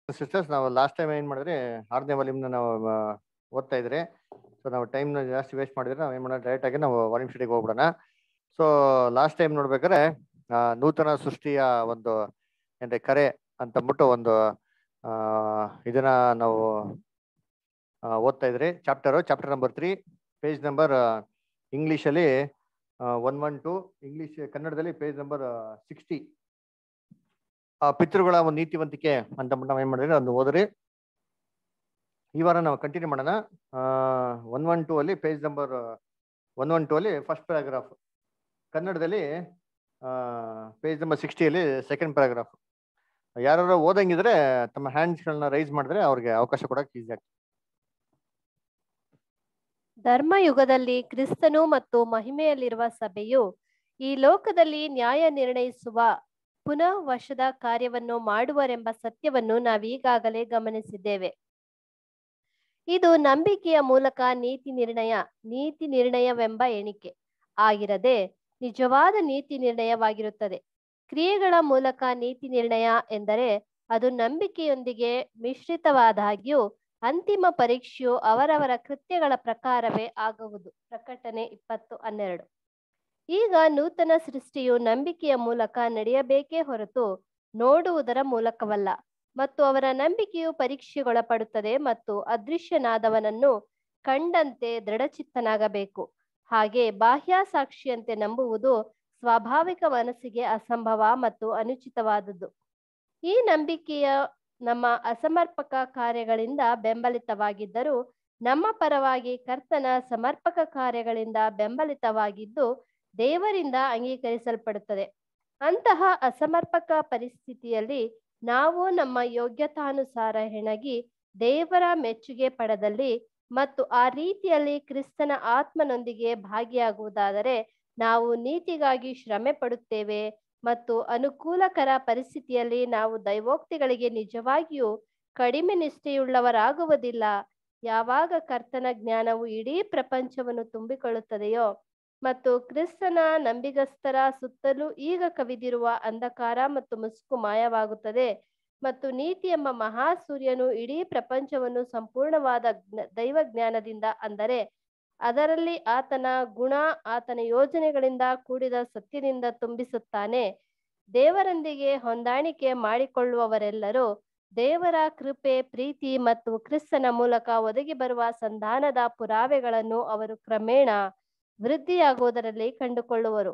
Sisters ನಾವು last time ಏನ್ ಮಾಡಿದ್ರೆ ಆರನೇ ವಾಲ್ಯೂಮ್ನ ನಾವು ಆ, ಓದ್ತಾ ಇದ್ರೆ ಸೊ ನಾವು ಟೈಮ್ನ ಜಾಸ್ತಿ ವೇಸ್ಟ್ ಮಾಡಿದ್ರೆ ನಾವು ಏನ್ ಮಾಡೋಣ ಡೈರೆಕ್ಟ್ ಆಗಿ ನಾವು ವಾಲ್ಯೂಮ್ ಸ್ಟಡಿಗೆ ಹೋಗ್ಬಿಡೋಣ ಸೊ ಲಾಸ್ಟ್ ಟೈಮ್ ನೋಡ್ಬೇಕಾದ್ರೆ ಆ, ನೂತನ ಸೃಷ್ಟಿಯ ಒಂದು ಏನ್ರಿ ಕರೆ ಅಂತಂದ್ಬಿಟ್ಟು ಒಂದು ಆ, ಇದನ್ನ ನಾವು ಆ, ಓದ್ತಾ ಇದ್ರಿ chapter chapter number three page number ಇಂಗ್ಲಿಷಲ್ಲಿ ಒನ್ ಒನ್ ಟು ಇಂಗ್ಲಿಷ್ ಕನ್ನಡದಲ್ಲಿ ಪೇಜ್ ನಂಬರ್ ಸಿಕ್ಸ್ಟಿ ಆ ಪಿತೃಗಳ ಒಂದು ನೀತಿವಂತಿಕೆ ಅಂತ ನಾವು ಏನ್ ಮಾಡಿದ್ರೆ ಒಂದು ಓದ್ರಿ ಈ ವಾರ ನಾವು ಕಂಟಿನ್ಯೂ ಮಾಡೋಣ ಒನ್ ಒನ್ ಟೂ ಅಲ್ಲಿ page number one one two ಅಲ್ಲಿ ಫಸ್ಟ್ ಪ್ಯಾರಾಗ್ರಾಫ್ ಕನ್ನಡದಲ್ಲಿ ಪೇಜ್ ನಂಬರ್ ಸಿಕ್ಸ್ಟಿಯಲ್ಲಿ ಸೆಕೆಂಡ್ ಪ್ಯಾರಾಗ್ರಾಫ್ ಯಾರು ಓದಂಗಿದ್ರೆ ತಮ್ಮ ಹ್ಯಾಂಡ್ಸ್ಗಳನ್ನ ರೈಸ್ ಮಾಡಿದ್ರೆ ಅವ್ರಿಗೆ ಅವಕಾಶ ಕೊಡಕ್ಕೆ ಈಸಿ ಆಗ್ತದೆ ಧರ್ಮಯುಗದಲ್ಲಿ ಕ್ರಿಸ್ತನು ಮತ್ತು ಮಹಿಮೆಯಲ್ಲಿರುವ ಸಭೆಯು ಈ ಲೋಕದಲ್ಲಿ ನ್ಯಾಯ ನಿರ್ಣಯಿಸುವ ಪುನಃ ವಶದ ಕಾರ್ಯವನ್ನು ಮಾಡುವರೆಂಬ ಸತ್ಯವನ್ನು ನಾವೀಗಾಗಲೇ ಗಮನಿಸಿದ್ದೇವೆ ಇದು ನಂಬಿಕೆಯ ಮೂಲಕ ನೀತಿ ನಿರ್ಣಯ ನೀತಿ ನಿರ್ಣಯವೆಂಬ ಎಣಿಕೆ ಆಗಿರದೆ ನಿಜವಾದ ನೀತಿ ನಿರ್ಣಯವಾಗಿರುತ್ತದೆ ಕ್ರಿಯೆಗಳ ಮೂಲಕ ನೀತಿ ನಿರ್ಣಯ ಎಂದರೆ ಅದು ನಂಬಿಕೆಯೊಂದಿಗೆ ಮಿಶ್ರಿತವಾದಾಗ್ಯೂ ಅಂತಿಮ ಪರೀಕ್ಷೆಯು ಅವರವರ ಕೃತ್ಯಗಳ ಪ್ರಕಾರವೇ ಆಗುವುದು ಪ್ರಕಟಣೆ ಇಪ್ಪತ್ತು ಹನ್ನೆರಡು ಈಗ ನೂತನ ಸೃಷ್ಟಿಯು ನಂಬಿಕೆಯ ಮೂಲಕ ನಡೆಯಬೇಕೇ ಹೊರತು ನೋಡುವುದರ ಮೂಲಕವಲ್ಲ ಮತ್ತು ಅವರ ನಂಬಿಕೆಯು ಪರೀಕ್ಷೆಗೊಳಪಡುತ್ತದೆ ಮತ್ತು ಅದೃಶ್ಯನಾದವನನ್ನು ಕಂಡಂತೆ ದೃಢಚಿತ್ತನಾಗಬೇಕು ಹಾಗೆ ಬಾಹ್ಯ ಸಾಕ್ಷಿಯಂತೆ ನಂಬುವುದು ಸ್ವಾಭಾವಿಕ ಮನಸ್ಸಿಗೆ ಅಸಂಭವ ಮತ್ತು ಅನುಚಿತವಾದುದು ಈ ನಂಬಿಕೆಯ ನಮ್ಮ ಅಸಮರ್ಪಕ ಕಾರ್ಯಗಳಿಂದ ಬೆಂಬಲಿತವಾಗಿದ್ದರೂ ನಮ್ಮ ಪರವಾಗಿ ಕರ್ತನ ಸಮರ್ಪಕ ಕಾರ್ಯಗಳಿಂದ ಬೆಂಬಲಿತವಾಗಿದ್ದು ದೇವರಿಂದ ಅಂಗೀಕರಿಸಲ್ಪಡುತ್ತದೆ ಅಂತಹ ಅಸಮರ್ಪಕ ಪರಿಸ್ಥಿತಿಯಲ್ಲಿ ನಾವು ನಮ್ಮ ಯೋಗ್ಯತಾನುಸಾರ ಹೆಣಗಿ ದೇವರ ಮೆಚ್ಚುಗೆ ಪಡೆದಲ್ಲಿ ಮತ್ತು ಆ ರೀತಿಯಲ್ಲಿ ಕ್ರಿಸ್ತನ ಆತ್ಮನೊಂದಿಗೆ ಭಾಗಿಯಾಗುವುದಾದರೆ ನಾವು ನೀತಿಗಾಗಿ ಶ್ರಮೆ ಪಡುತ್ತೇವೆ ಮತ್ತು ಅನುಕೂಲಕರ ಪರಿಸ್ಥಿತಿಯಲ್ಲಿ ನಾವು ದೈವೋಕ್ತಿಗಳಿಗೆ ನಿಜವಾಗಿಯೂ ಕಡಿಮೆ ನಿಷ್ಠೆಯುಳ್ಳವರಾಗುವುದಿಲ್ಲ ಯಾವಾಗ ಕರ್ತನ ಜ್ಞಾನವು ಇಡೀ ಪ್ರಪಂಚವನ್ನು ತುಂಬಿಕೊಳ್ಳುತ್ತದೆಯೋ ಮತ್ತು ಕ್ರಿಸ್ತನ ನಂಬಿಗಸ್ತರ ಸುತ್ತಲೂ ಈಗ ಕವಿದಿರುವ ಅಂಧಕಾರ ಮತ್ತು ಮುಸುಕು ಮಾಯವಾಗುತ್ತದೆ ಮತ್ತು ನೀತಿ ಎಂಬ ಮಹಾಸೂರ್ಯನು ಇಡೀ ಪ್ರಪಂಚವನ್ನು ಸಂಪೂರ್ಣವಾದ ಜ್ಞ- ದೈವ ಜ್ಞಾನದಿಂದ ಅಂದರೆ ಅದರಲ್ಲಿ ಆತನ ಗುಣ ಆತನ ಯೋಜನೆಗಳಿಂದ ಕೂಡಿದ ಸತ್ಯದಿಂದ ತುಂಬಿಸುತ್ತಾನೆ ದೇವರೊಂದಿಗೆ ಹೊಂದಾಣಿಕೆ ಮಾಡಿಕೊಳ್ಳುವವರೆಲ್ಲರೂ ದೇವರ ಕೃಪೆ ಪ್ರೀತಿ ಮತ್ತು ಕ್ರಿಸ್ತನ ಮೂಲಕ ಒದಗಿ ಬರುವ ಸಂಧಾನದ ಪುರಾವೆಗಳನ್ನು ಅವರು ಕ್ರಮೇಣ ವೃದ್ಧಿಯಾಗುವುದರಲ್ಲಿ ಕಂಡುಕೊಳ್ಳುವರು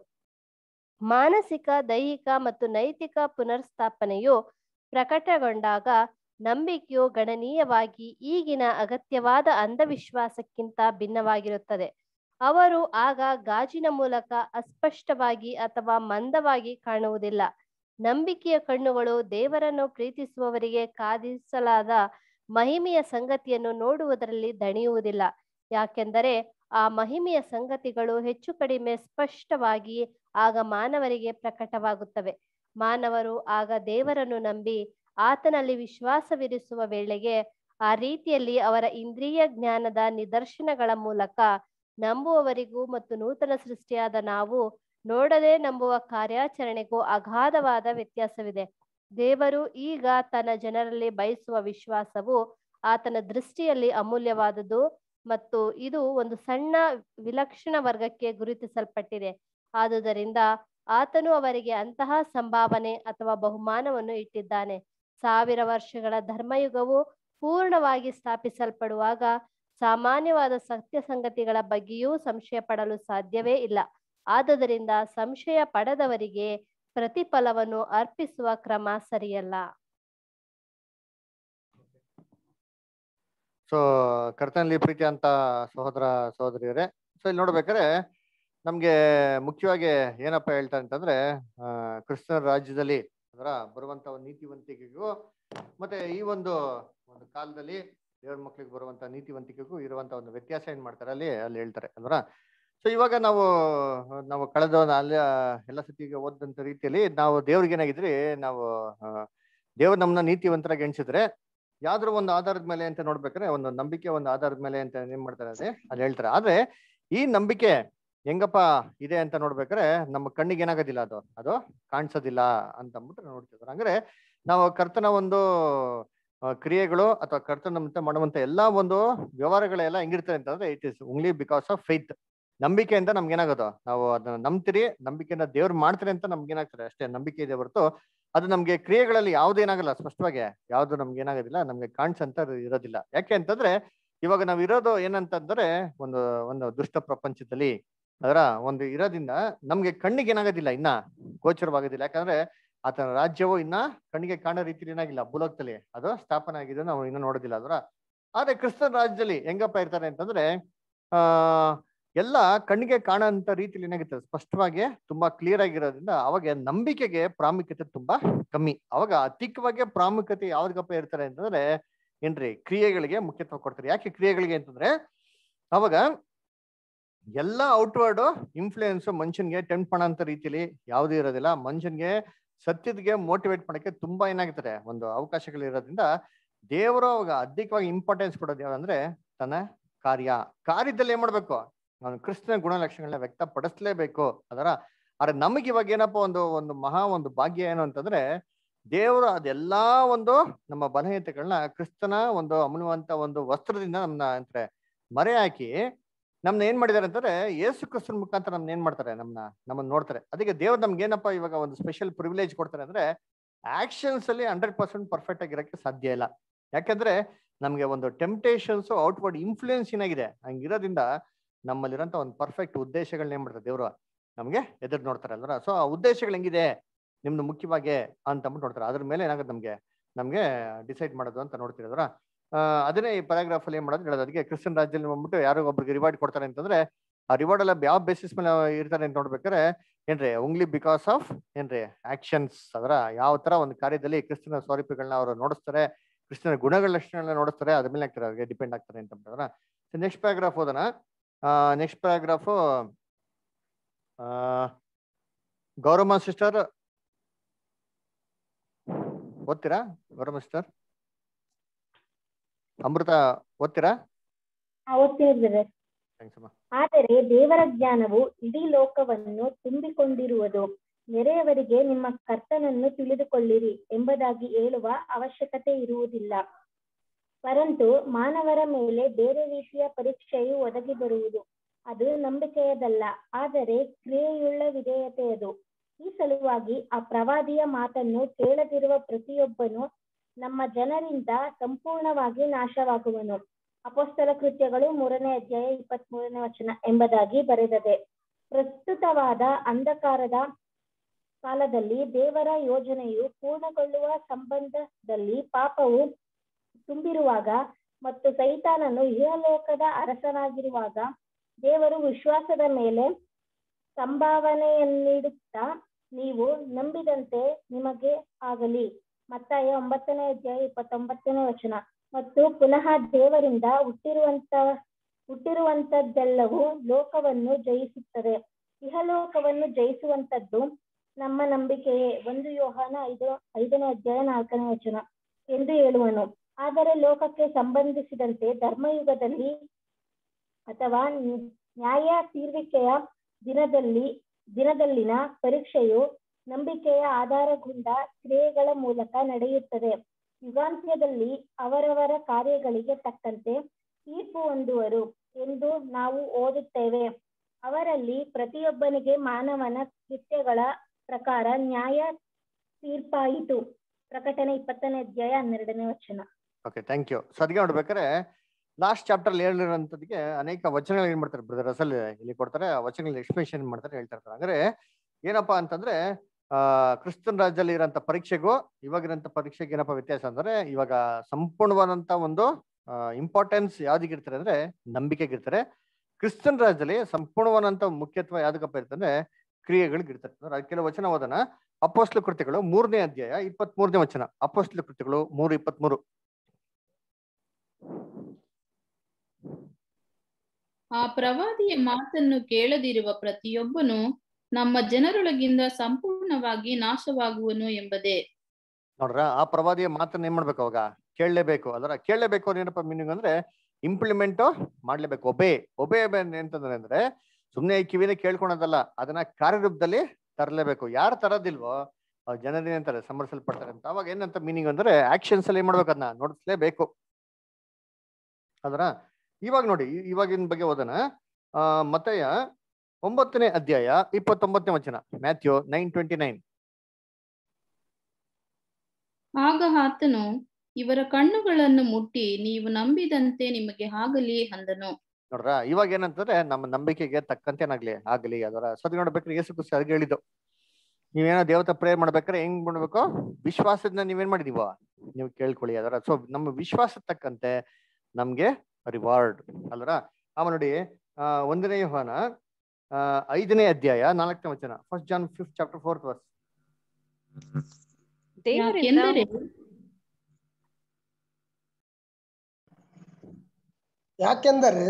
ಮಾನಸಿಕ ದೈಹಿಕ ಮತ್ತು ನೈತಿಕ ಪುನರ್ಸ್ಥಾಪನೆಯು ಪ್ರಕಟಗೊಂಡಾಗ ನಂಬಿಕೆಯು ಗಣನೀಯವಾಗಿ ಈಗಿನ ಅಗತ್ಯವಾದ ಅಂಧವಿಶ್ವಾಸಕ್ಕಿಂತ ಭಿನ್ನವಾಗಿರುತ್ತದೆ ಅವರು ಆಗ ಗಾಜಿನ ಮೂಲಕ ಅಸ್ಪಷ್ಟವಾಗಿ ಅಥವಾ ಮಂದವಾಗಿ ಕಾಣುವುದಿಲ್ಲ ನಂಬಿಕೆಯ ಕಣ್ಣುಗಳು ದೇವರನ್ನು ಪ್ರೀತಿಸುವವರಿಗೆ ಕಾದಿಸಲಾದ ಮಹಿಮೆಯ ಸಂಗತಿಯನ್ನು ನೋಡುವುದರಲ್ಲಿ ದಣಿಯುವುದಿಲ್ಲ ಯಾಕೆಂದರೆ ಆ ಮಹಿಮೆಯ ಸಂಗತಿಗಳು ಹೆಚ್ಚು ಕಡಿಮೆ ಸ್ಪಷ್ಟವಾಗಿ ಆಗ ಮಾನವರಿಗೆ ಪ್ರಕಟವಾಗುತ್ತವೆ ಮಾನವರು ಆಗ ದೇವರನ್ನು ನಂಬಿ ಆತನಲ್ಲಿ ವಿಶ್ವಾಸವಿರಿಸುವ ವೇಳೆಗೆ ಆ ರೀತಿಯಲ್ಲಿ ಅವರ ಇಂದ್ರಿಯ ಜ್ಞಾನದ ನಿದರ್ಶನಗಳ ಮೂಲಕ ನಂಬುವವರಿಗೂ ಮತ್ತು ನೂತನ ಸೃಷ್ಟಿಯಾದ ನಾವು ನೋಡದೆ ನಂಬುವ ಕಾರ್ಯಾಚರಣೆಗೂ ಅಗಾಧವಾದ ವ್ಯತ್ಯಾಸವಿದೆ ದೇವರು ಈಗ ತನ್ನ ಜನರಲ್ಲಿ ಬಯಸುವ ವಿಶ್ವಾಸವು ಆತನ ದೃಷ್ಟಿಯಲ್ಲಿ ಅಮೂಲ್ಯವಾದುದು ಮತ್ತು ಇದು ಒಂದು ಸಣ್ಣ ವಿಲಕ್ಷಣ ವರ್ಗಕ್ಕೆ ಗುರುತಿಸಲ್ಪಟ್ಟಿದೆ ಆದುದರಿಂದ ಆತನು ಅವರಿಗೆ ಅಂತಹ ಸಂಭಾವನೆ ಅಥವಾ ಬಹುಮಾನವನ್ನು ಇಟ್ಟಿದ್ದಾನೆ ಸಾವಿರ ವರ್ಷಗಳ ಧರ್ಮಯುಗವು ಪೂರ್ಣವಾಗಿ ಸ್ಥಾಪಿಸಲ್ಪಡುವಾಗ ಸಾಮಾನ್ಯವಾದ ಸತ್ಯ ಸಂಗತಿಗಳ ಬಗ್ಗೆಯೂ ಸಂಶಯ ಪಡಲು ಸಾಧ್ಯವೇ ಇಲ್ಲ ಆದುದರಿಂದ ಸಂಶಯ ಪಡೆದವರಿಗೆ ಪ್ರತಿಫಲವನ್ನು ಅರ್ಪಿಸುವ ಕ್ರಮ ಸರಿಯಲ್ಲ ಸೊ ಕರ್ತನಲ್ಲಿ ಪ್ರೀತಿ ಅಂತ ಸಹೋದರ ಸಹೋದರಿಯರೇ ಸೊ ಇಲ್ಲಿ ನೋಡ್ಬೇಕಾದ್ರೆ ನಮ್ಗೆ ಮುಖ್ಯವಾಗಿ ಏನಪ್ಪ ಹೇಳ್ತಾರೆ ಅಂತಂದ್ರೆ ಆ, ಕ್ರಿಸ್ತನ ರಾಜ್ಯದಲ್ಲಿ ಅದರ ಬರುವಂತ ಒಂದು ನೀತಿವಂತಿಕೆಗೂ ಮತ್ತೆ ಈ ಒಂದು ಒಂದು ಕಾಲದಲ್ಲಿ ದೇವ್ರ ಮಕ್ಳಿಗೆ ಬರುವಂತ ನೀತಿವಂತಿಕೆಗೂ ಇರುವಂತ ಒಂದು ವ್ಯತ್ಯಾಸ ಏನ್ ಮಾಡ್ತಾರೆ ಅಲ್ಲಿ ಅಲ್ಲಿ ಹೇಳ್ತಾರೆ ಅಲ್ವರ ಸೊ ಇವಾಗ ನಾವು ನಾವು ಕಳೆದ ಒಂದು ಅಲ್ಲಿ ಎಲ್ಲ ಸತಿಗೆ ಓದಂತ ರೀತಿಯಲ್ಲಿ ನಾವು ದೇವ್ರಿಗೆ ಏನಾಗಿದ್ರಿ ನಾವು ಆ, ದೇವ್ರು ನಮ್ಮನ್ನ ನೀತಿವಂತರಾಗಿ ಎಣಿಸಿದ್ರೆ ಯಾವ್ದ್ರ ಒಂದು ಆಧಾರದ ಮೇಲೆ ಅಂತ ನೋಡ್ಬೇಕಾದ್ರೆ ಒಂದು ನಂಬಿಕೆ ಒಂದು ಆಧಾರದ ಮೇಲೆ ಅಂತ ಏನ್ ಮಾಡ್ತಾರೆ ಅದೇ ಅಲ್ಲಿ ಹೇಳ್ತಾರೆ ಆದ್ರೆ ಈ ನಂಬಿಕೆ ಹೆಂಗಪ್ಪ ಇದೆ ಅಂತ ನೋಡ್ಬೇಕಾದ್ರೆ ನಮ್ಮ ಕಣ್ಣಿಗೆ ಏನಾಗೋದಿಲ್ಲ ಅದು ಅದು ಕಾಣಿಸೋದಿಲ್ಲ ಅಂತ ಅಂದ್ಬಿಟ್ಟು ನೋಡ್ತಿದ್ರು ಅಂದ್ರೆ ನಾವು ಕರ್ತನ ಒಂದು ಆ, ಕ್ರಿಯೆಗಳು ಅಥವಾ ಕರ್ತನ ನಿಮಿತ್ತ ಮಾಡುವಂತ ಎಲ್ಲಾ ಒಂದು ವ್ಯವಹಾರಗಳೆಲ್ಲ ಹೆಂಗಿರ್ತದೆ ಅಂತಂದ್ರೆ it is only because of faith ನಂಬಿಕೆಯಿಂದ ನಮ್ಗೆ ಏನಾಗೋದು ನಾವು ಅದನ್ನ ನಂಬ್ತೀರಿ ನಂಬಿಕೆಯಿಂದ ದೇವ್ರು ಮಾಡ್ತಾರೆ ಅಂತ ನಮ್ಗೆ ಏನಾಗ್ತದೆ ಅಷ್ಟೇ ನಂಬಿಕೆ ಇದೆ ಹೊರತು ಅದು ನಮ್ಗೆ ಕ್ರಿಯೆಗಳಲ್ಲಿ ಯಾವ್ದೇನಾಗಲ್ಲ ಸ್ಪಷ್ಟವಾಗಿ ಯಾವ್ದು ನಮ್ಗೆ ಏನಾಗೋದಿಲ್ಲ ನಮ್ಗೆ ಕಾಣಿಸಂತ ಇರೋದಿಲ್ಲ ಯಾಕೆ ಅಂತಂದ್ರೆ ಇವಾಗ ನಾವ್ ಇರೋದು ಏನಂತಂದ್ರೆ ಒಂದು ಒಂದು ದುಷ್ಟ ಪ್ರಪಂಚದಲ್ಲಿ ಅದರ ಒಂದು ಇರೋದ್ರಿಂದ ನಮ್ಗೆ ಕಣ್ಣಿಗೆ ಏನಾಗೋದಿಲ್ಲ ಇನ್ನ ಗೋಚರವಾಗೋದಿಲ್ಲ ಯಾಕಂದ್ರೆ ಆತನ ರಾಜ್ಯವು ಇನ್ನ ಕಣ್ಣಿಗೆ ಕಾಣೋ ರೀತಿಲಿ ಏನಾಗಿಲ್ಲ ಭೂಲೋಕದಲ್ಲಿ ಅದು ಸ್ಥಾಪನೆ ಆಗಿದೆ ನಾವು ಇನ್ನ ನೋಡೋದಿಲ್ಲ ಅದರ ಆದ್ರೆ ಕ್ರಿಸ್ತನ ರಾಜ್ಯದಲ್ಲಿ ಹೆಂಗಪ್ಪ ಇರ್ತಾರೆ ಅಂತಂದ್ರೆ ಆ ಎಲ್ಲ ಕಣ್ಣಿಗೆ ಕಾಣೋಂತ ರೀತಿಲಿ ಏನಾಗಿರ್ತದೆ ಸ್ಪಷ್ಟವಾಗಿ ತುಂಬಾ ಕ್ಲಿಯರ್ ಆಗಿರೋದ್ರಿಂದ ಅವಾಗ ನಂಬಿಕೆಗೆ ಪ್ರಾಮುಖ್ಯತೆ ತುಂಬಾ ಕಮ್ಮಿ ಅವಾಗ ಅಧಿಕವಾಗಿ ಪ್ರಾಮುಖ್ಯತೆ ಯಾವ್ದಕ್ಕಪ್ಪ ಇರ್ತಾರೆ ಅಂತಂದ್ರೆ ಏನ್ರಿ ಕ್ರಿಯೆಗಳಿಗೆ ಮುಖ್ಯತ್ವ ಕೊಡ್ತಾರೆ ಯಾಕೆ ಕ್ರಿಯೆಗಳಿಗೆ ಅಂತಂದ್ರೆ ಅವಾಗ ಎಲ್ಲ ಔಟ್ವರ್ಡ್ ಇನ್ಫ್ಲೂಯೆನ್ಸ್ ಮನುಷ್ಯನ್ಗೆ ಟೆಂಟ್ ಮಾಡೋಂಥ ರೀತಿಲಿ ಯಾವ್ದು ಇರೋದಿಲ್ಲ ಮನುಷ್ಯನ್ಗೆ ಸತ್ಯದ್ಗೆ ಮೋಟಿವೇಟ್ ಮಾಡಕ್ಕೆ ತುಂಬಾ ಏನಾಗಿರ್ತಾರೆ ಒಂದು ಅವಕಾಶಗಳು ಇರೋದ್ರಿಂದ ದೇವರು ಅವಾಗ ಅಧಿಕವಾಗಿ ಇಂಪಾರ್ಟೆನ್ಸ್ ಕೊಡೋದು ಯಾವಂದ್ರೆ ತನ್ನ ಕಾರ್ಯ ಕಾರ್ಯದಲ್ಲಿ ಏನ್ ಮಾಡ್ಬೇಕು ಅವನು ಕ್ರಿಸ್ತನ ಗುಣಲಕ್ಷಣಗಳನ್ನ ವ್ಯಕ್ತಪಡಿಸ್ಲೇಬೇಕು ಅದರ ಆದ್ರೆ ನಮಗೆ ಇವಾಗ ಏನಪ್ಪ ಒಂದು ಒಂದು ಮಹಾ ಒಂದು ಭಾಗ್ಯ ಏನು ಅಂತಂದ್ರೆ ದೇವರು ಅದೆಲ್ಲಾ ಒಂದು ನಮ್ಮ ಬಲಹೀನತೆಗಳನ್ನ ಕ್ರಿಸ್ತನ ಒಂದು ಅಮೂಲ್ಯವಂತ ಒಂದು ವಸ್ತ್ರದಿಂದ ನಮ್ನ ಅಂತಾರೆ ಮರೆ ಹಾಕಿ ನಮ್ನ ಏನ್ ಮಾಡಿದಾರೆ ಅಂತಂದ್ರೆ ಯೇಸು ಕ್ರಿಸ್ತನ ಮುಖಾಂತರ ನಮ್ನ ಏನ್ ಮಾಡ್ತಾರೆ ನಮ್ನ ನಮ್ಮನ್ನ ನೋಡ್ತಾರೆ ಅದಕ್ಕೆ ದೇವ್ರು ನಮ್ಗೆ ಏನಪ್ಪ ಇವಾಗ ಒಂದು ಸ್ಪೆಷಲ್ ಪ್ರಿವಿಲೇಜ್ ಕೊಡ್ತಾರೆ ಅಂದ್ರೆ ಆಕ್ಷನ್ಸ್ ಅಲ್ಲಿ ಹಂಡ್ರೆಡ್ ಪರ್ಸೆಂಟ್ ಪರ್ಫೆಕ್ಟ್ ಆಗಿರಕ್ಕೆ ಸಾಧ್ಯ ಇಲ್ಲ ಯಾಕಂದ್ರೆ ನಮ್ಗೆ ಒಂದು ಟೆಂಪ್ಟೇಷನ್ಸ್ ಔಟ್ವರ್ಡ್ ಇನ್ಫ್ಲೂಯೆನ್ಸ್ ಏನಾಗಿದೆ ಹಂಗಿರೋದ್ರಿಂದ ನಮ್ಮಲ್ಲಿರೋಂಥ ಒಂದು ಪರ್ಫೆಕ್ಟ್ ಉದ್ದೇಶಗಳನ್ನ ಏನ್ ಮಾಡ್ತಾರೆ ದೇವ್ರು ನಮ್ಗೆ ಎದುರು ನೋಡ್ತಾರೆ ಅಲ್ವರ ಸೊ ಆ ಉದ್ದೇಶಗಳು ಹೆಂಗಿದೆ ನಿಮ್ದು ಮುಖ್ಯವಾಗಿ ಅಂತ ಅಂದ್ಬಿಟ್ಟು ನೋಡ್ತಾರೆ ಅದ್ರ ಮೇಲೆ ಏನಾಗುತ್ತೆ ನಮ್ಗೆ ನಮ್ಗೆ ಡಿಸೈಡ್ ಮಾಡೋದು ಅಂತ ನೋಡ್ತಿರೋದ್ರ ಅದನ್ನೇ ಈ ಪ್ಯಾರಾಗ್ರಾಫ್ ಅಲ್ಲಿ ಏನ್ ಮಾಡೋದು ಹೇಳೋದು ಅದಕ್ಕೆ ಕ್ರಿಶ್ಚಿಯನ್ ರಾಜ್ಯದಲ್ಲಿ ಬಂದ್ಬಿಟ್ಟು ಯಾರೋ ಒಬ್ರಿಗೆ ರಿವಾರ್ಡ್ ಕೊಡ್ತಾರೆ ಅಂತಂದ್ರೆ ಆ ರಿವಾರ್ಡ್ ಎಲ್ಲ ಯಾವ ಬೇಸಿಸ್ ಮೇಲೆ ಇರ್ತಾರೆ ಅಂತ ನೋಡ್ಬೇಕಾದ್ರೆ ಏನ್ರಿ ಓನ್ಲಿ ಬಿಕಾಸ್ ಆಫ್ ಏನ್ರಿ ಆಕ್ಷನ್ಸ್ ಅದರ ಯಾವ ತರ ಒಂದು ಕಾರ್ಯದಲ್ಲಿ ಕ್ರಿಸ್ತನ ಸ್ವರೂಪಗಳನ್ನ ಅವರು ನೋಡಿಸ್ತಾರೆ ಕ್ರಿಸ್ತನ ಗುಣಗಳ ಲಕ್ಷಣಗಳನ್ನ ನೋಡಿಸ್ತಾರೆ ಅದ್ರ ಮೇಲೆ ಆಗ್ತಾರೆ ಅವ್ರಿಗೆ ಡಿಪೆಂಡ್ ಆಗ್ತಾರೆ ಅಂತ ಅಂದ್ರ ನೆಕ್ಸ್ಟ್ ಪ್ಯಾರಾಗ್ರಾಫ್ ಓದೋಣ ನೆಕ್ಸ್ಟ್ ಪ್ಯಾರಾಗ್ರಾಫ್ ಗೌರಮ್ಮ ಸಿಸ್ಟರ್ ಓದ್ತೀರಾ ಗೌರಮ್ಮ ಸಿಸ್ಟರ್ ಅಮೃತ ಓದ್ತೀರಾ ಓದ್ತಿರ್ತಾರೆ ಥ್ಯಾಂಕ್ಸ್ ಅಮ್ಮ ಆದರೆ ದೇವರ ಜ್ಞಾನವು ಇಡೀ ಲೋಕವನ್ನು ತುಂಬಿಕೊಂಡಿರುವುದು ನೆರೆಯವರಿಗೆ ನಿಮ್ಮ ಕರ್ತನನ್ನು ತಿಳಿದುಕೊಳ್ಳಿರಿ ಎಂಬುದಾಗಿ ಹೇಳುವ ಅವಶ್ಯಕತೆ ಇರುವುದಿಲ್ಲ ಪರಂತು ಮಾನವರ ಮೇಲೆ ಬೇರೆ ರೀತಿಯ ಪರೀಕ್ಷೆಯು ಒದಗಿ ಬರುವುದು ಅದು ನಂಬಿಕೆಯದಲ್ಲ ಆದರೆ ಕ್ರಿಯೆಯುಳ್ಳ ವಿಧೇಯತೆಯದು ಈ ಸಲುವಾಗಿ ಆ ಪ್ರವಾದಿಯ ಮಾತನ್ನು ಕೇಳದಿರುವ ಪ್ರತಿಯೊಬ್ಬನು ನಮ್ಮ ಜನರಿಂದ ಸಂಪೂರ್ಣವಾಗಿ ನಾಶವಾಗುವನು ಅಪೋಸ್ತಲ ಕೃತ್ಯಗಳು ಮೂರನೇ ಅಧ್ಯಾಯ ಇಪ್ಪತ್ತ್ ಮೂರನೇ ವಚನ ಎಂಬುದಾಗಿ ಬರೆದದೆ ಪ್ರಸ್ತುತವಾದ ಅಂಧಕಾರದ ಕಾಲದಲ್ಲಿ ದೇವರ ಯೋಜನೆಯು ಪೂರ್ಣಗೊಳ್ಳುವ ಸಂಬಂಧದಲ್ಲಿ ಪಾಪವು ತುಂಬಿರುವಾಗ ಮತ್ತು ಸೈತಾನನು ಇಹಲೋಕದ ಅರಸನಾಗಿರುವಾಗ ದೇವರು ವಿಶ್ವಾಸದ ಮೇಲೆ ಸಂಭಾವನೆಯನ್ನಿಡುತ್ತಾ ನೀವು ನಂಬಿದಂತೆ ನಿಮಗೆ ಆಗಲಿ ಮತ್ತಾಯ ಒಂಬತ್ತನೇ ಅಧ್ಯಾಯ ಇಪ್ಪತ್ತೊಂಬತ್ತನೇ ವಚನ ಮತ್ತು ಪುನಃ ದೇವರಿಂದ ಹುಟ್ಟಿರುವಂತ ಹುಟ್ಟಿರುವಂತದ್ದೆಲ್ಲವೂ ಲೋಕವನ್ನು ಜಯಿಸುತ್ತದೆ ಇಹಲೋಕವನ್ನು ಜಯಿಸುವಂತದ್ದು ನಮ್ಮ ನಂಬಿಕೆಯೇ ಒಂದು ಯೋಹಾನ ಐದು ಐದನೇ ಅಧ್ಯಾಯ ನಾಲ್ಕನೇ ವಚನ ಎಂದು ಹೇಳುವನು ಆದರೆ ಲೋಕಕ್ಕೆ ಸಂಬಂಧಿಸಿದಂತೆ ಧರ್ಮಯುಗದಲ್ಲಿ ಅಥವಾ ನ್ಯಾಯ ತೀರ್ವಿಕೆಯ ದಿನದಲ್ಲಿ ದಿನದಲ್ಲಿನ ಪರೀಕ್ಷೆಯು ನಂಬಿಕೆಯ ಆಧಾರಗೊಂಡ ಕ್ರಿಯೆಗಳ ಮೂಲಕ ನಡೆಯುತ್ತದೆ ಯುಗಾಂತ್ಯದಲ್ಲಿ ಅವರವರ ಕಾರ್ಯಗಳಿಗೆ ತಕ್ಕಂತೆ ತೀರ್ಪು ಹೊಂದುವರು ಎಂದು ನಾವು ಓದುತ್ತೇವೆ ಅವರಲ್ಲಿ ಪ್ರತಿಯೊಬ್ಬನಿಗೆ ಮಾನವನ ಕೃತ್ಯಗಳ ಪ್ರಕಾರ ನ್ಯಾಯ ತೀರ್ಪಾಯಿತು ಪ್ರಕಟಣೆ ಇಪ್ಪತ್ತನೇ ಅಧ್ಯಾಯ ಹನ್ನೆರಡನೇ ವಚನ ಓಕೆ ಥ್ಯಾಂಕ್ ಯು ಸೊ ಅದಕ್ಕೆ ನೋಡ್ಬೇಕಾದ್ರೆ ಲಾಸ್ಟ್ ಚಾಪ್ಟರ್ ಹೇಳಿರೋಂಥದ್ದಕ್ಕೆ ಅನೇಕ ವಚನಗಳು ಏನ್ ಮಾಡ್ತಾರೆ ಬ್ರದರ್ ಅಸಲ್ ಇಲ್ಲಿ ಕೊಡ್ತಾರೆ ಆ ವಚನಗಳ ಎಕ್ಸ್ಪ್ಲೇಷನ್ ಮಾಡ್ತಾರೆ ಹೇಳ್ತಾ ಇರ್ತಾರೆ ಅಂದ್ರೆ ಏನಪ್ಪಾ ಅಂತಂದ್ರೆ ಆ ಕ್ರಿಸ್ತನ್ ರಾಜ್ಯದಲ್ಲಿ ಇರೋಂಥ ಪರೀಕ್ಷೆಗೂ ಇವಾಗಿರೋಂಥ ಪರೀಕ್ಷೆಗೆ ಏನಪ್ಪ ವ್ಯತ್ಯಾಸ ಅಂದ್ರೆ ಇವಾಗ ಸಂಪೂರ್ಣವಾದಂತ ಒಂದು ಇಂಪಾರ್ಟೆನ್ಸ್ ಯಾವ್ದಕ್ಕೆ ಇರ್ತಾರೆ ಅಂದ್ರೆ ನಂಬಿಕೆಗೆ ಇರ್ತಾರೆ ಕ್ರಿಸ್ತನ್ ರಾಜ್ಯದಲ್ಲಿ ಸಂಪೂರ್ಣವಾದಂತ ಮುಖ್ಯತ್ವ ಯಾವ್ದಕ್ಕಪ್ಪ ಇರ್ತಂದ್ರೆ ಕ್ರಿಯೆಗಳಿಗೆ ಇರ್ತಾರೆ ಅದು ಕೆಲವು ವಚನ ಓದೋಣ ಅಪೋಸ್ಲ ಕೃತ್ಯಗಳು ಮೂರನೇ ಅಧ್ಯಾಯ ಇಪ್ಪತ್ತ್ ಮೂರನೇ ವಚನ ಅಪೋಸ್ಲ ಕೃತ್ಯಗಳು ಮೂರು ಇಪ್ಪತ್ತ್ ಮೂರು ಆ ಪ್ರವಾದಿಯ ಮಾತನ್ನು ಕೇಳದಿರುವ ಪ್ರತಿಯೊಬ್ಬನು ನಮ್ಮ ಜನರೊಳಗಿಂದ ಸಂಪೂರ್ಣವಾಗಿ ನಾಶವಾಗುವನು ಎಂಬುದೇ ನೋಡ್ರ ಆ ಪ್ರವಾದಿಯ ಮಾತನ್ನ ಏನ್ ಮಾಡ್ಬೇಕು ಅವಾಗ ಕೇಳಲೇಬೇಕು ಅದರ ಕೇಳಲೇಬೇಕು ಅಂದ್ರೆ ಏನಪ್ಪ ಮೀನಿಂಗ್ ಅಂದ್ರೆ ಇಂಪ್ಲಿಮೆಂಟ್ ಮಾಡ್ಲೇಬೇಕು ಒಬೇ ಒಬೇ ಅಂತಂದ್ರೆ ಅಂದ್ರೆ ಸುಮ್ನೆ ಈ ಕಿವಿನ ಕೇಳ್ಕೊಳೋದಲ್ಲ ಅದನ್ನ ಕಾರ್ಯರೂಪದಲ್ಲಿ ತರಲೇಬೇಕು ಯಾರು ತರೋದಿಲ್ವೋ ಜನರು ಏನಂತಾರೆ ಸಮರ್ಸಲ್ಪಡ್ತಾರೆ ಅಂತ ಅವಾಗ ಏನಂತ ಮೀನಿಂಗ್ ಅಂದ್ರೆ ಆಕ್ಷನ್ಸ್ ಅಲ್ಲಿ ಏನ್ ಮಾಡ್ಬೇಕು ಅದನ್ನ ನೋಡಿಸ್ಲೇಬೇಕು ಅದರ ಇವಾಗ ನೋಡಿ ಇ- ಇವಾಗಿನ ಬಗ್ಗೆ ಓದೋಣ ಆ ಮತಯ ಒಂಬತ್ತನೇ ಅಧ್ಯಾಯ ಇಪ್ಪತ್ತೊಂಬತ್ತನೇ ವಚನ ಮ್ಯಾಥ್ಯೂ ನೈನ್ ಟ್ವೆಂಟಿ ನೈನ್ ಆಗ ಆತನು ಇವರ ಕಣ್ಣುಗಳನ್ನು ಮುಟ್ಟಿ ನೀವು ನಂಬಿದಂತೆ ನಿಮಗೆ ಆಗಲಿ ಅಂದನು ನೋಡ್ರ ಇವಾಗ ಏನಂತಂದ್ರೆ ನಮ್ಮ ನಂಬಿಕೆಗೆ ತಕ್ಕಂತೆ ಏನಾಗ್ಲಿ ಆಗ್ಲಿ ಅದರ ಸತಿ ನೋಡ್ಬೇಕ್ರೆ ಯೇಸು ಕ್ರಿಸ್ತ ಅದಕ್ಕೆ ಹೇಳಿದ್ದು ನೀವೇನೋ ದೇವತೆ ಪ್ರೇಯರ್ ಮಾಡ್ಬೇಕಾದ್ರೆ ಹೆಂಗ್ ಮಾಡ್ಬೇಕು ವಿಶ್ವಾಸದಿಂದ ನೀವೇನ್ ಮಾಡಿದೀವ ನೀವು ಕೇಳ್ಕೊಳ್ಳಿ ಅದರ ಸೊ ನಮ್ಮ ವಿಶ್ವಾಸ ತಕ್ಕಂತೆ ನಮ್ಗೆ ರಿವಾರ್ಡ್ ಅಲ್ವರ ಆಮೇಲೆ ನೋಡಿ ಆ ಒಂದನೇ ಯೋಹಾನ ಆ ಐದನೇ ಅಧ್ಯಾಯ ನಾಲ್ಕನೇ ವಚನ first John fifth chapter fourth verse ದೇವರಿಂದ ಯಾಕೆಂದರೆ ಯಾಕೆಂದರೆ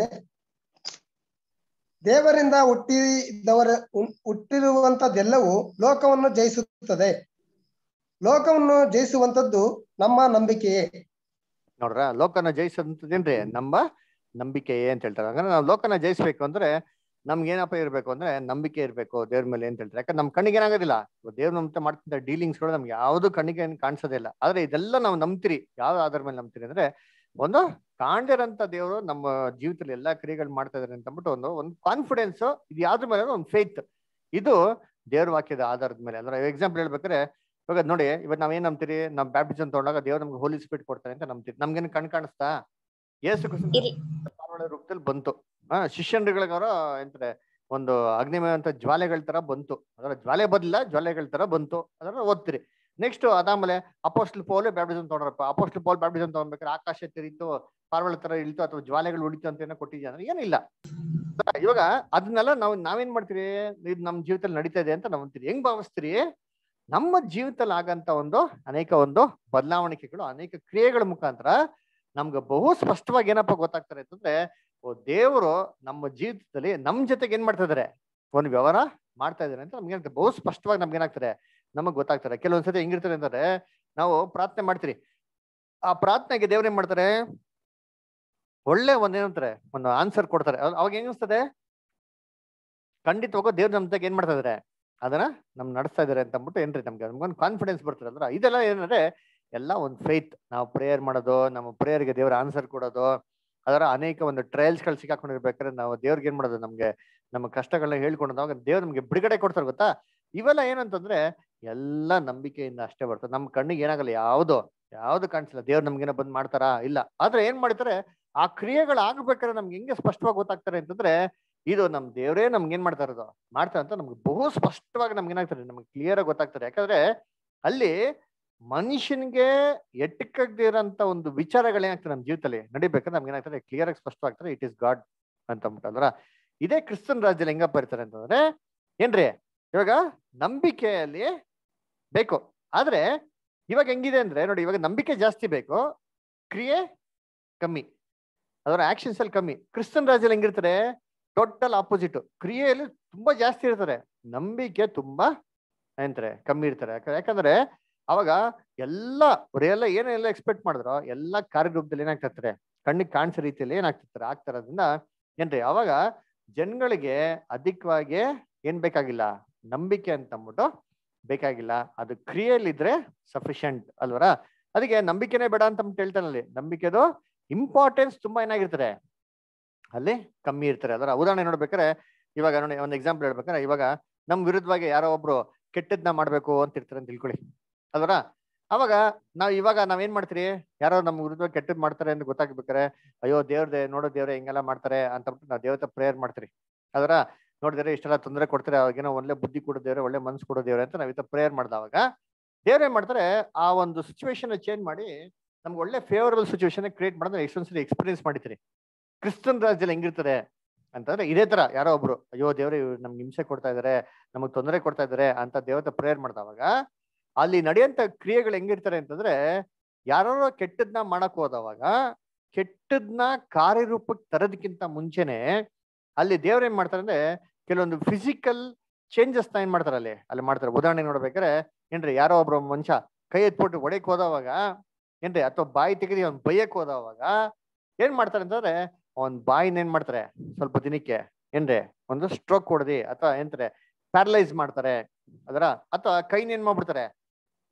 ದೇವರಿಂದ ಹುಟ್ಟಿದವರ ಉಂ- ಹುಟ್ಟಿರುವಂತದ್ದೆಲ್ಲವೂ ಲೋಕವನ್ನು ಜಯಿಸುತ್ತದೆ ಲೋಕವನ್ನು ಜಯಿಸುವಂತದ್ದು ನಮ್ಮ ನಂಬಿಕೆಯೇ ನೋಡ್ರ ಲೋಕನ ಜಯಿಸೋದಂತದೇನ್ರಿ ನಮ್ಮ ನಂಬಿಕೆಯೇ ಅಂತ ಹೇಳ್ತಾರೆ ಹಂಗಂದ್ರೆ ನಾವು ಲೋಕನ ಜಯಿಸ್ಬೇಕು ಅಂದ್ರೆ ನಮ್ಗೆ ಏನಪ್ಪ ಇರ್ಬೇಕು ಅಂದ್ರೆ ನಂಬಿಕೆ ಇರ್ಬೇಕು ದೇವ್ರ ಮೇಲೆ ಅಂತ ಹೇಳ್ತಾರೆ ಯಾಕಂದ್ರೆ ನಮ್ ಕಣ್ಣಿಗೆ ಏನಾಗೋದಿಲ್ಲ ದೇವ್ರ ನಮ್ತ ಮಾಡ್ತಿದ್ದ ಡೀಲಿಂಗ್ಸ್ಗಳು ನಮ್ಗೆ ಯಾವ್ದು ಕಣ್ಣಿಗೆ ಏನ್ ಕಾಣಿಸೋದೇ ಇಲ್ಲ ಆದ್ರೆ ಇದೆಲ್ಲ ನಾವು ನಂಬ್ತೀರಿ ಯಾವ ಆಧಾರ ಮೇಲೆ ನಂಬ್ತೀರಿ ಅಂದ್ರೆ ಒಂದು ಕಾಣ್ದಿರಂತ ದೇವರು ನಮ್ಮ ಜೀವಿತದಲ್ಲಿ ಎಲ್ಲಾ ಕ್ರಿಯೆಗಳು ಮಾಡ್ತಾ ಇದಾರೆ ಅಂತ ಅಂದ್ಬಿಟ್ಟು ಒಂದು ಒಂದು ಕಾನ್ಫಿಡೆನ್ಸ್ ಇದು ಯಾವ್ದ್ರ ಮೇಲೆ ಅಂದ್ರೆ ಒಂದು ಫೇತ್ ಇದು ದೇವ್ರ ವಾಕ್ಯದ ಆಧಾರದ ಮೇಲೆ ಅಂದ್ರೆ ಎಕ್ಸಾಂಪಲ್ ಹೇಳ್ಬೇಕಾದ್ರೆ ಇವಾಗ ನೋಡಿ ಇವಾಗ ನಾವೇನ್ ನಂಬ್ತೀರಿ ನಮ್ ಬ್ಯಾಪ್ಟಿಸಮ್ ತಗೊಂಡಾಗ ದೇವ್ರು ನಮ್ಗೆ ಹೋಲಿ ಸ್ಪಿರಿಟ್ ಕೊಡ್ತಾರೆ ಅಂತ ನಂಬ್ತೀರಿ ನಮ್ಗೇನು ಕಣ್ ಕಾಣಿಸ್ತಾ ಯೇಸು ಕ್ರಿಸ್ತನ ಇಲ್- ಪಾರಿವಾಳ ರೂಪದಲ್ಲಿ ಬಂತು ಹಾ ಶಿಷ್ಯನ್ಗಳಿಗವರ ಎಂತಾರೆ ಒಂದು ಅಗ್ನಿಮಯ ಅಂತ ಜ್ವಾಲೆಗಳ ತರ ಬಂತು ಅದರ ಜ್ವಾಲೆ ಬದಲ ಜ್ವಾಲೆಗಳ ತರ ಬಂತು ಅದನ್ನ ಓದ್ತೀರಿ ನೆಕ್ಸ್ಟ್ ಅದಾದ್ಮೇಲೆ ಅಪೋಸ್ಟಲ್ ಪೌಲ್ ಬ್ಯಾಪ್ಟಿಸಮ್ ತಗೊಂಡ್ರಪ್ಪ ಅಪೋಸ್ಟಲ್ ಪೌಲ್ ಬ್ಯಾಪ್ಟಿಸಮ್ ತಗೊಂಡ್ಬೇಕಾದ್ರೆ ಆಕಾಶ ತಿರಿತು ಪಾರಿವಾಳ ತರ ಇಳಿತು ಅಥವಾ ಜ್ವಾಲೆಗಳು ಉಳಿತು ಅಂತ ಏನೋ ಕೊಟ್ಟಿದ್ಯಾ ಅಂದ್ರೆ ಏನಿಲ್ಲ ಇವಾಗ ಅದನ್ನೆಲ್ಲ ನಾವು ನಾವೇನ್ ಮಾಡ್ತೀರಿ ಇದು ನಮ್ಮ ಜೀವಿತದಲ್ಲಿ ನಡೀತಾ ಇದೆ ಅಂತ ನಾವು ಅಂತೀರಿ ಹೆಂಗ್ ಭಾವಿಸ್ತೀರಿ ನಮ್ಮ ಜೀವಿತದಲ್ಲಿ ಆಗಂತ ಒಂದು ಅನೇಕ ಒಂದು ಬದಲಾವಣೆಗಳು ಅನೇಕ ಕ್ರಿಯೆಗಳ ಮುಖಾಂತರ ನಮ್ಗೆ ಬಹು ಸ್ಪಷ್ಟವಾಗಿ ಏನಪ್ಪ ಗೊತ್ತಾಗ್ತಾರೆ ಅಂತಂದ್ರೆ ಓ ದೇವರು ನಮ್ಮ ಜೀವಿತದಲ್ಲಿ ನಮ್ ಜೊತೆಗೆ ಏನ್ ಮಾಡ್ತಾ ಇದಾರೆ ಒಂದು ವ್ಯವಹಾರ ಮಾಡ್ತಾ ಇದಾರೆ ಅಂತ ನಮ್ಗೆ ಏನಾಗ್ತದೆ ಬಹು ಸ್ಪಷ್ಟವಾಗಿ ನಮ್ಗೆ ಏನಾಗ್ತಾರೆ ನಮಗ್ ಗೊತ್ತಾಗ್ತಾರೆ ಕೆಲವೊಂದ್ಸತಿ ಹೆಂಗಿರ್ತಾರೆ ಅಂತಂದ್ರೆ ನಾವು ಪ್ರಾರ್ಥನೆ ಮಾಡ್ತೀರಿ ಆ ಪ್ರಾರ್ಥನೆಗೆ ದೇವ್ರು ಏನ್ ಮಾಡ್ತಾರೆ ಒಳ್ಳೆ ಒಂದ್ ಏನಂತಾರೆ ಒಂದು ಆನ್ಸರ್ ಕೊಡ್ತಾರೆ ಅವ್- ಅವಾಗ ಹೆಂಗಿಸ್ತದೆ ಖಂಡಿತವಾಗೂ ದೇವ್ರ ನಮ್ ಜೊತೆಗೆ ಏನ್ ಮಾಡ್ತಾ ಇದಾರೆ ಅದನ್ನ ನಮ್ ನಡೆಸ್ತಾ ಇದಾರೆ ಅಂತ ಅಂದ್ಬಿಟ್ಟು ಏನ್ರಿ ನಮ್ಗೆ ನಮ್ಗೊಂದು ಕಾನ್ಫಿಡೆನ್ಸ್ ಬರ್ತದೆ ಅಂದ್ರೆ ಇದೆಲ್ಲ ಏನಂದ್ರೆ ಎಲ್ಲ ಒಂದು ಫೇತ್ ನಾವು ಪ್ರೇಯರ್ ಮಾಡೋದು ನಮ್ಮ ಪ್ರೇಯರ್ಗೆ ದೇವ್ರ ಆನ್ಸರ್ ಕೊಡೋದು ಅದರ ಅನೇಕ ಒಂದು ಟ್ರಯಲ್ಸ್ ಗಳು ಸಿಕ್ಕಾಕೊಂಡಿರ್ಬೇಕಾದ್ರೆ ನಾವು ದೇವ್ರಿಗೆ ಏನ್ ಮಾಡೋದು ನಮ್ಗೆ ನಮ್ಮ ಕಷ್ಟಗಳನ್ನ ಹೇಳ್ಕೊಂಡು ಅವಾಗ ದೇವ್ರು ನಮ್ಗೆ ಬಿಡುಗಡೆ ಕೊಡ್ತಾರೆ ಗೊತ್ತಾ ಇವೆಲ್ಲ ಏನಂತಂದ್ರೆ ಎಲ್ಲ ನಂಬಿಕೆಯಿಂದ ಅಷ್ಟೇ ಬರ್ತದೆ ನಮ್ಮ ಕಣ್ಣಿಗೆ ಏನಾಗಲ್ಲ ಯಾವ್ದು ಯಾವ್ದು ಕಾಣಿಸಿಲ್ಲ ದೇವ್ರು ನಮ್ಗೇನೋ ಬಂದ್ ಮಾಡ್ತಾರಾ ಇಲ್ಲ ಆದ್ರೆ ಏನ್ ಮಾಡ್ತಾರೆ ಆ ಕ್ರಿಯೆಗಳು ಆಗ್ಬೇಕಾದ್ರೆ ನಮ್ಗೆ ಹೆಂಗೆ ಸ್ಪಷ್ಟವಾಗಿ ಗೊತ್ತಾಗ್ತಾರೆ ಅಂತಂದ್ರೆ ಇದು ನಮ್ ದೇವರೇ ನಮ್ಗೆ ಏನ್ ಮಾಡ್ತಾ ಇರೋದು ಮಾಡ್ತಾರೆ ಅಂತ ನಮ್ಗೆ ಬಹು ಸ್ಪಷ್ಟವಾಗಿ ನಮ್ಗೆ ಏನಾಗ್ತಾರೆ ನಮ್ಗೆ ಕ್ಲಿಯರ್ ಆಗಿ ಗೊತ್ತಾಗ್ತಾರೆ ಯಾಕಂದ್ರೆ ಅಲ್ಲಿ ಮನುಷ್ಯನಿಗೆ ಎಟ್ಟಕ್ಕಾಗದೇ ಇರೋಂತ ಒಂದು ವಿಚಾರಗಳೇನಾಗ್ತದೆ ನಮ್ಮ ಜೀವಿತದಲ್ಲಿ ನಡಿಬೇಕಾದ್ರೆ ನಮ್ಗೆ ಏನಾಗ್ತದೆ ಕ್ಲಿಯರ್ ಆಗಿ ಸ್ಪಷ್ಟವಾಗ್ತದೆ ಇಟ್ ಇಸ್ ಗಾಡ್ ಅಂತ ಅಂದ್ಬಿಟ್ಟಂದ್ರ ಇದೇ ಕ್ರಿಸ್ತನ್ ರಾಜ್ಯದಲ್ಲಿ ಹೆಂಗಪ್ಪ ಇರ್ತಾರೆ ಅಂತಂದ್ರೆ ಏನ್ರಿ ಇವಾಗ ನಂಬಿಕೆಯಲ್ಲಿ ಬೇಕು ಆದ್ರೆ ಇವಾಗ ಹೆಂಗಿದೆ ಅಂದ್ರೆ ನೋಡಿ ಇವಾಗ ನಂಬಿಕೆ ಜಾಸ್ತಿ ಬೇಕು ಕ್ರಿಯೆ ಕಮ್ಮಿ ಅದರ ಆಕ್ಷನ್ಸ್ ಅಲ್ಲಿ ಕಮ್ಮಿ ಕ್ರಿಸ್ತನ್ ರಾಜ್ಯದಲ್ಲಿ ಹೆಂಗಿರ್ತಾರೆ ಟೋಟಲ್ ಆಪೋಸಿಟ್ ಕ್ರಿಯೆಯಲ್ಲಿ ತುಂಬಾ ಜಾಸ್ತಿ ಇರ್ತಾರೆ ನಂಬಿಕೆ ತುಂಬಾ ಏನಂತಾರೆ ಕಮ್ಮಿ ಇರ್ತಾರೆ ಯಾಕ- ಯಾಕಂದ್ರೆ ಅವಾಗ ಎಲ್ಲ ಅವರೆಲ್ಲ ಏನೆಲ್ಲ ಎಕ್ಸ್ಪೆಕ್ಟ್ ಮಾಡಿದ್ರೋ ಎಲ್ಲ ಕಾರ್ಯರೂಪದಲ್ಲಿ ಏನಾಗ್ತಿರ್ತಾರೆ ಕಣ್ಣಿಗೆ ಕಾಣಿಸೋ ರೀತಿಯಲ್ಲಿ ಏನಾಗ್ತಿರ್ತಾರೆ ಆಗ್ತಾರದ್ರಿಂದ ಏನ್ರಿ ಅವಾಗ ಜನಗಳಿಗೆ ಅಧಿಕವಾಗಿ ಏನ್ ಬೇಕಾಗಿಲ್ಲ ನಂಬಿಕೆ ಅಂತ ಅಂದ್ಬಿಟ್ಟು ಬೇಕಾಗಿಲ್ಲ ಅದು ಕ್ರಿಯೆಯಲ್ಲಿದ್ರೆ ಸಫಿಶಿಯಂಟ್ ಅಲ್ವರ ಅದಕ್ಕೆ ನಂಬಿಕೆನೇ ಬೇಡ ಅಂತ ಅಂದ್ಬಿಟ್ಟು ಹೇಳ್ತಾನೆ ಅಲ್ಲಿ ನಂಬಿಕೆದು ಇಂಪಾರ್ಟೆನ್ಸ್ ತುಂಬಾ ಏನಾಗಿರ್ತಾರೆ ಅಲ್ಲಿ ಕಮ್ಮಿ ಇರ್ತಾರೆ ಅದರ ಉದಾಹರಣೆ ನೋಡ್ಬೇಕಾದ್ರೆ ಇವಾಗ ನೋಡಿ ಒಂದು ಎಕ್ಸಾಂಪಲ್ ಹೇಳ್ಬೇಕಾದ್ರೆ ಇವಾಗ ನಮ್ ವಿರುದ್ಧವಾಗಿ ಯಾರೋ ಒಬ್ರು ಕೆಟ್ಟದ್ನ ಮಾಡ್ಬೇಕು ಅಂತ ಇರ್ತಾರೆ ಅಂತ ತಿಳ್ಕೊಳ್ಳಿ ಅಲ್ವರ ಅವಾಗ ನಾವ್ ಇವಾಗ ನಾವೇನ್ ಮಾಡ್ತೀರಿ ಯಾರೋ ನಮ್ ವಿರುದ್ಧವಾಗಿ ಕೆಟ್ಟದ್ ಮಾಡ್ತಾರೆ ಅಂತ ಗೊತ್ತಾಗ್ಬೇಕಾರೆ ಅಯ್ಯೋ ದೇವ್ರದೇ ನೋಡೋ ದೇವ್ರೆ ಹಿಂಗೆಲ್ಲ ಮಾಡ್ತಾರೆ ಅಂತ ಅಂದ್ಬಿಟ್ಟು ನಾವು ದೇವತೆ ಪ್ರೇಯರ್ ಮಾಡ್ತೀರಿ ಅದರ ನೋಡಿದ್ರೆ ಇಷ್ಟೆಲ್ಲ ತೊಂದರೆ ಕೊಡ್ತಾರೆ ಅವಾಗೇನೋ ಒಳ್ಳೆ ಬುದ್ಧಿ ಕೊಡೋ ದೇವ್ರೆ ಒಳ್ಳೆ ಮನ್ಸು ಕೊಡೋ ದೇವ್ರೆ ಅಂತ ನಾವ್ ಪ್ರೇಯರ್ ಮಾಡ್ದವಾಗ ದೇವ್ರ ಏನ್ ಮಾಡ್ತಾರೆ ಆ ಒಂದು ಸಿಚುವೇಶನ್ ಚೇಂಜ್ ಮಾಡಿ ನಮ್ಗೆ ಒಳ್ಳೆ ಫೇವರಬಲ್ ಸಿಚುವೇಶನ್ ಕ್ರಿಯೇಟ್ ಮಾಡಿದ್ರೆ ಎಷ್ಟೊಂದ್ಸರಿ ಎಕ್ಸ್ಪೀರಿಯನ್ಸ್ ಮಾಡಿತೀರಿ ಕ್ರಿಸ್ತನ್ ರಾಜ್ಯದಲ್ಲಿ ಹೆಂಗಿರ್ತಾರೆ ಅಂತಂದ್ರೆ ಇದೇ ತರ ಯಾರೋ ಒಬ್ರು ಅಯ್ಯೋ ದೇವ್ರೆ ಇವ್ರು ನಮ್ಗೆ ಹಿಂಸೆ ಕೊಡ್ತಾ ಇದಾರೆ ನಮಗ್ ತೊಂದರೆ ಕೊಡ್ತಾ ಇದಾರೆ ಅಂತ ದೇವತೆ ಪ್ರೇಯರ್ ಮಾಡ್ದವಾಗ ಅಲ್ಲಿ ನಡೆಯಂತ ಕ್ರಿಯೆಗಳು ಹೆಂಗಿರ್ತಾರೆ ಅಂತಂದ್ರೆ ಯಾರೋ ಕೆಟ್ಟದ್ನ ಮಾಡಕ್ ಹೋದವಾಗ ಕೆಟ್ಟದ್ನ ಕಾರ್ಯರೂಪಕ್ಕೆ ತರೋದಕ್ಕಿಂತ ಮುಂಚೆನೆ ಅಲ್ಲಿ ದೇವ್ರ ಏನ್ ಮಾಡ್ತಾರೆ ಅಂದ್ರೆ ಕೆಲವೊಂದು ಫಿಸಿಕಲ್ ಚೇಂಜಸ್ ನ ಏನ್ ಮಾಡ್ತಾರೆ ಅಲ್ಲಿ ಅಲ್ಲಿ ಮಾಡ್ತಾರೆ ಉದಾಹರಣೆ ನೋಡ್ಬೇಕಾದ್ರೆ ಏನ್ರಿ ಯಾರೋ ಒಬ್ರು ಮನುಷ್ಯ ಕೈ ಎತ್ಬಿಟ್ಟು ಒಡೆಕ್ ಹೋದವಾಗ ಏನ್ರಿ ಅಥವಾ ಬಾಯಿ ತೆಗೆದು ಅವ್ನ್ ಬೈಯಕ್ ಹೋದವಾಗ ಏನ್ ಮಾಡ್ತಾರೆ ಅಂತಂದ್ರೆ ಅವ್ನ್ ಬಾಯಿನ ಏನ್ ಮಾಡ್ತಾರೆ ಸ್ವಲ್ಪ ದಿನಕ್ಕೆ ಏನ್ರಿ ಒಂದು ಸ್ಟ್ರೋಕ್ ಹೊಡೆದಿ ಅಥವಾ ಏನ್ತಾರೆ ಪ್ಯಾರಲೈಸ್ ಮಾಡ್ತಾರೆ ಅದರ ಅಥವಾ ಕೈನ ಏನ್ ಮಾಡ್ಬಿಡ್ತಾರೆ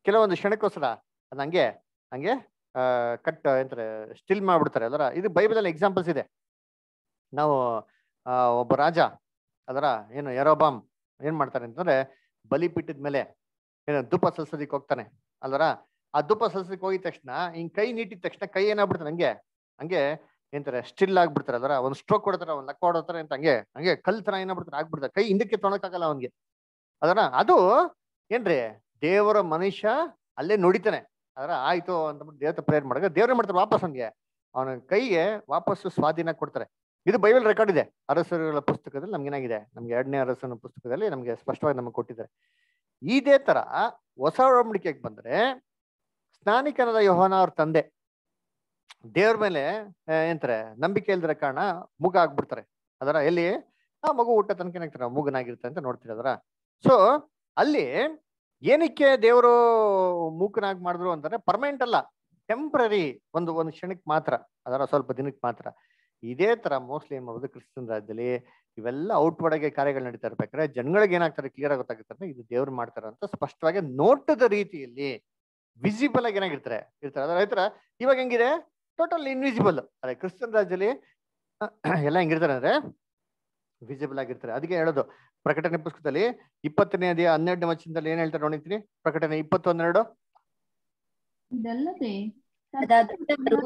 ಕೆಲವೊಂದು ಕ್ಷಣಕ್ಕೋಸ್ಕರ ಅದ್ ಹಂಗೆ ಹಂಗೆ ಆ, ಕಟ್ ಎಂತಾರೆ ಸ್ಟಿಲ್ ಮಾಡ್ಬಿಡ್ತಾರೆ ಅದರ ಇದು ಬೈಬಲಲ್ಲಿ ಎಕ್ಸಾಂಪಲ್ಸ್ ಇದೆ ನಾವು ಆ, ಒಬ್ಬ ರಾಜ ಅದರ ಏನು ಯರೋಬಾಮ್ ಏನ್ ಮಾಡ್ತಾರೆ ಅಂತಂದ್ರೆ ಬಲಿಪೀಠದ ಮೇಲೆ ಏನು ಧೂಪ ಸಲ್ಸೋದಿಕ್ ಹೋಗ್ತಾನೆ ಅಲ್ವರ ಆ ಧೂಪ ಸಲ್ಸೋದಿಕ್ ಹೋಗಿದ ತಕ್ಷಣ ಹಿಂಗ್ ಕೈ ನೀಟಿದ ತಕ್ಷಣ ಕೈ ಏನಾಗ್ಬಿಡ್ತಾನೆ ಹಂಗೆ ಹಂಗೆ ಏನಂತಾರೆ ಸ್ಟಿಲ್ ಆಗ್ಬಿಡ್ತಾರೆ ಅದರ ಒಂದ್ ಸ್ಟ್ರೋಕ್ ಕೊಡ್ತಾರೆ ಒಂದ್ ಲಕ್ಕ ಹೊಡೋತಾರೆ ಅಂತ ಹಂಗೆ ಹಂಗೆ ಕಲ್ ತರ ಏನಾಗ್ಬಿಡ್ತಾರೆ ಆಗ್ಬಿಡ್ತಾರೆ ಕೈ ಹಿಂದಕ್ಕೆ ತೊಗೊಳಕ್ಕಾಗಲ್ಲ ಅವನ್ಗೆ ಅದರ ಅದು ಏನ್ರಿ ದೇವರ ಮನುಷ್ಯ ಅಲ್ಲೇ ನುಡಿತಾನೆ ಅದರ ಆಯ್ತು ಅಂತ ದೇವತ ಪ್ರೇಯರ್ ಮಾಡಿದ್ರೆ ದೇವ್ರ ಮಾಡ್ತಾರೆ ವಾಪಸ್ ಹಂಗೆ ಅವನ ಕೈಗೆ ವಾಪಸ್ಸು ಸ್ವಾಧೀನ ಕೊಡ್ತಾರೆ ಇದು ಬೈಬಲ್ ರೆಕಾರ್ಡ್ ಇದೆ ಅರಸರುಗಳ ಪುಸ್ತಕದಲ್ಲಿ ನಮ್ಗೆ ಏನಾಗಿದೆ ನಮ್ಗೆ ಎರಡನೇ ಅರಸನ ಪುಸ್ತಕದಲ್ಲಿ ನಮ್ಗೆ ಸ್ಪಷ್ಟವಾಗಿ ನಮಗೆ ಕೊಟ್ಟಿದ್ದಾರೆ ಇದೇ ತರ ಹೊಸ ಒಡಂಬಡಿಕೆಗೆ ಬಂದ್ರೆ ಸ್ನಾನಿಕನಾದ ಯೋಹಾನ ಅವ್ರ ತಂದೆ ದೇವ್ರ ಮೇಲೆ ಆ, ಏನಂತಾರೆ ನಂಬಿಕೆ ಇಲ್ದಿರ ಕಾರಣ ಮುಗ ಆಗ್ಬಿಡ್ತಾರೆ ಅದರ ಎಲ್ಲಿ ಆ ಮಗು ಊಟ ತನಕ ಏನಾಗ್ತಾರೆ ಮೂಗನಾಗಿರುತ್ತೆ ಅಂತ ನೋಡ್ತೀರಿ ಅದರ ಸೊ ಅಲ್ಲಿ ಏನಕ್ಕೆ ದೇವರು ಮೂಕನಾಗಿ ಮಾಡಿದ್ರು ಅಂತಂದ್ರೆ ಪರ್ಮನೆಂಟ್ ಅಲ್ಲ ಟೆಂಪ್ರರಿ ಒಂದು ಒಂದು ಕ್ಷಣಕ್ಕೆ ಮಾತ್ರ ಅದರ ಸ್ವಲ್ಪ ದಿನಕ್ಕೆ ಮಾತ್ರ ಇದೇ ತರ ಮೋಸ್ಟ್ಲಿ ಏನ್ ಮಾಡೋದು ಕ್ರಿಸ್ತನ್ ರಾಜ್ಯದಲ್ಲಿ ಇವೆಲ್ಲ ಔಟ್ವರ್ಡ್ ಆಗಿ ಕಾರ್ಯಗಳು ನಡೀತಾ ಇರ್ಬೇಕಾದ್ರೆ ಜನಗಳಿಗೆ ಏನಾಗ್ತಾರೆ ಕ್ಲಿಯರ್ ಆಗಿ ಗೊತ್ತಾಗುತ್ತೆ ಇದು ದೇವ್ರು ಮಾಡ್ತಾರೆ ಅಂತ ಸ್ಪಷ್ಟವಾಗಿ ನೋಟದ ರೀತಿಯಲ್ಲಿ ವಿಸಿಬಲ್ ಆಗಿ ಏನಾಗಿರ್ತಾರೆ ಇರ್ತಾರೆ ಅದರ ರೈತರ ಇವಾಗ ಹೆಂಗಿದೆ ಟೋಟಲ್ ಇನ್ವಿಸಿಬಲ್ ಅದೇ ಕ್ರಿಸ್ತನ್ ರಾಜ್ಯದಲ್ಲಿ ಎಲ್ಲ ಹೆಂಗಿರ್ತಾರೆ ಅಂದ್ರೆ ವಿಸಿಬಲ್ ಆಗಿರ್ತಾರೆ ಅದಕ್ಕೆ ಹೇಳೋದು ಪ್ರಕಟಣೆ ಪುಸ್ತಕದಲ್ಲಿ ಇಪ್ಪತ್ತನೇ ಅಧ್ಯಾಯ ಹನ್ನೆರಡನೇ ವಚನದಲ್ಲಿ ಏನ್ ಹೇಳ್ತಾರೆ ನೋಡಿರ್ತೀನಿ ಪ್ರಕಟಣೆ ಇಪ್ಪತ್ತು ಹನ್ನೆರಡು ಇದಲ್ಲದೆ ಅದಾದವರು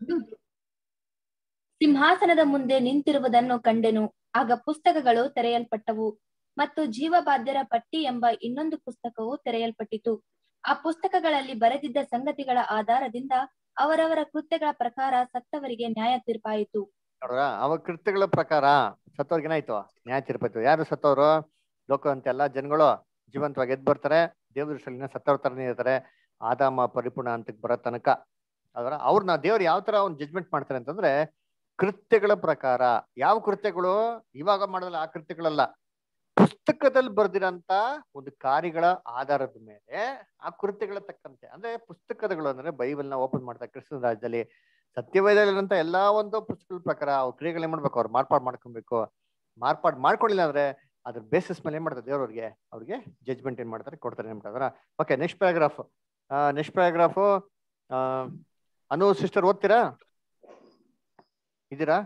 ಸಿಂಹಾಸನದ ಮುಂದೆ ನಿಂತಿರುವುದನ್ನು ಕಂಡೆನು ಆಗ ಪುಸ್ತಕಗಳು ತೆರೆಯಲ್ಪಟ್ಟವು ಮತ್ತು ಜೀವಬಾಧ್ಯರ ಪಟ್ಟಿ ಎಂಬ ಇನ್ನೊಂದು ಪುಸ್ತಕವು ತೆರೆಯಲ್ಪಟ್ಟಿತು ಆ ಪುಸ್ತಕಗಳಲ್ಲಿ ಬರೆದಿದ್ದ ಸಂಗತಿಗಳ ಆಧಾರದಿಂದ ಅವರವರ ಕೃತ್ಯಗಳ ಪ್ರಕಾರ ಸತ್ತವರಿಗೆ ನ್ಯಾಯ ತೀರ್ಪಾಯಿತು ನೋಡ್ರ ಅವ ಕೃತ್ಯಗಳ ಪ್ರಕಾರ ಸತ್ತವ್ರಿಗೆ ಏನಾಯ್ತು ನ್ಯಾಯ ತೀರ್ಪಾಯ್ತು ಯಾರು ಸತ್ತವ್ರು ಲೋಕ ಅಂತ ಎಲ್ಲ ಜನಗಳು ಜೀವಂತವಾಗಿ ಎದ್ದು ಬರ್ತಾರೆ ದೇವ್ರ ದೃಷ್ಟಿಯಲ್ಲಿ ಸತ್ತವ್ರ ತರನೇ ಇರ್ತಾರೆ ಆದಾಮ ಪರಿಪೂರ್ಣ ಅಂತಕ್ಕೆ ಬರೋ ತನಕ ಅದರ ಅವ್ರನ್ನ ದೇವ್ರು ಯಾವ ತರ ಅವ್ನು ಜಜ್ಮೆಂಟ್ ಮಾಡ್ತಾರೆ ಅಂತಂದ್ರೆ ಕೃತ್ಯಗಳ ಪ್ರಕಾರ ಯಾವ ಕೃತ್ಯಗಳು ಇವಾಗ ಮಾಡೋದಲ್ಲ ಆ ಕೃತ್ಯಗಳಲ್ಲ ಪುಸ್ತಕದಲ್ಲಿ ಬರ್ದಿರಂತ ಒಂದು ಕಾರ್ಯಗಳ ಆಧಾರದ ಮೇಲೆ ಆ ಕೃತ್ಯಗಳ ತಕ್ಕಂತೆ ಅಂದ್ರೆ ಪುಸ್ತಕಗಳು ಅಂದ್ರೆ ಬೈಬಲ್ ನ ಓಪನ್ ಮಾಡ್ತಾರೆ ಕ್ರಿಸ್ತನ ರಾಜ್ಯದಲ್ಲಿ ಸತ್ಯವೇದಲ್ಲಿರುವಂತ ಎಲ್ಲಾ ಒಂದು ಪುಸ್ತಕಗಳ ಪ್ರಕಾರ ಅವ್ರ ಕ್ರಿಯೆಗಳು ಏನ್ ಮಾಡ್ಬೇಕು ಅವ್ರು ಮಾರ್ಪಾಡು ಮಾಡ್ಕೊಬೇಕು ಮಾರ್ಪಾಡು ಮಾಡ್ಕೊಳ್ಳಿಲ್ಲ ಅಂದ್ರೆ ಅದ್ರ ಬೇಸಿಸ್ ಮೇಲೆ ಏನ್ ಮಾಡ್ತಾರೆ ದೇವ್ರವ್ರಿಗೆ ಅವ್ರಿಗೆ ಜಜ್ಮೆಂಟ್ ಏನ್ ಮಾಡ್ತಾರೆ ಕೊಡ್ತಾರೆ ಏನ್ ಮಾಡ್ತಾರೆ okay next paragraph next paragraph Anu sister ಓದ್ತೀರಾ ಇದ್ದೀರಾ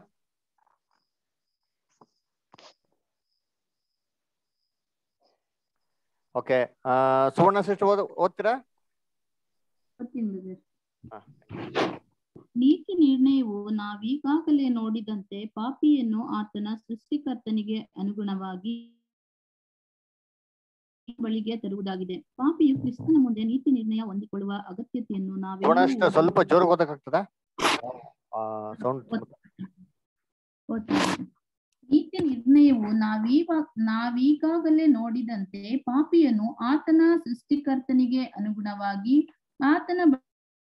ಓಕೆ ಸುವರ್ಣ ಸಿಸ್ಟರ್ ಓದ್ ಓದ್ತೀರಾ ಗೊತ್ತಿಲ್ಲ brother. ಹಾ. ನೀತಿ ನಿರ್ಣಯವು ನಾವೀಗಾಗಲೇ ನೋಡಿದಂತೆ ಪಾಪಿಯನ್ನು ಆತನ ಸೃಷ್ಟಿಕರ್ತನಿಗೆ ಅನುಗುಣವಾಗಿ ಬಳಿಗೆ ತರುವುದಾಗಿದೆ ಪಾಪಿಯು ಕ್ರಿಸ್ತನ ಮುಂದೆ ನೀತಿ ನಿರ್ಣಯ ಹೊಂದಿಕೊಳ್ಳುವ ಅಗತ್ಯತೆಯನ್ನು ಸುವರ್ಣ ನಾವೆಲ್ಲರೂ ಸಿಸ್ಟರ್ ಸ್ವಲ್ಪ ಜೋರಾಗಿ ಓದಕ್ಕಾಗ್ತದಾ ಸೌಂಡ್ ಓದ್ತೀನಿ. ನೀತಿ ನಿರ್ಣಯವು ನಾವೀಗ ನಾವೀಗಾಗಲೇ ನೋಡಿದಂತೆ ಪಾಪಿಯನ್ನು ಆತನ ಸೃಷ್ಟಿಕರ್ತನಿಗೆ ಅನುಗುಣವಾಗಿ ಆತನ ಬ-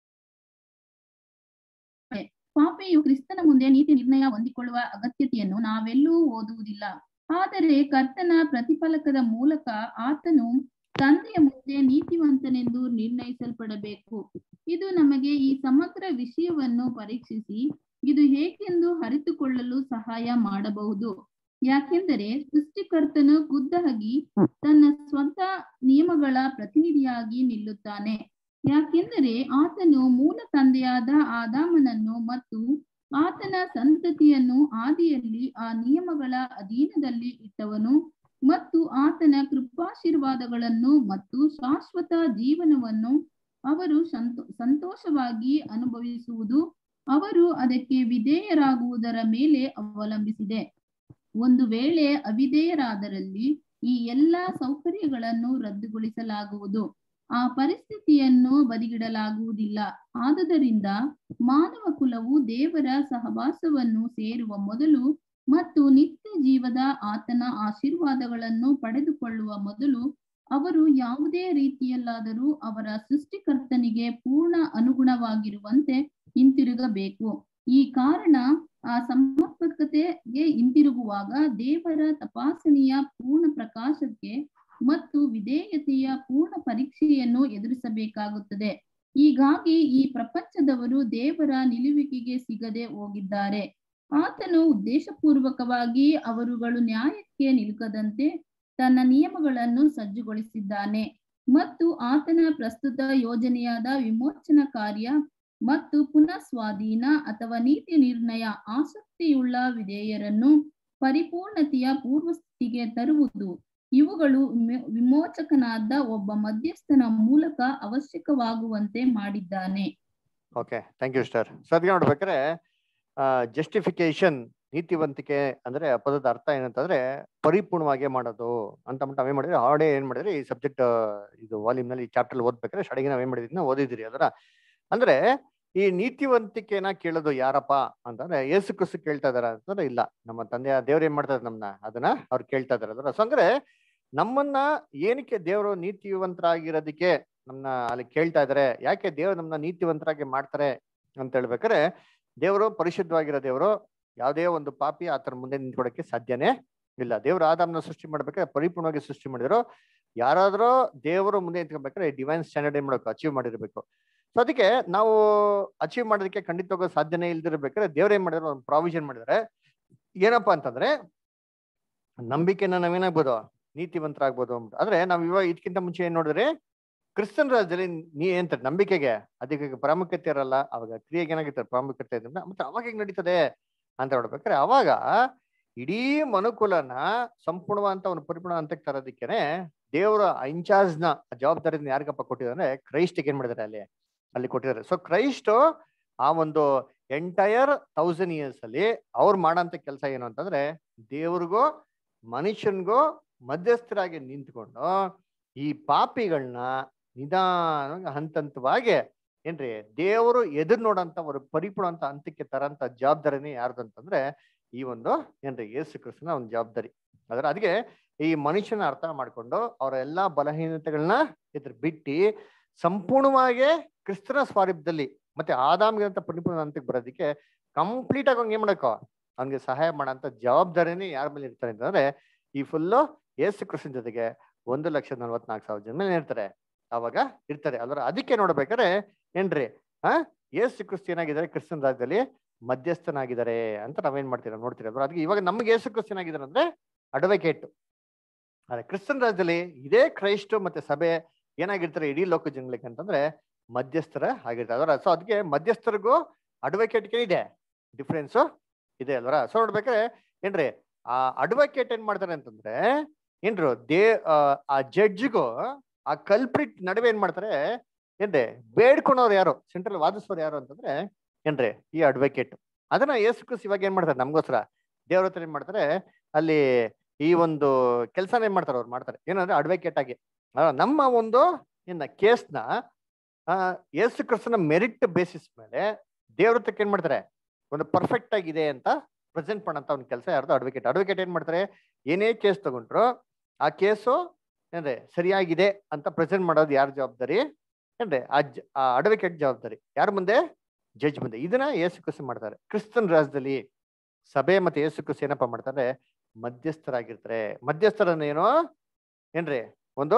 ಪಾಪಿಯು ಕ್ರಿಸ್ತನ ಮುಂದೆ ನೀತಿ ನಿರ್ಣಯ ಹೊಂದಿಕೊಳ್ಳುವ ಅಗತ್ಯತೆಯನ್ನು ನಾವೆಲ್ಲೂ ಓದುವುದಿಲ್ಲ ಆದರೆ ಕರ್ತನ ಪ್ರತಿಫಲಕದ ಮೂಲಕ ಆತನು ತಂದೆಯ ಮುಂದೆ ನೀತಿವಂತನೆಂದು ನಿರ್ಣಯಿಸಲ್ಪಡಬೇಕು ಇದು ನಮಗೆ ಈ ಸಮಗ್ರ ವಿಷಯವನ್ನು ಪರೀಕ್ಷಿಸಿ ಇದು ಹೇಗೆಂದು ಅರಿತುಕೊಳ್ಳಲು ಸಹಾಯ ಮಾಡಬಹುದು ಯಾಕೆಂದರೆ ಸೃಷ್ಟಿಕರ್ತನು ಖುದ್ದಾಗಿ ತನ್ನ ಸ್ವಂತ ನಿಯಮಗಳ ಪ್ರತಿನಿಧಿಯಾಗಿ ನಿಲ್ಲುತ್ತಾನೆ ಯಾಕೆಂದರೆ ಆತನು ಮೂಲ ತಂದೆಯಾದ ಆದಾಮನನ್ನು ಮತ್ತು ಆತನ ಸಂತತಿಯನ್ನು ಆದಿಯಲ್ಲಿ ಆ ನಿಯಮಗಳ ಅಧೀನದಲ್ಲಿ ಇಟ್ಟವನು ಮತ್ತು ಆತನ ಕೃಪಾಶೀರ್ವಾದಗಳನ್ನು ಮತ್ತು ಶಾಶ್ವತ ಜೀವನವನ್ನು ಅವರು ಸಂತೋ ಸಂತೋಷವಾಗಿ ಅನುಭವಿಸುವುದು ಅವರು ಅದಕ್ಕೆ ವಿಧೇಯರಾಗುವುದರ ಮೇಲೆ ಅವಲಂಬಿಸಿದೆ ಒಂದು ವೇಳೆ ಅವಿಧೇಯರಾದರಲ್ಲಿ ಈ ಎಲ್ಲಾ ಸೌಕರ್ಯಗಳನ್ನು ರದ್ದುಗೊಳಿಸಲಾಗುವುದು ಆ ಪರಿಸ್ಥಿತಿಯನ್ನು ಬದಿಗಿಡಲಾಗುವುದಿಲ್ಲ ಆದುದರಿಂದ ಮಾನವ ಕುಲವು ದೇವರ ಸಹವಾಸವನ್ನು ಸೇರುವ ಮೊದಲು ಮತ್ತು ನಿತ್ಯ ಜೀವದ ಆತನ ಆಶೀರ್ವಾದಗಳನ್ನು ಪಡೆದುಕೊಳ್ಳುವ ಮೊದಲು ಅವರು ಯಾವುದೇ ರೀತಿಯಲ್ಲಾದರೂ ಅವರ ಸೃಷ್ಟಿಕರ್ತನಿಗೆ ಪೂರ್ಣ ಅನುಗುಣವಾಗಿರುವಂತೆ ಹಿಂತಿರುಗಬೇಕು ಈ ಕಾರಣ ಆ ಸಮರ್ಪಕತೆಗೆ ಹಿಂತಿರುಗುವಾಗ ದೇವರ ತಪಾಸಣೆಯ ಪೂರ್ಣ ಪ್ರಕಾಶಕ್ಕೆ ಮತ್ತು ವಿಧೇಯತೆಯ ಪೂರ್ಣ ಪರೀಕ್ಷೆಯನ್ನು ಎದುರಿಸಬೇಕಾಗುತ್ತದೆ ಹೀಗಾಗಿ ಈ ಪ್ರಪಂಚದವರು ದೇವರ ನಿಲುವಿಕೆಗೆ ಸಿಗದೆ ಹೋಗಿದ್ದಾರೆ ಆತನು ಉದ್ದೇಶಪೂರ್ವಕವಾಗಿ ಅವರುಗಳು ನ್ಯಾಯಕ್ಕೆ ನಿಲುಕದಂತೆ ತನ್ನ ನಿಯಮಗಳನ್ನು ಸಜ್ಜುಗೊಳಿಸಿದ್ದಾನೆ ಮತ್ತು ಆತನ ಪ್ರಸ್ತುತ ಯೋಜನೆಯಾದ ವಿಮೋಚನಾ ಕಾರ್ಯ ಮತ್ತು ಪುನಃ ಸ್ವಾಧೀನ ಅಥವಾ ನೀತಿ ನಿರ್ಣಯ ಆಸಕ್ತಿಯುಳ್ಳ ವಿಧೇಯರನ್ನು ಪರಿಪೂರ್ಣತೆಯ ಪೂರ್ವಸ್ಥಿತಿಗೆ ತರುವುದು ಇವುಗಳು ವಿಮೋ- ವಿಮೋಚಕನಾದ ಒಬ್ಬ ಮಧ್ಯಸ್ಥನ ಮೂಲಕ ಅವಶ್ಯಕವಾಗುವಂತೆ ಮಾಡಿದ್ದಾನೆ ಓಕೆ ಥ್ಯಾಂಕ್ ಯು ಸ್ಟಾರ್ ಸೊ ಅದಕ್ಕೆ ನೋಡ್ಬೇಕಾದ್ರೆ ಜಸ್ಟಿಫಿಕೇಶನ್ ನೀತಿವಂತಿಕೆ ಅಂದ್ರೆ ಆ ಪದದ ಅರ್ಥ ಏನಂತಂದ್ರೆ ಪರಿಪೂರ್ಣವಾಗಿ ಮಾಡೋದು ಅಂತ ಅಂದ್ಬಿಟ್ಟು ನಾವೇನ್ ಮಾಡಿದ್ರೆ ಆಲ್ರೆಡಿ ಏನ್ ಮಾಡಿದ್ರೆ ಈ ಸಬ್ಜೆಕ್ಟ್ ಇದು ವಾಲ್ಯೂಮ್ ನಲ್ಲಿ ಚಾಪ್ಟರ್ ಓದ್ಬೇಕಾದ್ರೆ ಸ್ಟಡಿಗೆ ನಾವೇನ್ ಮಾಡಿದ್ವಿ ಓದಿದ್ರಿ ಅದರ ಅಂದ್ರೆ ಈ ನೀತಿವಂತಿಕೆನ ಕೇಳೋದು ಯಾರಪ್ಪ ಅಂತಂದ್ರೆ ಏಸು ಕ್ರಿಸ್ತು ಕೇಳ್ತಾ ಇದಾರ ಅಂತಂದ್ರೆ ಇಲ್ಲ ನಮ್ಮ ತಂದೆಯ ದೇವ್ರು ಏನ್ ಮಾಡ್ತಾರೆ ನಮ್ಮನ್ನ ಅದನ್ನ ಅವ್ರು ಕೇಳ್ತಾ ಇದಾರೆ ಅದರ ಸೊ ಅಂದ್ರೆ ನಮ್ಮನ್ನ ಏನಕ್ಕೆ ದೇವರು ನೀತಿವಂತರಾಗಿರೋದಕ್ಕೆ ನಮ್ಮನ್ನ ಅಲ್ಲಿ ಕೇಳ್ತಾ ಇದಾರೆ ಯಾಕೆ ದೇವ್ರು ನಮ್ಮನ್ನ ನೀತಿವಂತರಾಗಿ ಮಾಡ್ತಾರೆ ಅಂತ ಹೇಳ್ಬೇಕಾರೆ ದೇವರು ಪರಿಶುದ್ಧವಾಗಿರೋ ದೇವರು ಯಾವುದೇ ಒಂದು ಪಾಪಿ ಆತನ ಮುಂದೆ ನಿಂತ್ಕೊಡಕ್ಕೆ ಸಾಧ್ಯನೇ ಇಲ್ಲ ದೇವರು ಆದಾಮ್ನ ಸೃಷ್ಟಿ ಮಾಡ್ಬೇಕಾದ್ರೆ ಪರಿಪೂರ್ಣವಾಗಿ ಸೃಷ್ಟಿ ಮಾಡಿದ್ರು ಯಾರಾದ್ರೂ ದೇವರು ಮುಂದೆ ನಿಂತ್ಕೊಬೇಕಾದ್ರೆ ಡಿವೈನ್ ಸ್ಟ್ಯಾಂಡರ್ಡ್ ಏನ್ ಮಾಡ್ಬೇಕು ಅಚೀವ್ ಮಾಡಿರ್ಬೇಕು ಸೊ ಅದಕ್ಕೆ ನಾವು ಅಚೀವ್ ಮಾಡೋದಕ್ಕೆ ಖಂಡಿತವಾಗೂ ಸಾಧ್ಯನೇ ಇಲ್ದಿರ್ಬೇಕಾದ್ರೆ ದೇವ್ರು ಏನ್ ಮಾಡಿದ್ರು ಒಂದು ಪ್ರಾವಿಷನ್ ಮಾಡಿದಾರೆ ಏನಪ್ಪಾ ಅಂತಂದ್ರೆ ನಂಬಿಕೆನ ನಾವೇನಾಗ್ಬೋದು ನೀತಿವಂತರಾಗ್ಬೋದು ಅಂತ ಆದ್ರೆ ನಾವ್ ಇವಾಗ ಇದಕ್ಕಿಂತ ಮುಂಚೆ ಏನ್ ನೋಡಿದ್ರೆ ಕ್ರಿಸ್ತನ್ ರಾಜ್ಯದಲ್ಲಿ ನೀ ಏನ್ತ ನಂಬಿಕೆಗೆ ಅದಕ್ಕೆ ಪ್ರಾಮುಖ್ಯತೆ ಇರಲ್ಲ ಅವಾಗ ಕ್ರಿಯೆಗೆ ಏನಾಗಿರ್ತಾರೆ ಪ್ರಾಮುಖ್ಯತೆ ಇದೆ ಮತ್ತೆ ಅವಾಗ ಹೆಂಗ್ ನಡೀತದೆ ಅಂತ ನೋಡ್ಬೇಕಾದ್ರೆ ಅವಾಗ ಇಡೀ ಮನುಕುಲನ ಸಂಪೂರ್ಣವಂತ ಒಂದು ಪರಿಪೂರ್ಣ ಹಂತಕ್ಕೆ ತರೋದಕ್ಕೇನೆ ದೇವರ ಇನ್ಚಾರ್ಜ್ ನ ಜವಾಬ್ದಾರಿನ ಯಾರಿಗಪ್ಪ ಕೊಟ್ಟಿದ್ದಾರೆ ಕ್ರೈಸ್ಟ್ಗೆ ಏನ್ ಮಾಡಿದ್ದಾರೆ ಅಲ್ಲಿ ಅಲ್ಲಿ ಕೊಟ್ಟಿದ್ದಾರೆ ಸೊ ಕ್ರೈಸ್ಟ್ ಆ ಒಂದು ಎಂಟೈರ್ ತೌಸಂಡ್ ಇಯರ್ಸ್ ಅಲ್ಲಿ ಅವ್ರು ಮಾಡಂತ ಕೆಲಸ ಏನು ಅಂತಂದ್ರೆ ದೇವ್ರಿಗೂ ಮನುಷ್ಯನ್ಗೂ ಮಧ್ಯಸ್ಥರಾಗಿ ನಿಂತ್ಕೊಂಡು ಈ ಪಾಪಿಗಳನ್ನ ನಿಧಾನವಾಗಿ ಹಂತ ಹಂತವಾಗಿ ಏನ್ರಿ ದೇವರು ಎದುರು ನೋಡಂತ ಒಂದು ಪರಿಪೂರ್ಣ ಅಂತ ಹಂತಕ್ಕೆ ತರಂತ ಜವಾಬ್ದಾರಿನೇ ಯಾರ್ದು ಅಂತಂದ್ರೆ ಈ ಒಂದು ಏನ್ರಿ ಯೇಸು ಕ್ರಿಸ್ತನ ಒಂದು ಜವಾಬ್ದಾರಿ ಅದ್ರ ಅದಕ್ಕೆ ಈ ಮನುಷ್ಯನ ಅರ್ಥ ಮಾಡ್ಕೊಂಡು ಅವರ ಎಲ್ಲಾ ಬಲಹೀನತೆಗಳನ್ನ ಇದ್ರ ಬಿಟ್ಟು ಸಂಪೂರ್ಣವಾಗಿ ಕ್ರಿಸ್ತನ ಸ್ವಾರೂಪದಲ್ಲಿ ಮತ್ತೆ ಆದಾಮಿಗಿರಂತ ಪರಿಪೂರ್ಣ ಹಂತಕ್ಕೆ ಬರೋದಕ್ಕೆ ಕಂಪ್ಲೀಟ್ ಆಗಿ ಅವ್ನಿಗೆ ಏನ್ ಮಾಡಕ್ಕೋ ಅವ್ನಿಗೆ ಸಹಾಯ ಮಾಡಂತ ಜವಾಬ್ದಾರಿನೇ ಯಾರ ಮೇಲೆ ಇರ್ತಾರೆ ಅಂತಂದ್ರೆ ಈ ಫುಲ್ಲು ಯೇಸು ಕ್ರಿಸ್ತನ ಜೊತೆಗೆ ಒಂದು ಲಕ್ಷ ನಲ್ವತ್ನಾಲ್ಕು ಸಾವಿರ ಜನ ಮೇಲೆ ಇರ್ತಾರೆ ಅವಾಗ ಇರ್ತಾರೆ ಅಲ್ವರ ಅದಕ್ಕೆ ನೋಡ್ಬೇಕಾದ್ರೆ ಏನ್ರಿ ಆ ಯೇಸು ಕ್ರಿಸ್ತ ಏನಾಗಿದ್ದಾರೆ ಕ್ರಿಸ್ತನ ರಾಜ್ಯದಲ್ಲಿ ಮಧ್ಯಸ್ಥನಾಗಿದ್ದಾರೆ ಅಂತ ನಾವೇನ್ ಮಾಡ್ತೀರಾ ನೋಡ್ತೀರಾ ಅಲ್ವಾ? ಅದಕ್ಕೆ ಇವಾಗ ನಮ್ಗೆ ಯೇಸು ಕ್ರಿಸ್ತ ಏನಾಗಿದ್ದಾರೆ ಅಂದ್ರೆ ಅಡ್ವೊಕೇಟ್ ಅದೇ ಕ್ರಿಸ್ತನ್ ರಾಜ್ಯದಲ್ಲಿ ಇದೇ ಕ್ರೈಸ್ಟ್ ಮತ್ತೆ ಸಭೆ ಏನಾಗಿರ್ತಾರೆ ಇಡೀ ಲೋಕ ಜನಗಳಿಗೆ ಅಂತಂದ್ರೆ ಮಧ್ಯಸ್ಥರ ಆಗಿರ್ತಾರೆ ಅದರ ಸೊ ಅದಕ್ಕೆ ಮಧ್ಯಸ್ಥರಿಗೂ ಅಡ್ವೊಕೇಟ್ಗೆ ಇದೆ ಡಿಫ್ರೆನ್ಸ್ ಇದೆ ಅಲ್ವರ ಸೊ ನೋಡ್ಬೇಕಾದ್ರೆ ಏನ್ರಿ ಆ ಅಡ್ವೊಕೇಟ್ ಏನ್ ಮಾಡ್ತಾರೆ ಅಂತಂದ್ರೆ ಏನ್ರು ದೇ ಆ, ಆ ಜಡ್ಜ್ಗೂ ಆ ಕಲ್ಪ್ರಿಟ್ ನಡುವೆ ಏನ್ ಮಾಡ್ತಾರೆ ಏನ್ರಿ ಬೇಡ್ಕೊಳೋರು ಯಾರು ಸೆಂಟ್ರಲ್ ವಾದಿಸೋರು ಯಾರು ಅಂತಂದ್ರೆ ಏನ್ರಿ ಈ ಅಡ್ವೊಕೇಟ್ ಅದನ್ನ ಯೇಸು ಕ್ರಿಸ್ತ ಇವಾಗ ಏನ್ ಮಾಡ್ತಾರೆ ನಮ್ಗೋಸ್ಕರ ದೇವ್ರ ಹತ್ರ ಏನ್ ಮಾಡ್ತಾರೆ ಅಲ್ಲಿ ಈ ಒಂದು ಕೆಲಸನ ಏನ್ ಮಾಡ್ತಾರೆ ಅವ್ರು ಮಾಡ್ತಾರೆ ಏನಂದ್ರೆ ಅಡ್ವೊಕೇಟ್ ಆಗಿ ಆ, ನಮ್ಮ ಒಂದು ಇನ್ನ ಕೇಸ್ನ ಯೇಸು ಕ್ರಿಸ್ತನ ಮೆರಿಟ್ ಬೇಸಿಸ್ ಮೇಲೆ ದೇವ್ರ ಹತ್ರಕ್ಕೆ ಏನ್ ಮಾಡ್ತಾರೆ ಒಂದು ಪರ್ಫೆಕ್ಟ್ ಆಗಿದೆ ಅಂತ ಪ್ರೆಸೆಂಟ್ ಮಾಡಂತ ಒಂದು ಕೆಲಸ ಯಾರ್ದು ಅಡ್ವೊಕೇಟ್ ಅಡ್ವೊಕೇಟ್ ಏನ್ ಮಾಡ್ತಾರೆ ಏನೇ ಕೇಸ್ ತಗೊಂಡ್ರು ಆ ಕೇಸು ಏನ್ರಿ ಸರಿಯಾಗಿದೆ ಅಂತ ಪ್ರೆಸೆಂಟ್ ಮಾಡೋದು ಯಾರ ಜವಾಬ್ದಾರಿ ಏನ್ರಿ ಆ ಜ- ಆ ಅಡ್ವೊಕೇಟ್ ಜವಾಬ್ದಾರಿ ಯಾರ ಮುಂದೆ ಜಡ್ಜ್ ಮುಂದೆ ಇದನ್ನ ಯೇಸು ಕ್ರಿಸ್ತ ಮಾಡ್ತಾರೆ ಕ್ರಿಸ್ತನ್ ರಾಜ್ಯದಲ್ಲಿ ಸಭೆ ಮತ್ತೆ ಯೇಸು ಕ್ರಿಸ್ತ ಏನಪ್ಪಾ ಮಾಡ್ತಾರೆ ಮಧ್ಯಸ್ಥರಾಗಿರ್ತಾರೆ ಮಧ್ಯಸ್ಥರನ್ನ ಏನೋ ಏನ್ರಿ ಒಂದು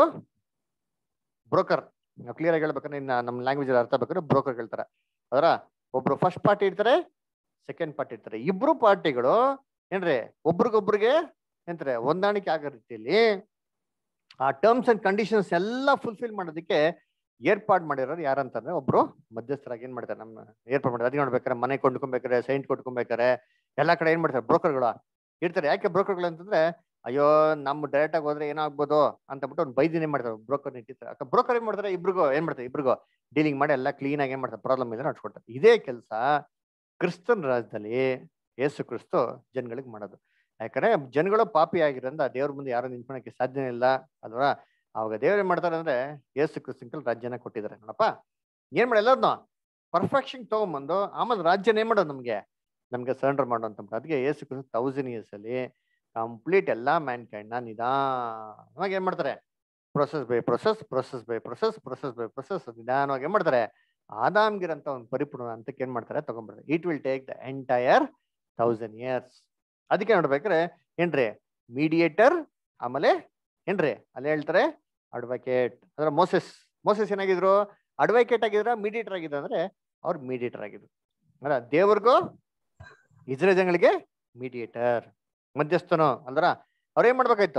ಬ್ರೋಕರ್ ನಾವು ಕ್ಲಿಯರ್ ಆಗಿ ಹೇಳ್ಬೇಕಂದ್ರೆ ಇನ್ನ ನಮ್ಮ ಲ್ಯಾಂಗ್ವೇಜ್ ಅರ್ಥ ಬೇಕಾದ್ರೆ ಬ್ರೋಕರ್ ಹೇಳ್ತಾರೆ ಅದರ ಒಬ್ರು ಫಸ್ಟ್ ಪಾರ್ಟಿ ಇರ್ತಾರೆ ಸೆಕೆಂಡ್ ಪಾರ್ಟಿ ಇರ್ತಾರೆ ಇಬ್ರು ಪಾರ್ಟಿಗಳು ಏನ್ರಿ ಒಬ್ರಿಗೊಬ್ರಿಗೆ ಎಂತಾರೆ ಹೊಂದಾಣಿಕೆ ಆಗೋ ರೀತಿಯಲ್ಲಿ ಆ ಟರ್ಮ್ಸ್ ಅಂಡ್ ಕಂಡೀಷನ್ಸ್ ಎಲ್ಲ ಫುಲ್ಫಿಲ್ ಮಾಡೋದಕ್ಕೆ ಏರ್ಪಾಡು ಮಾಡಿರೋರು ಯಾರಂತಂದ್ರೆ ಒಬ್ರು ಮಧ್ಯಸ್ಥರಾಗಿ ಏನ್ ಮಾಡ್ತಾರೆ ನಮ್ಮ ಏರ್ಪಾಡು ಮಾಡ್ತಾರೆ ಅದಕ್ಕೆ ನೋಡ್ಬೇಕಾರೆ ಮನೆ ಕೊಂಡ್ಕೊಬೇಕಾರೆ ಸೈಂಟ್ ಕೊಟ್ಕೊಬೇಕಾರೆ ಎಲ್ಲಾ ಕಡೆ ಏನ್ ಮಾಡ್ತಾರೆ ಬ್ರೋಕರ್ಗಳು ಇರ್ತಾರೆ ಯಾಕೆ ಬ್ರೋಕರ್ಗಳು ಅಂತಂದ್ರೆ ಅಯ್ಯೋ ನಮ್ಮ ಡೈರೆಕ್ಟ್ ಆಗಿ ಹೋದ್ರೆ ಏನಾಗ್ಬೋದು ಅಂತ ಬಿಟ್ಟು ಒಂದು ಬೈದಿನೇ ಮಾಡ್ತಾರೆ ಬ್ರೋಕರ್ ಇಟ್ಟಿರ್ತಾರೆ ಅಕ್ಕ ಬ್ರೋಕರ್ ಏನ್ ಮಾಡ್ತಾರೆ ಇಬ್ರಿಗೂ ಏನ್ ಮಾಡ್ತಾರೆ ಇಬ್ರಿಗೂ ಡೀಲಿಂಗ್ ಮಾಡಿ ಎಲ್ಲ ಕ್ಲೀನ್ ಆಗಿ ಏನ್ ಮಾಡ್ತಾರೆ ಪ್ರಾಬ್ಲಮ್ ಇದೆ ನಡ್ಸ್ಕೊಡ್ತಾರೆ ಇದೇ ಕೆಲಸ ಕ್ರಿಸ್ತನ್ ರಾಜ್ಯದಲ್ಲಿ ಯೇಸು ಕ್ರಿಸ್ತು ಜನಗಳಿಗೆ ಮಾಡೋದು ಯಾಕಂದ್ರೆ ಜನಗಳು ಪಾಪಿ ಆಗಿರೋದ್ರಿಂದ ದೇವ್ರ ಮುಂದೆ ಯಾರು ನಿಂತ್ಕೊಳಕ್ಕೆ ಸಾಧ್ಯನೇ ಇಲ್ಲ ಅಲ್ವಾ ಅವಾಗ ದೇವ್ರು ಏನ್ ಮಾಡ್ತಾರೆ ಅಂದ್ರೆ ಯೇಸು ಕ್ರಿಸ್ತಂಕಲ್ ರಾಜ್ಯನ ಕೊಟ್ಟಿದ್ದಾರೆ ನೋಡಪ್ಪ ಏನ್ ಮಾಡಿ ಎಲ್ಲರನ್ನ ಪರ್ಫೆಕ್ಷನ್ ತಗೊಂಬಂದು ಆಮೇಲೆ ರಾಜ್ಯನ ಏನ್ ಮಾಡೋದು ನಮ್ಗೆ ನಮ್ಗೆ ಸರೆಂಡರ್ ಮಾಡುವಂತ ಅದಕ್ಕೆ ಯೇಸು ಕ್ರಿಸ್ತ ತೌಸಂಡ್ ಇಯರ್ಸ್ ಅಲ್ಲಿ ಕಂಪ್ಲೀಟ್ ಎಲ್ಲಾ ಮ್ಯಾನ್ ಕೈಂಡ್ ನ ನಿಧಾನವಾಗಿ ಏನ್ ಮಾಡ್ತಾರೆ process by process process by process process by process ನಿಧಾನವಾಗಿ ಏನ್ ಮಾಡ್ತಾರೆ ಆದಾಮ್ಗಿರಂತ ಒಂದು ಪರಿಪೂರ್ಣ ಹಂತಕ್ಕೆ ಏನ್ ಮಾಡ್ತಾರೆ ತಗೊಂಡ್ಬರ್ತಾರೆ it will take the entire thousand years ಅದಕ್ಕೆ ನೋಡ್ಬೇಕಾರೆ ಏನ್ರಿ ಮೀಡಿಯೇಟರ್ ಆಮೇಲೆ ಏನ್ರಿ ಅಲ್ಲಿ ಹೇಳ್ತಾರೆ ಅಡ್ವೊಕೇಟ್ ಅಂದ್ರೆ ಮೋಸೆಸ್ ಮೋಸೆಸ್ ಏನಾಗಿದ್ರು ಅಡ್ವೊಕೇಟ್ ಆಗಿದ್ರ ಮೀಡಿಯೇಟರ್ ಆಗಿದ್ರು ಅಂದ್ರೆ ಅವ್ರು ಮೀಡಿಯೇಟರ್ ಆಗಿದ್ರು ಅಲ್ಲ ದೇವ್ರಿಗೂ ಇಸ್ರೇಲ್ ಜನಗಳಿಗೆ ಮೀಡಿಯೇಟರ್ ಮಧ್ಯಸ್ಥನು ಅಂದ್ರ ಅವ್ರ ಏನ್ ಮಾಡ್ಬೇಕಾಯ್ತು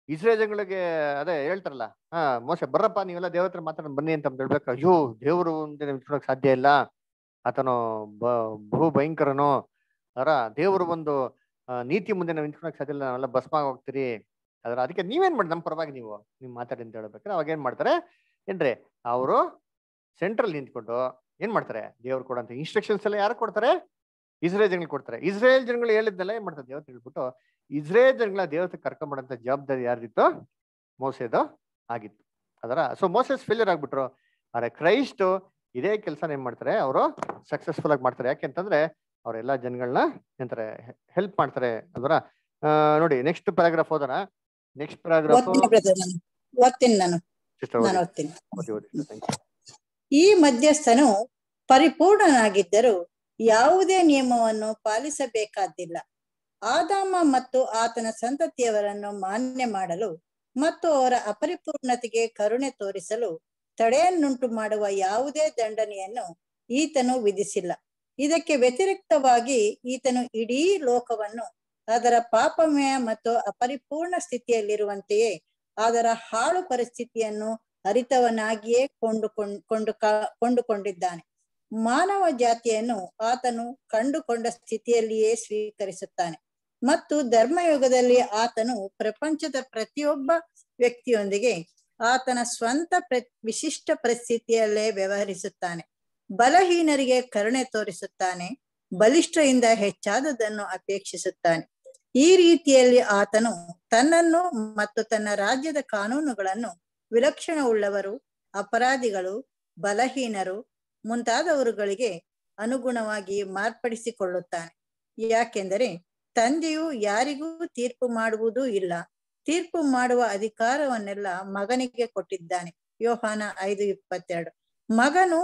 ಇಸ್ರೇಜಗಳಿಗೆ ಅದೇ ಹೇಳ್ತಾರಲ್ಲ ಹಾ ಮೋಸ ಬರ್ರಪ್ಪ ನೀವೆಲ್ಲ ದೇವ್ರ ಹತ್ರ ಮಾತಾಡೋಣ ಬನ್ನಿ ಅಂತ ಹೇಳ್ಬೇಕು ಅಯ್ಯೋ ದೇವರು ಮುಂದೆ ನಿಂತ್ಕೊಳಕ್ ಸಾಧ್ಯ ಇಲ್ಲ ಆತನು ಬ ಬಹು ಭಯಂಕರನು ಅದರ ದೇವರು ಒಂದು ಆ, ನೀತಿ ಮುಂದೆ ನಾವು ನಿಂತ್ಕೊಳಕ್ ಸಾಧ್ಯ ಇಲ್ಲ ನಾವೆಲ್ಲ ಭಸ್ಮ ಆಗ್ ಹೋಗ್ತೀರಿ ಅದ್ರ ಅದಕ್ಕೆ ನೀವೇನ್ ಮಾಡಿ ನಮ್ಮ ಪರವಾಗಿ ನೀವು ನಿಮ್ ಮಾತಾಡಿ ಅಂತ ಹೇಳ್ಬೇಕಾದ್ರೆ ಅವಾಗ ಏನ್ ಮಾಡ್ತಾರೆ ಏನ್ರಿ ಅವರು ಸೆಂಟ್ರಲ್ ನಿಂತ್ಕೊಂಡು ಏನ್ ಮಾಡ್ತಾರೆ ದೇವ್ರು ಕೊಡಂತ ಇನ್ಸ್ಟ್ರಕ್ಷನ್ಸ್ ಎಲ್ಲ ಯಾರು ಕೊಡ್ತಾರೆ ಇಸ್ರೇಲ್ ಜನಗಳು ಕೊಡ್ತಾರೆ ಇಸ್ರೇಲ್ ಜನಗಳು ಹೇಳಿದ್ನೆಲ್ಲ ಏನ್ ಮಾಡ್ತಾರೆ ದೇವತೆ ಹೇಳ್ಬಿಟ್ಟು ಇಸ್ರೇಲ್ ಜನಗಳ ದೇವತೆ ಕರ್ಕೊಂಡ್ಬರಂತ ಜವಾಬ್ದಾರಿ ಯಾರ್ದಿತ್ತು ಮೋಸೆದು ಆಗಿತ್ತು ಅದರ ಸೊ ಮೋಸಸ್ ಫೇಲ್ಯೂರ್ ಆಗ್ಬಿಟ್ರು ಆದ್ರೆ ಕ್ರೈಸ್ಟ್ ಇದೇ ಕೆಲಸ ಏನ್ ಮಾಡ್ತಾರೆ ಅವರು ಸಕ್ಸಸ್ಫುಲ್ ಆಗಿ ಮಾಡ್ತಾರೆ ಯಾಕೆಂತಂದ್ರೆ ಅವರೆಲ್ಲಾ ಜನಗಳನ್ನ ಎಂತಾರೆ ಹೆಲ್ಪ್ ಮಾಡ್ತಾರೆ ಅಲ್ವರ ಆ, ನೋಡಿ ನೆಕ್ಸ್ಟ್ ಪ್ಯಾರಾಗ್ರಾಫ್ ಓದೋಣ ನೆಕ್ಸ್ಟ್ ಪ್ಯಾರಾಗ್ರಾಫ್ ಓದ್ತೀನಿ ಬ್ರದರ್ ನಾನು ಓದ್ತೀನಿ ನಾನು ನಾನು ಓದ್ತೀನಿ ಓದಿ ಓದಿ ಥ್ಯಾಂಕ್ ಯು ಈ ಮಧ್ಯಸ್ಥನು ಪರಿಪೂರ್ಣನಾಗಿದ್ದರೂ ಯಾವುದೇ ನಿಯಮವನ್ನು ಪಾಲಿಸಬೇಕಾದ್ದಿಲ್ಲ ಆದಾಮ ಮತ್ತು ಆತನ ಸಂತತಿಯವರನ್ನು ಮಾನ್ಯ ಮಾಡಲು ಮತ್ತು ಅವರ ಅಪರಿಪೂರ್ಣತೆಗೆ ಕರುಣೆ ತೋರಿಸಲು ತಡೆಯನ್ನುಂಟು ಮಾಡುವ ಯಾವುದೇ ದಂಡನೆಯನ್ನು ಈತನು ವಿಧಿಸಿಲ್ಲ ಇದಕ್ಕೆ ವ್ಯತಿರಿಕ್ತವಾಗಿ ಈತನು ಇಡೀ ಲೋಕವನ್ನು ಅದರ ಪಾಪಮಯ ಮತ್ತು ಅಪರಿಪೂರ್ಣ ಸ್ಥಿತಿಯಲ್ಲಿರುವಂತೆಯೇ ಅದರ ಹಾಳು ಪರಿಸ್ಥಿತಿಯನ್ನು ಅರಿತವನಾಗಿಯೇ ಕೊಂಡುಕೊಂಡ್ ಕೊಂಡು ಕೊಂಡುಕೊಂಡಿದ್ದಾನೆ ಮಾನವ ಜಾತಿಯನ್ನು ಆತನು ಕಂಡುಕೊಂಡ ಸ್ಥಿತಿಯಲ್ಲಿಯೇ ಸ್ವೀಕರಿಸುತ್ತಾನೆ ಮತ್ತು ಧರ್ಮಯುಗದಲ್ಲಿ ಆತನು ಪ್ರಪಂಚದ ಪ್ರತಿಯೊಬ್ಬ ವ್ಯಕ್ತಿಯೊಂದಿಗೆ ಆತನ ಸ್ವಂತ ಪ್ರ ವಿಶಿಷ್ಟ ಪರಿಸ್ಥಿತಿಯಲ್ಲೇ ವ್ಯವಹರಿಸುತ್ತಾನೆ ಬಲಹೀನರಿಗೆ ಕರುಣೆ ತೋರಿಸುತ್ತಾನೆ ಬಲಿಷ್ಠರಿಂದ ಹೆಚ್ಚಾದದನ್ನು ಅಪೇಕ್ಷಿಸುತ್ತಾನೆ ಈ ರೀತಿಯಲ್ಲಿ ಆತನು ತನ್ನನ್ನು ಮತ್ತು ತನ್ನ ರಾಜ್ಯದ ಕಾನೂನುಗಳನ್ನು ವಿಲಕ್ಷಣವುಳ್ಳವರು ಅಪರಾಧಿಗಳು ಬಲಹೀನರು ಮುಂತಾದವರುಗಳಿಗೆ ಅನುಗುಣವಾಗಿ ಮಾರ್ಪಡಿಸಿಕೊಳ್ಳುತ್ತಾನೆ ಯಾಕೆಂದರೆ ತಂದೆಯು ಯಾರಿಗೂ ತೀರ್ಪು ಮಾಡುವುದೂ ಇಲ್ಲ ತೀರ್ಪು ಮಾಡುವ ಅಧಿಕಾರವನ್ನೆಲ್ಲ ಮಗನಿಗೆ ಕೊಟ್ಟಿದ್ದಾನೆ ಯೋಹಾನ ಐದು ಇಪ್ಪತ್ತೆರಡು ಮಗನು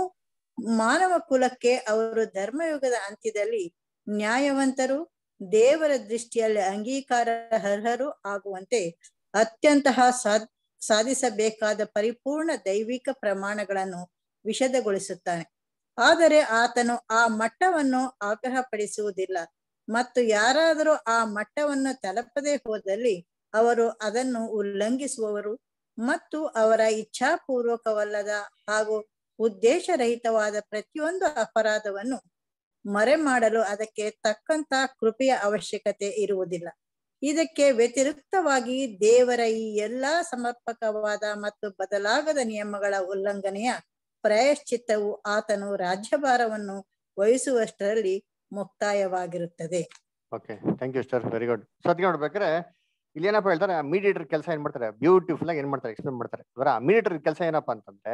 ಮಾನವ ಕುಲಕ್ಕೆ ಅವರು ಧರ್ಮಯುಗದ ಅಂತ್ಯದಲ್ಲಿ ನ್ಯಾಯವಂತರು ದೇವರ ದೃಷ್ಟಿಯಲ್ಲಿ ಅಂಗೀಕಾರ ಅರ್ಹರು ಆಗುವಂತೆ ಅತ್ಯಂತಹ ಸಾಧ್ ಸಾಧಿಸಬೇಕಾದ ಪರಿಪೂರ್ಣ ದೈವಿಕ ಪ್ರಮಾಣಗಳನ್ನು ವಿಷದಗೊಳಿಸುತ್ತಾನೆ ಆದರೆ ಆತನು ಆ ಮಟ್ಟವನ್ನು ಆಗ್ರಹಪಡಿಸುವುದಿಲ್ಲ ಮತ್ತು ಯಾರಾದರೂ ಆ ಮಟ್ಟವನ್ನು ತಲುಪದೆ ಹೋದಲ್ಲಿ ಅವರು ಅದನ್ನು ಉಲ್ಲಂಘಿಸುವವರು ಮತ್ತು ಅವರ ಇಚ್ಛಾಪೂರ್ವಕವಲ್ಲದ ಹಾಗೂ ಉದ್ದೇಶರಹಿತವಾದ ಪ್ರತಿಯೊಂದು ಅಪರಾಧವನ್ನು ಮರೆ ಮಾಡಲು ಅದಕ್ಕೆ ತಕ್ಕಂತ ಕೃಪೆಯ ಅವಶ್ಯಕತೆ ಇರುವುದಿಲ್ಲ ಇದಕ್ಕೆ ವ್ಯತಿರಿಕ್ತವಾಗಿ ದೇವರ ಈ ಎಲ್ಲಾ ಸಮರ್ಪಕವಾದ ಮತ್ತು ಬದಲಾಗದ ನಿಯಮಗಳ ಉಲ್ಲಂಘನೆಯ ಪ್ರಾಯಶ್ಚಿತ್ತವು ಆತನು ರಾಜ್ಯಭಾರವನ್ನು ವಹಿಸುವಷ್ಟರಲ್ಲಿ ಮುಕ್ತಾಯವಾಗಿರುತ್ತದೆ okay thank you sir very good so ಅದಕ್ಕೆ ನೋಡ್ಬೇಕಾದ್ರೆ ಇಲ್ಲಿ ಏನಪ್ಪ ಹೇಳ್ತಾರೆ ಮೀಡಿಯೇಟರ್ ಕೆಲಸ ಏನ್ ಮಾಡ್ತಾರೆ ಬ್ಯೂಟಿಫುಲ್ ಆಗಿ ಏನ್ ಮಾಡ್ತಾರೆ ಎಕ್ಸ್ಪ್ಲೇನ್ ಮಾಡ್ತಾರೆ ಅವರ ಮೀಡಿಯೇಟರ್ ಕೆಲಸ ಏನಪ್ಪಾ ಅಂತಂದ್ರೆ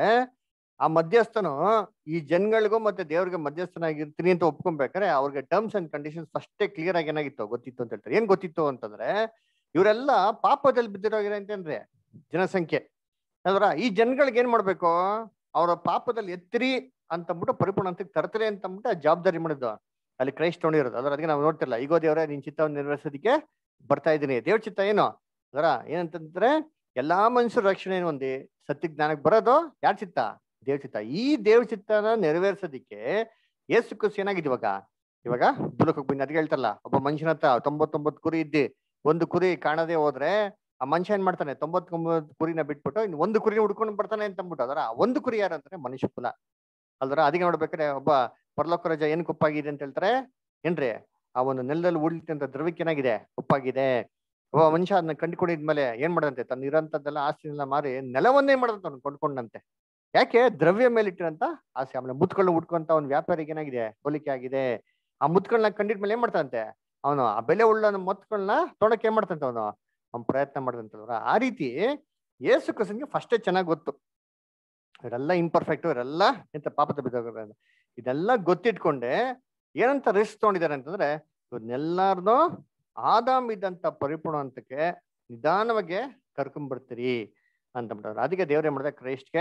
ಆ ಮಧ್ಯಸ್ಥನು ಈ ಜನಗಳಿಗೂ ಮತ್ತೆ ದೇವ್ರಿಗೆ ಮಧ್ಯಸ್ಥನಾಗಿರ್ತೀನಿ ಅಂತ ಒಪ್ಕೊಬೇಕಾದ್ರೆ ಅವ್ರಿಗೆ ಟರ್ಮ್ಸ್ ಅಂಡ್ ಕಂಡೀಷನ್ಸ್ ಫಸ್ಟೇ ಕ್ಲಿಯರ್ ಆಗಿ ಏನಾಗಿತ್ತು ಗೊತ್ತಿತ್ತು ಅಂತ ಹೇಳ್ತಾರೆ ಏನ್ ಗೊತ್ತಿತ್ತು ಅಂತಂದ್ರೆ ಇವರೆಲ್ಲ ಪಾಪದಲ್ಲಿ ಬಿದ್ದಿರೋಗಿರ ಅಂತಂದ್ರೆ ಜನಸಂಖ್ಯೆ ಅಲ್ವರ ಈ ಜನಗಳಿಗೆ ಏನ್ ಮಾಡ್ಬೇಕು ಅವರ ಪಾಪದಲ್ಲಿ ಎತ್ತಿರಿ ಅಂತಂದ್ಬಿಟ್ಟು ಪರಿಪೂರ್ಣ ಅಂತ ತರ್ತಾರೆ ಅಂತಂದ್ಬಿಟ್ಟು ಆ ಜವಾಬ್ದಾರಿ ಮಾಡಿದ್ದು ಅಲ್ಲಿ ಕ್ರೈಸ್ಟ್ ತೊಗೊಂಡಿರೋದು ಅದರ ಅದಕ್ಕೆ ನಾವು ನೋಡ್ತಿರಲ್ಲ ಈಗೋ ದೇವರೇ ನಿನ್ ಚಿತ್ತವನ್ನು ನೆರವೇರಿಸೋದಕ್ಕೆ ಬರ್ತಾ ಇದ್ದೀನಿ ದೇವ್ರ ಚಿತ್ತ ಏನು ಅದರ ಏನಂತಂದ್ರೆ ಎಲ್ಲಾ ಮನುಷ್ಯರ ರಕ್ಷಣೆ ಹೊಂದಿ ಸತ್ಯ ಜ್ಞಾನಕ್ಕೆ ಬರೋದು ಯಾರ ಚಿತ್ತ ದೇವ್ರ ಚಿತ್ತ ಈ ದೇವ್ರ ಚಿತ್ತನ ನೆರವೇರ್ಸೋದಿಕ್ಕೆ ಏಸು ಕುಸ್ ಏನಾಗಿದೆ ಇವಾಗ ಇವಾಗ ಬುಲಕಕ್ಕೆ ಬಂದು ಅದಕ್ಕೆ ಹೇಳ್ತಾರಲ್ಲ ಒಬ್ಬ ಮನುಷ್ಯನ ಹತ್ರ ತೊಂಬತ್ತೊಂಬತ್ತು ಕುರಿ ಇದ್ದಿ ಒಂದು ಕುರಿ ಕಾಣದೆ ಹೋದ್ರೆ ಆ ಮನುಷ್ಯ ಏನ್ ಮಾಡ್ತಾನೆ ತೊಂಬತ್ತೊಂಬತ್ತು ಕುರಿನ ಬಿಟ್ಬಿಟ್ಟು ಇನ್ನು ಒಂದು ಕುರಿನ ಹುಡ್ಕೊಂಡು ಬರ್ತಾನೆ ಅಂತ ಅಂದ್ಬಿಟ್ಟು ಅದರ ಒಂದು ಕುರಿ ಯಾರು ಅಂದ್ರೆ ಮನುಷ್ಯ ಕುಲ ಅಲ್ದರ ಅದಕ್ಕೆ ನೋಡ್ಬೇಕಾದ್ರೆ ಒಬ್ಬ ಪರಲೋಕ ರಜ ಏನ್ ಉಪ್ಪಾಗಿದೆ ಅಂತ ಹೇಳ್ತಾರೆ ಏನ್ರಿ ಆ ಒಂದು ನೆಲದಲ್ಲಿ ಉಳಿತಂತ ದ್ರವ್ಯಕ್ಕೆ ಏನಾಗಿದೆ ಉಪ್ಪಾಗಿದೆ ಒಬ್ಬ ಮನುಷ್ಯ ಅದನ್ನ ಕಂಡುಕೊಂಡಿದ್ಮೇಲೆ ಏನ್ ಮಾಡದಂತೆ ತನ್ನ ಇರೋಂಥದ್ದೆಲ್ಲ ಆಸ್ತಿನೆಲ್ಲ ಮಾರಿ ನೆಲವನ್ನೇ ಮಾಡದಂತ ಅವ್ನು ಕೊಂಡ್ಕೊಂಡಂತೆ ಯಾಕೆ ದ್ರವ್ಯ ಮೇಲೆ ಇಟ್ಟಿರಂತ ಆಸೆ ಆಮೇಲೆ ಮುತ್ಕೊಂಡು ಉಟ್ಕೊಂತ ಅವ್ನ ವ್ಯಾಪಾರಿಗೆ ಏನಾಗಿದೆ ಹೋಲಿಕೆ ಆಗಿದೆ ಆ ಮುತ್ಗಳನ್ನ ಕಂಡಿದ್ಮೇಲೆ ಏನ್ ಮಾಡ್ತಾನಂತೆ ಅವನು ಆ ಬೆಲೆ ಉಳ್ಳ ಮುತ್ಗಳನ್ನ ತೊಡಕ್ ಏನ್ ಮಾಡ್ತಂತ ಅವನು ಅವ್ನ್ ಪ್ರಯತ್ನ ಮಾಡ್ದಂತಲ್ವ ಆ ರೀತಿ ಏಸು ಕ್ರಿಸ್ತನ್ಗೆ ಫಸ್ಟೇ ಚೆನ್ನಾಗಿ ಗೊತ್ತು ಇವರೆಲ್ಲ ಇಂಪರ್ಫೆಕ್ಟ್ ಇವರೆಲ್ಲ ಎಂತ ಪಾಪದ ಬಿದ್ದೋಗ ಇದೆಲ್ಲ ಗೊತ್ತಿಟ್ಕೊಂಡೆ ಏನಂತ ರಿಸ್ಕ್ ತಗೊಂಡಿದ್ದಾರೆ ಅಂತಂದ್ರೆ ಇವ್ರನ್ನೆಲ್ಲಾರ್ನು ಆದಾಮ್ ಇದ್ದಂತ ಪರಿಪೂರ್ಣ ಹಂತಕ್ಕೆ ನಿಧಾನವಾಗಿ ಕರ್ಕೊಂಡ್ಬರ್ತೀರಿ ಅಂತ ಬಿಟ್ಟವ್ರು ಅದಕ್ಕೆ ದೇವ್ರ ಏನ್ ಮಾಡಿದ್ರೆ ಕ್ರೈಸ್ಟ್ಗೆ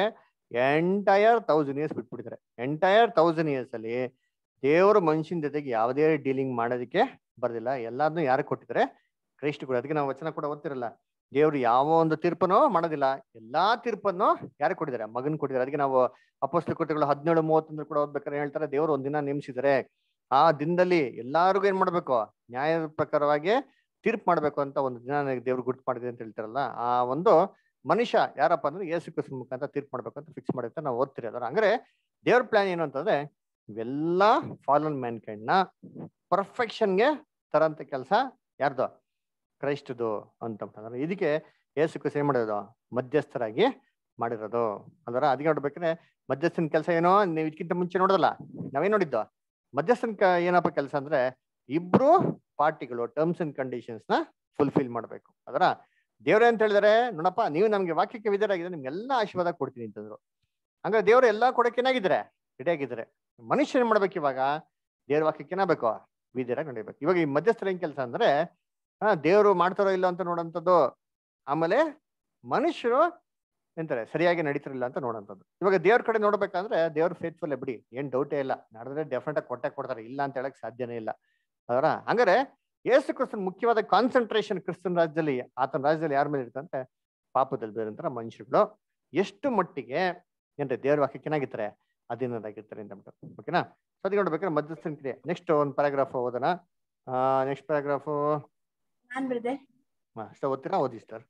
ಎಂಟೈರ್ ತೌಸಂಡ್ ಇಯರ್ಸ್ ಬಿಟ್ಬಿಟ್ಟಿದ್ದಾರೆ ಎಂಟೈರ್ ತೌಸಂಡ್ ಇಯರ್ಸ್ ಅಲ್ಲಿ ದೇವರು ಮನುಷ್ಯನ ಜೊತೆಗೆ ಯಾವುದೇ ಡೀಲಿಂಗ್ ಮಾಡೋದಕ್ಕೆ ಬರ್ದಿಲ್ಲ ಎಲ್ಲಾದ್ನೂ ಯಾರು ಕೊಟ್ಟಿದ್ದಾರೆ ಕ್ರೈಸ್ಟ್ ಕೂಡ ಅದಕ್ಕೆ ನಾವು ವಚನ ಕೂಡ ಓದ್ತಿರಲ್ಲ ದೇವ್ರು ಯಾವ ಒಂದು ತೀರ್ಪನ್ನು ಮಾಡೋದಿಲ್ಲ ಎಲ್ಲಾ ತೀರ್ಪನ್ನು ಯಾರು ಕೊಟ್ಟಿದ್ದಾರೆ ಮಗನ್ ಕೊಟ್ಟಿದ್ದಾರೆ ಅದಕ್ಕೆ ನಾವು ಅಪೋಸ್ತ ಕೃತಿಗಳು ಹದಿನೇಳು ಮೂವತ್ತೊಂದು ಕೂಡ ಓದ್ಬೇಕಾದ್ರೆ ಹೇಳ್ತಾರೆ ದೇವ್ರು ಒಂದಿನ ನೇಮಿಸಿದ್ದಾರೆ ಆ ದಿನದಲ್ಲಿ ಎಲ್ಲಾರಿಗೂ ಏನ್ ಮಾಡ್ಬೇಕು ನ್ಯಾಯದ ಪ್ರಕಾರವಾಗಿ ತೀರ್ಪು ಮಾಡ್ಬೇಕು ಅಂತ ಒಂದು ದಿನ ದೇವ್ರು ಗುರ್ತು ಮಾಡಿದೆ ಅಂತ ಹೇಳ್ತಾರಲ್ಲ ಆ ಒಂದು ಮನುಷ್ಯ ಯಾರಪ್ಪ ಅಂದ್ರೆ ಯೇಸು ಕ್ರಿಸ್ತ ಮುಖಾಂತರ ತೀರ್ಪು ಮಾಡ್ಬೇಕು ಅಂತ ಫಿಕ್ಸ್ ಮಾಡಿರ್ತ ನಾವು ಓದ್ತಿರಿ ಅದರ ಹಂಗಾರೆ ದೇವ್ರ ಪ್ಲಾನ್ ಏನು ಅಂತಂದ್ರೆ ಇವೆಲ್ಲ ಫಾಲನ್ ಮ್ಯಾನ್ ಕೈಂಡ್ ನ ಪರ್ಫೆಕ್ಷನ್ಗೆ ತರಂತ ಕೆಲಸ ಯಾರ್ದು ಕ್ರೈಸ್ತದು ಅಂತಂದ್ರೆ ಇದಕ್ಕೆ ಯೇಸು ಕ್ರಿಸ್ತ ಏನ್ ಮಾಡಿರೋದು ಮಧ್ಯಸ್ಥರಾಗಿ ಮಾಡಿರೋದು ಅದರ ಅದಕ್ಕೆ ನೋಡ್ಬೇಕಾದ್ರೆ ಮಧ್ಯಸ್ಥನ ಕೆಲಸ ಏನೋ ನೀವು ಇದಕ್ಕಿಂತ ಮುಂಚೆ ನೋಡೋದಲ್ಲ ನಾವೇನ್ ನೋಡಿದ್ದು ಮಧ್ಯಸ್ಥನ ಕ- ಏನಪ್ಪ ಕೆಲಸ ಅಂದ್ರೆ ಇಬ್ರು ಪಾರ್ಟಿಗಳು ಟರ್ಮ್ಸ್ ಅಂಡ್ ಕಂಡೀಷನ್ಸ್ ನ ಫುಲ್ಫಿಲ್ ಮಾಡ್ಬೇಕು ಅದರ ದೇವ್ರೆ ಅಂತ ಹೇಳಿದಾರೆ ನೋಡಪ್ಪ ನೀವು ನಮ್ಗೆ ವಾಕ್ಯಕ್ಕೆ ವಿಧೇಯರಾಗಿದ್ರೆ ನಿಮ್ಗೆಲ್ಲ ಆಶೀರ್ವಾದ ಕೊಡ್ತೀನಿ ಅಂತಂದ್ರು ಹಂಗಾರೆ ದೇವ್ರು ಎಲ್ಲಾ ಕೊಡಕ್ಕೆ ಏನಾಗಿದ್ದಾರೆ ರೆಡಿ ಆಗಿದ್ದಾರೆ ಮನುಷ್ಯ ಏನ್ ಮಾಡ್ಬೇಕು ಇವಾಗ ದೇವ್ರ ವಾಕ್ಯಕ್ಕೆ ಏನಾಗಬೇಕು ವಿಧೇಯರಾಗಿ ನಡಿಬೇಕು ಇವಾಗ ಈ ಮಧ್ಯಸ್ಥರ ಏನ್ ಕೆಲಸ ಅಂದ್ರೆ ಹಾ ದೇವ್ರು ಮಾಡ್ತಾರೋ ಇಲ್ಲ ಅಂತ ನೋಡೋಂಥದ್ದು ಆಮೇಲೆ ಮನುಷ್ಯರು ಎಂತಾರೆ ಸರಿಯಾಗಿ ನಡೀತಿರಲಿಲ್ಲ ಅಂತ ನೋಡೋಂಥದ್ದು ಇವಾಗ ದೇವ್ರ ಕಡೆ ನೋಡ್ಬೇಕಂದ್ರೆ ದೇವ್ರ ಫೇತ್ಫುಲ್ ಬಿಡಿ ಏನ್ ಡೌಟೇ ಇಲ್ಲ ನಡೆದ್ರೆ ಡೆಫಿನೆಟ್ ಆಗಿ ಕೊಟ್ಟೆ ಕೊಡ್ತಾರೆ ಇಲ್ಲ ಅಂತ ಹೇಳಕ್ ಸಾಧ್ಯನೇ ಇಲ್ಲ ಅದರ ಹಂಗಾರೆ ಯೇಸು ಕ್ರಿಸ್ತನ್ ಮುಖ್ಯವಾದ ಕಾನ್ಸಂಟ್ರೇಷನ್ ಕ್ರಿಸ್ತನ್ ರಾಜ್ಯದಲ್ಲಿ ಆತನ ರಾಜ್ಯದಲ್ಲಿ ಯಾರ ಮೇಲೆ ಇರ್ತಂತೆ ಪಾಪದಲ್ಲಿ ಬೇರಂತರ ಮನುಷ್ಯರುಗಳು ಎಷ್ಟು ಮಟ್ಟಿಗೆ ಏನ್ರಿ ದೇವ್ರ ವಾಕ್ಯಕ್ಕೆ ಏನಾಗಿರ್ತಾರೆ ಅಧೀನರಾಗಿರ್ತಾರೆ ಅಂತ ಅಂದ್ಬಿಟ್ಟು ಓಕೆನಾ ಸೊ ಅದಕ್ಕೆ ನೋಡ್ಬೇಕಾದ್ರೆ ಮಧ್ಯಸ್ಥನ ಕ್ರಿಯೆ ನೆಕ್ಸ್ಟ್ ಒಂದು ಪ್ಯಾರಾಗ್ರಾಫ್ ಓದೋಣ ನೆಕ್ಸ್ಟ್ ಪ್ಯಾರಾಗ್ರಾಫು ನಾನ್ ಬ್ರದರ್ ಅಷ್ಟ ಓದ್ತೀರಾ ಓದಿ ಸರ್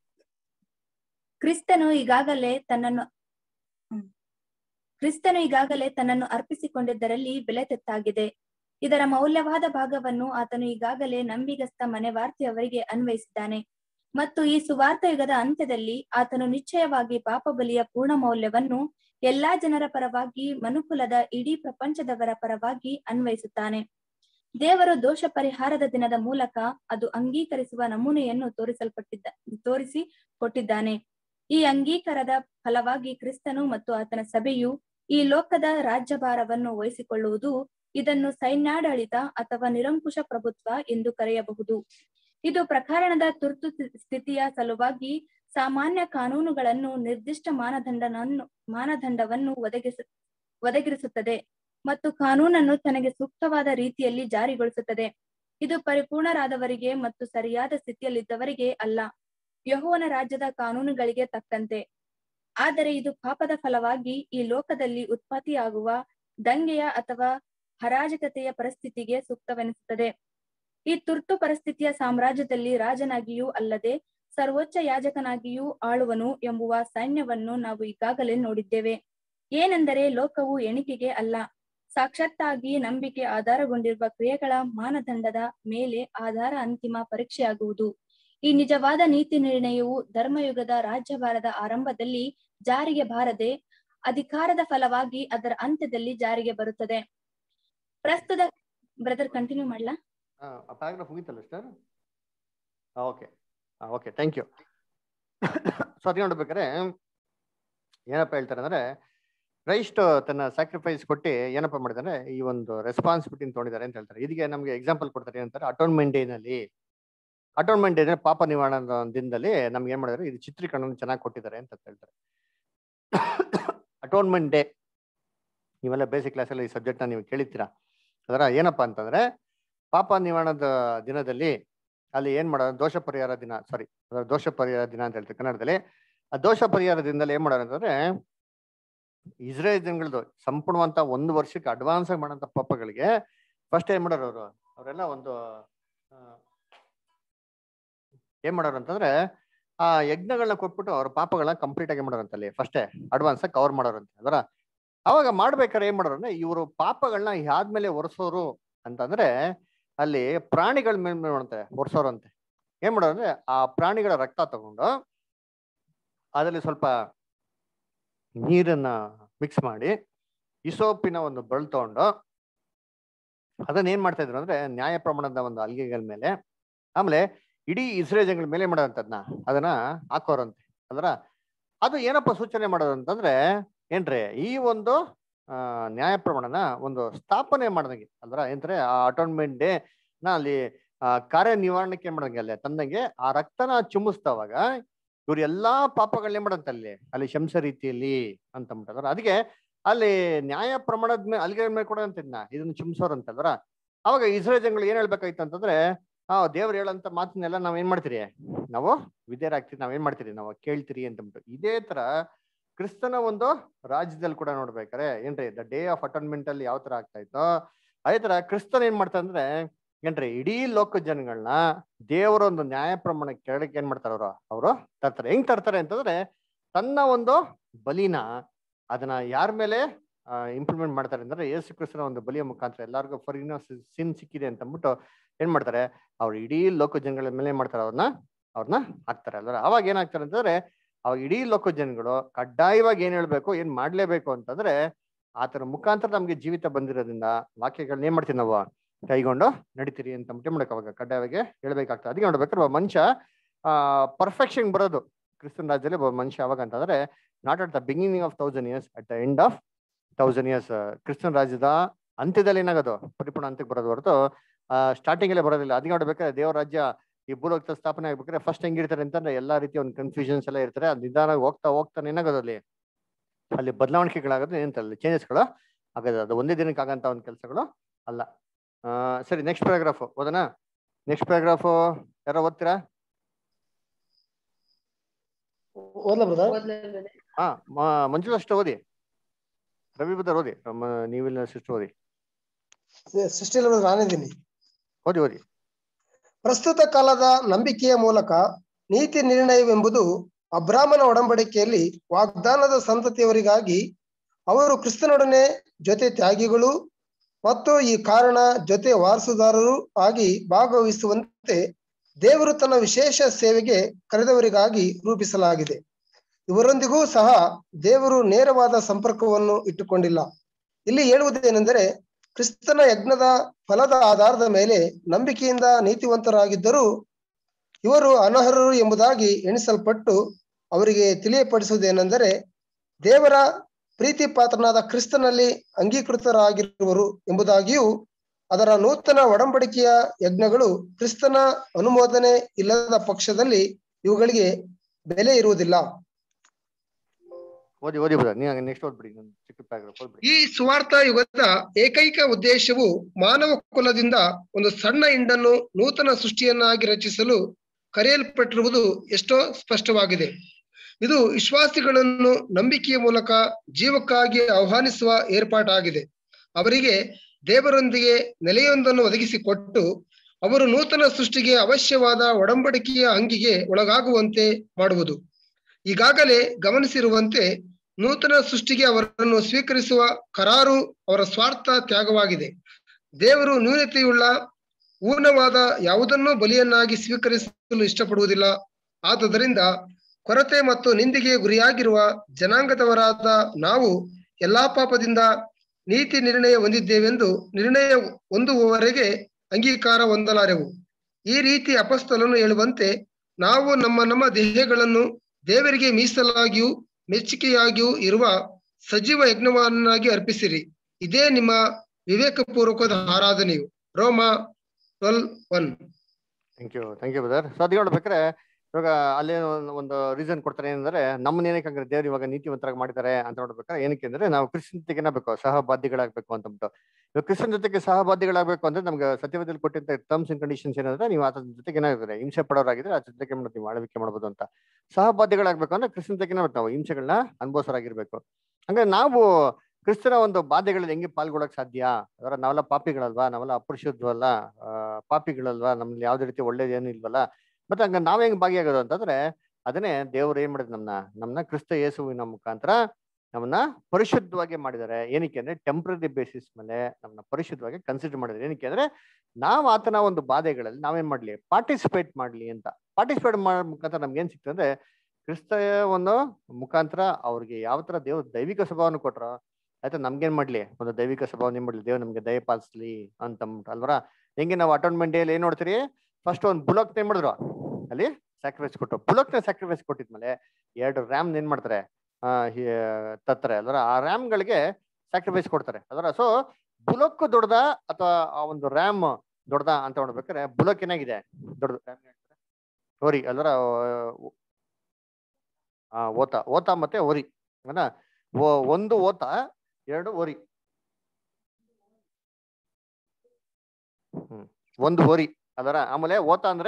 ಕ್ರಿಸ್ತನು ಈಗಾಗಲೇ ತನ್ನನ್ನು ಹ್ಮ್. ಕ್ರಿಸ್ತನು ಈಗಾಗಲೇ ತನ್ನನ್ನು ಅರ್ಪಿಸಿಕೊಂಡಿದ್ದರಲ್ಲಿ ಬೆಲೆ ತೆತ್ತಾಗಿದೆ ಇದರ ಮೌಲ್ಯವಾದ ಭಾಗವನ್ನು ಆತನು ಈಗಾಗಲೇ ನಂಬಿಗಸ್ತ ಮನೆವಾರ್ತೆಯವರಿಗೆ ಅನ್ವಯಿಸಿದ್ದಾನೆ ಮತ್ತು ಈ ಸುವಾರ್ಥ ಯುಗದ ಅಂತ್ಯದಲ್ಲಿ ಆತನು ನಿಶ್ಚಯವಾಗಿ ಪಾಪ ಬಲಿಯ ಪೂರ್ಣ ಮೌಲ್ಯವನ್ನು ಎಲ್ಲಾ ಜನರ ಪರವಾಗಿ ಮನುಕುಲದ ಇಡೀ ಪ್ರಪಂಚದವರ ಪರವಾಗಿ ಅನ್ವಯಿಸುತ್ತಾನೆ ದೇವರು ದೋಷ ಪರಿಹಾರದ ದಿನದ ಮೂಲಕ ಅದು ಅಂಗೀಕರಿಸುವ ನಮೂನೆಯನ್ನು ತೋರಿಸಲ್ಪಟ್ಟಿದ್ದ ತೋರಿಸಿ ಕೊಟ್ಟಿದ್ದಾನೆ ಈ ಅಂಗೀಕಾರದ ಫಲವಾಗಿ ಕ್ರಿಸ್ತನು ಮತ್ತು ಆತನ ಸಭೆಯು ಈ ಲೋಕದ ರಾಜ್ಯಭಾರವನ್ನು ವಹಿಸಿಕೊಳ್ಳುವುದು ಇದನ್ನು ಸೈನ್ಯಾಡಳಿತ ಅಥವಾ ನಿರಂಕುಶ ಪ್ರಭುತ್ವ ಎಂದು ಕರೆಯಬಹುದು ಇದು ಪ್ರಕರಣದ ತುರ್ತು ಸ್ಥಿ- ಸ್ಥಿತಿಯ ಸಲುವಾಗಿ ಸಾಮಾನ್ಯ ಕಾನೂನುಗಳನ್ನು ನಿರ್ದಿಷ್ಟ ಮಾನದಂಡನನ್ನು ಮಾನದಂಡವನ್ನು ಒದಗಿಸ ಒದಗಿಸುತ್ತದೆ ಮತ್ತು ಕಾನೂನನ್ನು ತನಗೆ ಸೂಕ್ತವಾದ ರೀತಿಯಲ್ಲಿ ಜಾರಿಗೊಳಿಸುತ್ತದೆ ಇದು ಪರಿಪೂರ್ಣರಾದವರಿಗೆ ಮತ್ತು ಸರಿಯಾದ ಸ್ಥಿತಿಯಲ್ಲಿದ್ದವರಿಗೆ ಅಲ್ಲ ಯೆಹೋವನ ರಾಜ್ಯದ ಕಾನೂನುಗಳಿಗೆ ತಕ್ಕಂತೆ ಆದರೆ ಇದು ಪಾಪದ ಫಲವಾಗಿ ಈ ಲೋಕದಲ್ಲಿ ಉತ್ಪತ್ತಿಯಾಗುವ ದಂಗೆಯ ಅಥವಾ ಹರಾಜಕತೆಯ ಪರಿಸ್ಥಿತಿಗೆ ಸೂಕ್ತವೆನಿಸುತ್ತದೆ ಈ ತುರ್ತು ಪರಿಸ್ಥಿತಿಯ ಸಾಮ್ರಾಜ್ಯದಲ್ಲಿ ರಾಜನಾಗಿಯೂ ಅಲ್ಲದೆ ಸರ್ವೋಚ್ಚ ಯಾಜಕನಾಗಿಯೂ ಆಳುವನು ಎಂಬುವ ಸೈನ್ಯವನ್ನು ನಾವು ಈಗಾಗಲೇ ನೋಡಿದ್ದೇವೆ ಏನೆಂದರೆ ಲೋಕವು ಎಣಿಕೆಗೆ ಅಲ್ಲ ಸಾಕ್ಷಾತ್ತಾಗಿ ನಂಬಿಕೆ ಆಧಾರಗೊಂಡಿರುವ ಕ್ರಿಯೆಗಳ ಮಾನದಂಡದ ಮೇಲೆ ಆಧಾರ ಅಂತಿಮ ಪರೀಕ್ಷೆಯಾಗುವುದು ಈ ನಿಜವಾದ ನೀತಿ ನಿರ್ಣಯವು ಧರ್ಮಯುಗದ ರಾಜ್ಯಭಾರದ ಆರಂಭದಲ್ಲಿ ಜಾರಿಗೆ ಬಾರದೆ ಅಧಿಕಾರದ ಫಲವಾಗಿ ಅದರ ಅಂತ್ಯದಲ್ಲಿ ಜಾರಿಗೆ ಬರುತ್ತದೆ ಪ್ರಸ್ತುತ ಬ್ರದರ್ ಕಂಟಿನ್ಯೂ ಮಾಡ್ಲಾ ಪ್ಯಾರಾಗ್ರಾಫ್ ಮುಗಿತಲ್ಲ sir okay okay thank you so ಅದೇ ನೋಡ್ಬೇಕಾದ್ರೆ ಏನಪ್ಪ ಹೇಳ್ತಾರೆ ಅಂದ್ರೆ ಕ್ರೈಸ್ಟ್ ತನ್ನ ಸ್ಯಾಕ್ರಿಫೈಸ್ ಕೊಟ್ಟು ಏನಪ್ಪ ಮಾಡಿದಾರೆ ಈ ಒಂದು ರೆಸ್ಪಾನ್ಸಿಬಿಲಿಟಿ ತೊಗೊಂಡಿದ್ದಾರೆ ಅಂತ ಹೇಳ್ತಾರೆ ಇದಕ್ಕೆ ನಮಗೆ ಎಕ್ಸಾಂಪಲ್ ಕೊಡ್ತಾರೆ ಏನಂತಾರೆ ಅಟೋನ್ಮೆಂಟ್ ಡೇನಲ್ಲಿ ಅಟೋನ್ಮೆಂಟ್ ಡೇ ಪಾಪ ನಿವಾರಣಾ ದಿನದಲ್ಲಿ ನಮ್ಗೆ ಏನ್ ಮಾಡಿದಾರೆ ಇದು ಚಿತ್ರೀಕರಣ ಚೆನ್ನಾಗಿ ಕೊಟ್ಟಿದ್ದಾರೆ ಅಂತ ಹೇಳ್ತಾರೆ ಅಟೋನ್ಮೆಂಟ್ ಡೇ ನೀವೆಲ್ಲ ಬೇಸಿಕ್ ಕ್ಲಾಸಲ್ಲಿ ಈ ಸಬ್ಜೆಕ್ಟ್ನ ನೀವು ಕೇಳಿರ್ತೀರಾ ಅದರ ಏನಪ್ಪ ಅಂತಂದ್ರೆ ಪಾಪ ನಿವಾರಣದ ದಿನದಲ್ಲಿ ಅಲ್ಲಿ ಏನ್ ಮಾಡೋದು ದೋಷ ಪರಿಹಾರ ದಿನ ಸಾರಿ ದೋಷ ಪರಿಹಾರ ದಿನ ಅಂತ ಹೇಳ್ತಾರೆ ಕನ್ನಡದಲ್ಲಿ ಆ ದೋಷ ಪರಿಹಾರ ದಿನದಲ್ಲಿ ಏನ್ ಮಾಡೋರು ಅಂತಂದ್ರೆ ಇಸ್ರೇಲ್ ಜನಗಳದ್ದು ಸಂಪೂರ್ಣವಂತ ಒಂದು ವರ್ಷಕ್ಕೆ ಅಡ್ವಾನ್ಸ್ ಆಗಿ ಮಾಡೋಂಥ ಪಾಪಗಳಿಗೆ ಫಸ್ಟ್ ಏನ್ ಮಾಡೋರು ಅವರು ಅವರೆಲ್ಲ ಒಂದು ಆ, ಏನ್ ಮಾಡೋರು ಅಂತಂದ್ರೆ ಆ ಯಜ್ಞಗಳನ್ನ ಕೊಟ್ಬಿಟ್ಟು ಅವ್ರ ಪಾಪಗಳನ್ನ ಕಂಪ್ಲೀಟ್ ಆಗಿ ಮಾಡೋರಂತ ಅಲ್ಲಿ ಫಸ್ಟೇ ಅಡ್ವಾನ್ಸ್ ಆಗಿ ಕವರ್ ಮಾಡೋರಂತೆ ಅದರ ಅವಾಗ ಮಾಡ್ಬೇಕಾದ್ರೆ ಏನ್ ಮಾಡೋರು ಅಂದ್ರೆ ಇವರು ಪಾಪಗಳನ್ನ ಆದ್ಮೇಲೆ ಒರೆಸೋರು ಅಂತಂದ್ರೆ ಅಲ್ಲಿ ಪ್ರಾಣಿಗಳ ಮೇಲೆ ಮಾಡ್ತಾರೆ ಒರೆಸೋರು ಅಂತೆ ಏನ್ ಮಾಡೋರು ಅಂದ್ರೆ ಆ ಪ್ರಾಣಿಗಳ ರಕ್ತ ತಗೊಂಡು ಅದರಲ್ಲಿ ಸ್ವಲ್ಪ ನೀರನ್ನ ಮಿಕ್ಸ್ ಮಾಡಿ ಇಸೋಪಿನ ಒಂದು ಬಳ್ಳು ತಗೊಂಡು ಅದನ್ನ ಏನ್ ಮಾಡ್ತಾ ಇದ್ರು ಅಂದ್ರೆ ನ್ಯಾಯ ಪ್ರಮಾಣದ ಒಂದು ಅಲ್ಗೆಗಳ ಮೇಲೆ ಆಮೇಲೆ ಇಡೀ ಇಸ್ರೇಲ್ ಜನಗಳ ಮೇಲೆ ಮಾಡೋದಂತದ್ನ ಅದನ್ನ ಹಾಕೋರಂತೆ ಅದರ ಅದು ಏನಪ್ಪ ಸೂಚನೆ ಮಾಡೋದು ಅಂತಂದ್ರೆ ಏನ್ರಿ ಈ ಒಂದು ಆ ನ್ಯಾಯ ಪ್ರಮಾಣನ ಒಂದು ಸ್ಥಾಪನೆ ಮಾಡ್ದಂಗೆ ಅಲ್ರ ಏನ್ರೆ ಆ ಅಟೋನ್ಮೆಂಟ್ ಡೇ ನ ಅಲ್ಲಿ ಆ ಕಾರ್ಯ ನಿವಾರಣಕ್ಕೆ ಏನ್ ಮಾಡ್ದಂಗೆ ಅಲ್ಲೇ ತಂದಂಗೆ ಆ ರಕ್ತನ ಚುಮ್ಮಿಸ್ದವಾಗ ಇವ್ರು ಎಲ್ಲಾ ಪಾಪಗಳನ್ನ ಏನ್ ಮಾಡಂತ ಅಲ್ಲಿ ಅಲ್ಲಿ ಶಂಸ ರೀತಿಯಲ್ಲಿ ಅಂತ ಅಂದ್ಬಿಟ್ಟದ್ರ ಅದಕ್ಕೆ ಅಲ್ಲಿ ನ್ಯಾಯ ಪ್ರಮಾಣದ ಮೇಲೆ ಅಲ್ಲಿಗೆ ಮೇಲೆ ಕೂಡ ಅಂತಿದ್ನ ಇದನ್ನ ಚುಮ್ಸೋರ್ ಅಂತಂದ್ರ ಅವಾಗ ಇಸ್ರೇಲ್ ಜನಗಳು ಏನ್ ಹೇಳ್ಬೇಕಾಯ್ತು ಅಂತಂದ್ರೆ ಆ ದೇವ್ರು ಹೇಳಂತ ಮಾತನ್ನೆಲ್ಲ ನಾವ್ ಏನ್ ಮಾಡ್ತೀರಿ ನಾವು ವಿಧೇಯರಾಗ್ತೀರಿ ನಾವ್ ಏನ್ ಮಾಡ್ತೀರಿ ನಾವು ಕೇಳ್ತೀರಿ ಅಂತಂದ್ಬಿಟ್ಟು ಇದೇ ತರ ಕ್ರಿಸ್ತನ ಒಂದು ರಾಜ್ಯದಲ್ಲಿ ಕೂಡ ನೋಡ್ಬೇಕಾರೆ ಏನ್ರಿ ದ ಡೇ ಆಫ್ ಅಟೋನ್ಮೆಂಟ್ ಅಲ್ಲಿ ಯಾವ ತರ ಆಗ್ತಾ ಇತ್ತೋ ಅದೇ ತರ ಕ್ರಿಸ್ತನ್ ಏನ್ ಮಾಡ್ತಾ ಅಂದ್ರೆ ಏನ್ರಿ ಇಡೀ ಲೋಕ ಜನಗಳನ್ನ ದೇವರ ಒಂದು ನ್ಯಾಯ ಪ್ರಮಾಣ ಕೇಳಕ್ಕೆ ಏನ್ ಮಾಡ್ತಾರೆ ಅವರು ಅವರು ತರ್ತಾರೆ ಹೆಂಗ್ ತರ್ತಾರೆ ಅಂತಂದ್ರೆ ತನ್ನ ಒಂದು ಬಲಿನ ಅದನ್ನ ಯಾರ ಮೇಲೆ ಇಂಪ್ಲಿಮೆಂಟ್ ಮಾಡ್ತಾರೆ ಅಂದ್ರೆ ಯೇಸು ಕ್ರಿಸ್ತನ ಒಂದು ಬಲಿಯ ಮುಖಾಂತರ ಎಲ್ಲರಿಗೂ ಫಾರ್ ಇನ್ನೋ ಸಿನ್ ಸಿಕ್ಕಿದೆ ಅಂತ ಅಂದ್ಬಿಟ್ಟು ಏನ್ ಮಾಡ್ತಾರೆ ಅವ್ರು ಇಡೀ ಲೋಕ ಜನಗಳ ಮೇಲೆ ಏನ್ ಮಾಡ್ತಾರೆ ಅವ್ರನ್ನ ಅವ್ರನ್ನ ಹಾಕ್ತಾರೆ ಅಲ್ವಾ ಅವಾಗ ಏನಾಗ್ತಾರೆ ಅಂತಂದ್ರೆ ಅವಾಗ ಇಡೀ ಲೋಕ ಜನಗಳು ಕಡ್ಡಾಯವಾಗಿ ಏನ್ ಹೇಳ್ಬೇಕು ಏನ್ ಮಾಡ್ಲೇಬೇಕು ಅಂತಂದ್ರೆ ಆತರ ಮುಖಾಂತರ ನಮ್ಗೆ ಜೀವಿತ ಬಂದಿರೋದ್ರಿಂದ ವಾಕ್ಯಗಳನ್ನ ಏನ್ ಮಾಡ್ತೀವಿ ನಾವು ಕೈಗೊಂಡು ನಡಿತೀರಿ ಅಂತ ಅಂದ್ಬಿಟ್ಟು ಏನ್ ಮಾಡಕ್ ಅವಾಗ ಕಡ್ಡಾಯವಾಗಿ ಹೇಳ್ಬೇಕಾಗ್ತದೆ ಅದಕ್ಕೆ ನೋಡ್ಬೇಕಾದ್ರೆ ಒಬ್ಬ ಮನುಷ್ಯ ಆ ಪರ್ಫೆಕ್ಷನ್ ಬರೋದು ಕ್ರಿಸ್ತನ್ ರಾಜ್ಯದಲ್ಲಿ ಒಬ್ಬ ಮನುಷ್ಯ ಯಾವಾಗ ಅಂತಂದ್ರೆ not at the beginning of thousand years at the end of thousand years ಕ್ರಿಸ್ತನ್ ರಾಜ್ಯದ ಅಂತ್ಯದಲ್ಲಿ ಏನಾಗೋದು ಪರಿಪೂರ್ಣ ಅಂತ್ಯಕ್ಕೆ ಬರೋದು ಹೊರತು ಸ್ಟಾರ್ಟಿಂಗ್ ಅಲ್ಲೇ ಬರೋದಿಲ್ಲ ಅದಕ್ಕೆ ನೋಡ್ಬೇಕಾದ್ರೆ ದೇವರ ರಾಜ್ಯ ಈ ಭೂಲೋಕದ ಸ್ಥಾಪನೆ ಆಗ್ಬೇಕಾದ್ರೆ ಫಸ್ಟ್ ಹೆಂಗಿರ್ತಾರೆ ಅಂತಂದ್ರೆ ಎಲ್ಲಾ ರೀತಿಯ ಒಂದು ಕನ್ಫ್ಯೂಷನ್ಸ್ ಎಲ್ಲ ಇರ್ತಾರೆ ಅದು ನಿಧಾನ ಹೋಗ್ತಾ ಹೋಗ್ತಾನೆ ಏನಾಗೋದು ಅಲ್ಲಿ ಅಲ್ಲಿ ಬದಲಾವಣೆಗಳಾಗೋದು ಏನಂತಲ್ಲ ಚೇಂಜಸ್ಗಳು ಆಗೋದು ಅದು ಒಂದೇ ದಿನಕ್ಕೆ ಆಗಂತ ಒಂದು ಕೆಲಸಗಳು ಅಲ್ಲ ಆ, ಸರಿ ನೆಕ್ಸ್ಟ್ ಪ್ಯಾರಾಗ್ರಾಫ್ ಓದನಾ ನೆಕ್ಸ್ಟ್ ಪ್ಯಾರಾಗ್ರಾಫ್ ಯಾರೋ ಓದ್ತೀರಾ ಓದ್ಲಾ ಬ್ರದರ್ ಓದ್ಲೇಬೇಕು. ಹಾ ಮ- ಮಂಜುಳಾ ಅಷ್ಟು ಓದಿ ರವಿ ಬದರ್ ಓದಿ ನಮ್ಮ ನೀವಿಲ್ಲ ಸಿಸ್ಟರ್ ಓದಿ ಸೃಷ್ಟಿಯಲ್ಲಿ ಬ್ರದರ್ ನಾನಿದ್ದೀನಿ ಓದಿ ಓದಿ ಪ್ರಸ್ತುತ ಕಾಲದ ನಂಬಿಕೆಯ ಮೂಲಕ ನೀತಿ ನಿರ್ಣಯವೆಂಬುದು ಅಬ್ರಾಹ್ಮನ ಒಡಂಬಡಿಕೆಯಲ್ಲಿ ವಾಗ್ದಾನದ ಸಂತತಿಯವರಿಗಾಗಿ ಅವರು ಕ್ರಿಸ್ತನೊಡನೆ ಜೊತೆ ತ್ಯಾಗಿಗಳು ಮತ್ತು ಈ ಕಾರಣ ಜೊತೆ ವಾರಸುದಾರರು ಆಗಿ ಭಾಗವಹಿಸುವಂತೆ ದೇವರು ತನ್ನ ವಿಶೇಷ ಸೇವೆಗೆ ಕರೆದವರಿಗಾಗಿ ರೂಪಿಸಲಾಗಿದೆ ಇವರೊಂದಿಗೂ ಸಹ ದೇವರು ನೇರವಾದ ಸಂಪರ್ಕವನ್ನು ಇಟ್ಟುಕೊಂಡಿಲ್ಲ ಇಲ್ಲಿ ಹೇಳುವುದೇನೆಂದರೆ ಕ್ರಿಸ್ತನ ಯಜ್ಞದ ಫಲದ ಆಧಾರದ ಮೇಲೆ ನಂಬಿಕೆಯಿಂದ ನೀತಿವಂತರಾಗಿದ್ದರೂ ಇವರು ಅನರ್ಹರು ಎಂಬುದಾಗಿ ಎಣಿಸಲ್ಪಟ್ಟು ಅವರಿಗೆ ತಿಳಿಯಪಡಿಸುವುದೇನೆಂದರೆ ದೇವರ ಪ್ರೀತಿ ಪಾತ್ರನಾದ ಕ್ರಿಸ್ತನಲ್ಲಿ ಅಂಗೀಕೃತರಾಗಿರುವರು ಎಂಬುದಾಗಿಯೂ ಅದರ ನೂತನ ಒಡಂಬಡಿಕೆಯ ಯಜ್ಞಗಳು ಕ್ರಿಸ್ತನ ಅನುಮೋದನೆ ಇಲ್ಲದ ಪಕ್ಷದಲ್ಲಿ ಇವುಗಳಿಗೆ ಬೆಲೆ ಇರುವುದಿಲ್ಲ ಓದಿ ಓದಿ ಬದ ನೀ ನೆಕ್ಸ್ಟ್ ಓದ್ಬಿಡಿ ನಾನು ಚಿಕ್ಕ ಪ್ಯಾರಾಗ್ರಾಫ್ ಓದ್ಬಿಡಿ ಈ ಸುವಾರ್ಥ ಯುಗದ ಏಕೈಕ ಉದ್ದೇಶವು ಮಾನವ ಕುಲದಿಂದ ಒಂದು ಸಣ್ಣ ಹಿಂಡನ್ನು ನೂತನ ಸೃಷ್ಟಿಯನ್ನಾಗಿ ರಚಿಸಲು ಕರೆಯಲ್ಪಟ್ಟಿರುವುದು ಎಷ್ಟೋ ಸ್ಪಷ್ಟವಾಗಿದೆ ಇದು ವಿಶ್ವಾಸಿಗಳನ್ನು ನಂಬಿಕೆಯ ಮೂಲಕ ಜೀವಕ್ಕಾಗಿ ಆಹ್ವಾನಿಸುವ ಏರ್ಪಾಟಾಗಿದೆ ಅವರಿಗೆ ದೇವರೊಂದಿಗೆ ನೆಲೆಯೊಂದನ್ನು ಒದಗಿಸಿಕೊಟ್ಟು ಅವರು ನೂತನ ಸೃಷ್ಟಿಗೆ ಅವಶ್ಯವಾದ ಒಡಂಬಡಿಕೆಯ ಅಂಗಿಗೆ ಒಳಗಾಗುವಂತೆ ಮಾಡುವುದು ಈಗಾಗಲೇ ಗಮನಿಸಿರುವಂತೆ ನೂತನ ಸೃಷ್ಟಿಗೆ ಅವರನ್ನು ಸ್ವೀಕರಿಸುವ ಕರಾರು ಅವರ ಸ್ವಾರ್ಥ ತ್ಯಾಗವಾಗಿದೆ ದೇವರು ನ್ಯೂನತೆಯುಳ್ಳ ಊನವಾದ ಯಾವುದನ್ನೂ ಬಲಿಯನ್ನಾಗಿ ಸ್ವೀಕರಿಸಲು ಇಷ್ಟಪಡುವುದಿಲ್ಲ ಆದುದರಿಂದ ಕೊರತೆ ಮತ್ತು ನಿಂದಿಗೆ ಗುರಿಯಾಗಿರುವ ಜನಾಂಗದವರಾದ ನಾವು ಎಲ್ಲಾ ಪಾಪದಿಂದ ನೀತಿ ನಿರ್ಣಯ ಹೊಂದಿದ್ದೇವೆಂದು ನಿರ್ಣಯ ಹೊಂದುವವರೆಗೆ ಅಂಗೀಕಾರ ಹೊಂದಲಾರೆವು ಈ ರೀತಿ ಅಪಸ್ತಲನು ಹೇಳುವಂತೆ ನಾವು ನಮ್ಮ ನಮ್ಮ ದೇಹಗಳನ್ನು ದೇವರಿಗೆ ಮೀಸಲಾಗಿಯೂ ಮೆಚ್ಚುಗೆಯಾಗಿಯೂ ಇರುವ ಸಜೀವ ಯಜ್ಞವನ್ನಾಗಿ ಅರ್ಪಿಸಿರಿ ಇದೇ ನಿಮ್ಮ ವಿವೇಕಪೂರ್ವಕದ ಆರಾಧನೆಯು ರೋಮ twelve one thank you thank you brother so ಅದು ಹೇಳ್ಬೇಕಾದ್ರೆ ಇವಾಗ ಅಲ್ಲಿ ಒಂದು ರೀಸನ್ ಕೊಡ್ತಾರೆ ಏನಂದ್ರೆ ನಮ್ಮನ್ನ ಏನಕ್ಕೆ ಹಂಗಾರೆ ದೇವ್ರು ಇವಾಗ ನೀತಿವಂತರಾಗಿ ಮಾಡಿದ್ದಾರೆ ಅಂತ ನೋಡ್ಬೇಕಾದ್ರೆ ಏನಕ್ಕೆ ಅಂದ್ರೆ ನಾವು ಕ್ರಿಸ್ತನ ಜೊತೆಗೆ ಏನಾಗಬೇಕು ಸಹಬಾಧ್ಯಗಳಾಗಬೇಕು ಅಂತಂದ್ಬಿಟ್ಟು ಇವಾಗ ಕ್ರಿಸ್ತನ ಜೊತೆಗೆ ಸಹಬಾಧ್ಯಗಳಾಗಬೇಕು ಅಂದ್ರೆ ನಮ್ಗೆ ಸತ್ಯವೇದಲ್ಲಿ ಕೊಟ್ಟಿದ್ದ ಟರ್ಮ್ಸ್ ಅಂಡ್ ಕಂಡೀಷನ್ಸ್ ಏನಂದ್ರೆ ನೀವು ಆತನ ಜೊತೆಗೆ ಏನಾಗಿದ್ರೆ ಹಿಂಸೆ ಪಡೋರಾಗಿದ್ರೆ ಅದ್ರ ಜೊತೆಗೆ ಮಾಡ್ತೀವಿ ನೀವು ಆಳ್ವಿಕೆ ಮಾಡ್ಬೋದು ಅಂತ ಸಹಬಾಧ್ಯಗಳಾಗಬೇಕು ಅಂದ್ರೆ ಕ್ರಿಸ್ತನ ಜೊತೆಗೆ ಏನಾಗ್ಬೇಕು ನಾವು ಹಿಂಸೆಗಳನ್ನ ಅನುಭವಿಸೋರಾಗಿರ್ಬೇಕು ಹಂಗಾರೆ ನಾವು ಕ್ರಿಸ್ತನ ಒಂದು ಬಾಧೆಗಳಲ್ಲಿ ಹೆಂಗೆ ಪಾಲ್ಗೊಳ್ಳಕ್ ಸಾಧ್ಯ ಅದರ ನಾವೆಲ್ಲ ಪಾಪಿಗಳಲ್ವಾ ನಾವೆಲ್ಲ ಅಪರಿಶುದ್ಧವಲ್ಲ ಆ, ಪಾಪಿಗಳಲ್ವಾ ನಮ್ಗೆ ಯಾವ್ದೇ ರೀತಿ ಒಳ್ಳೇದೇನು ಇಲ್ವಲ್ಲ ಮತ್ತೆ ಹಂಗ ನಾವ್ ಹೆಂಗ್ ಭಾಗಿಯಾಗೋದು ಅಂತಂದ್ರೆ ಅದನ್ನೇ ದೇವ್ರು ಏನ್ ಮಾಡಿದ್ ನಮ್ನ ನಮ್ನ ಕ್ರಿಸ್ತ ಯೇಸುವಿನ ಮುಖಾಂತರ ನಮ್ಮನ್ನ ಪರಿಶುದ್ಧವಾಗಿ ಮಾಡಿದ್ದಾರೆ ಏನಕ್ಕೆ ಅಂದ್ರೆ ಟೆಂಪ್ರರಿ ಬೇಸಿಸ್ ಮೇಲೆ ನಮ್ಮನ್ನ ಪರಿಶುದ್ಧವಾಗಿ ಕನ್ಸಿಡರ್ ಮಾಡಿದ್ದಾರೆ ಏನಕ್ಕೆ ಅಂದ್ರೆ ನಾವ್ ಆತನ ಒಂದು ಬಾಧೆಗಳಲ್ಲಿ ನಾವೇನ್ ಮಾಡ್ಲಿ ಪಾರ್ಟಿಸಿಪೇಟ್ ಮಾಡ್ಲಿ ಅಂತ ಪಾರ್ಟಿಸಿಪೇಟ್ ಮಾಡೋ ಮುಖಾಂತರ ನಮ್ಗೆ ಏನ್ ಸಿಗ್ತದೆ ಅಂದ್ರೆ ಕ್ರಿಸ್ತ ಒಂದು ಮುಖಾಂತರ ಅವ್ರಿಗೆ ಯಾವ ತರ ದೇವ್ರ ದೈವಿಕ ಸ್ವಭಾವನ ಕೊಟ್ರ ಆಯ್ತಾ ನಮ್ಗೇನ್ ಮಾಡ್ಲಿ ಒಂದು ದೈವಿಕ ಸ್ವಭಾವ ಏನ್ ಮಾಡ್ಲಿ ದೇವ್ರು ನಮ್ಗೆ ದಯ ಪಾಲಿಸ್ಲಿ ಅಂತ ಅಂದ್ಬಿಟ್ಟು ಅಲ್ವರ ಹೆಂಗೆ ನಾವು ಅಟೋನ್ಮೆಂಟ್ ಡೇಲಿ ಏನ್ ನೋಡ್ತೀರಿ ಫಸ್ಟ್ ಒಂದು ಬುಲಕ್ ಏನ್ ಮಾಡಿದ್ರು ಅಲ್ಲಿ ಸ್ಯಾಕ್ರಿಫೈಸ್ ಕೊಟ್ಟು ಬುಲಕ್ನ ಸ್ಯಾಕ್ರಿಫೈಸ್ ಕೊಟ್ಟಿದ್ಮೇಲೆ ಎರಡು ರ್ಯಾಮ್ ಏನ್ ಮಾಡ್ತಾರೆ ಆ ಹಿ- ತತ್ತಾರೆ ಅಲ್ವರ ಆ ರ್ಯಾಮ್ಗಳಿಗೆ ಸ್ಯಾಕ್ರಿಫೈಸ್ ಕೊಡ್ತಾರೆ ಅದರ ಸೊ ಬುಲಕ್ ದೊಡ್ಡದ ಅಥವಾ ಆ ಒಂದು ರ್ಯಾಮ್ ದೊಡ್ಡದ ಅಂತ ನೋಡ್ಬೇಕಾದ್ರೆ ಬುಲಕ್ ಏನಾಗಿದೆ ದೊಡ್ಡದು ಓರಿ ಅಲ್ವರ ಆ ಓತ ಓತ ಮತ್ತೆ ಓರಿ ಅಲ್ಲ ಓ- ಒಂದು ಓತ ಎರಡು ಓರಿ ಹ್ಮ್ ಒಂದು ಓರಿ ಅದರ ಆಮೇಲೆ ಓತ ಅಂದ್ರೆ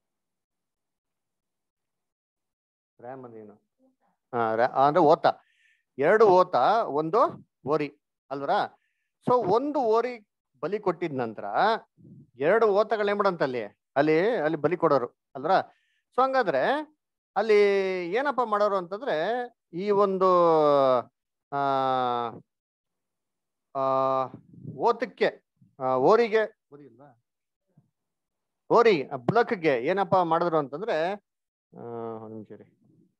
ರ್ಯಾಮ್ ಅಂದ್ರೆ ಏನು ಹಾ ರ್ಯಾ- ಅಂದ್ರೆ ಓತ ಎರಡು ಓತ ಒಂದು ಓರಿ ಅಲ್ವರ ಸೊ ಒಂದು ಓರಿ ಬಲಿ ಕೊಟ್ಟಿದ ನಂತರ ಎರಡು ಓತಗಳು ಏನ್ ಮಾಡಂತ ಅಲ್ಲಿ ಅಲ್ಲಿ ಅಲ್ಲಿ ಬಲಿ ಕೊಡೋರು ಅಲ್ರ ಸೊ ಹಂಗಾದ್ರೆ ಅಲ್ಲಿ ಏನಪ್ಪ ಮಾಡೋರು ಅಂತಂದ್ರೆ ಈ ಒಂದು ಆ ಆ ಓತಕ್ಕೆ ಆ, ಓರಿಗೆ ಓರಿ ಇಲ್ವಾ ಓರಿ ಬ್ಲಕ್ಗೆ ಏನಪ್ಪ ಮಾಡಿದ್ರು ಅಂತಂದ್ರೆ ಆ, ಒಂದ್ ನಿಮಿಷ ರೀ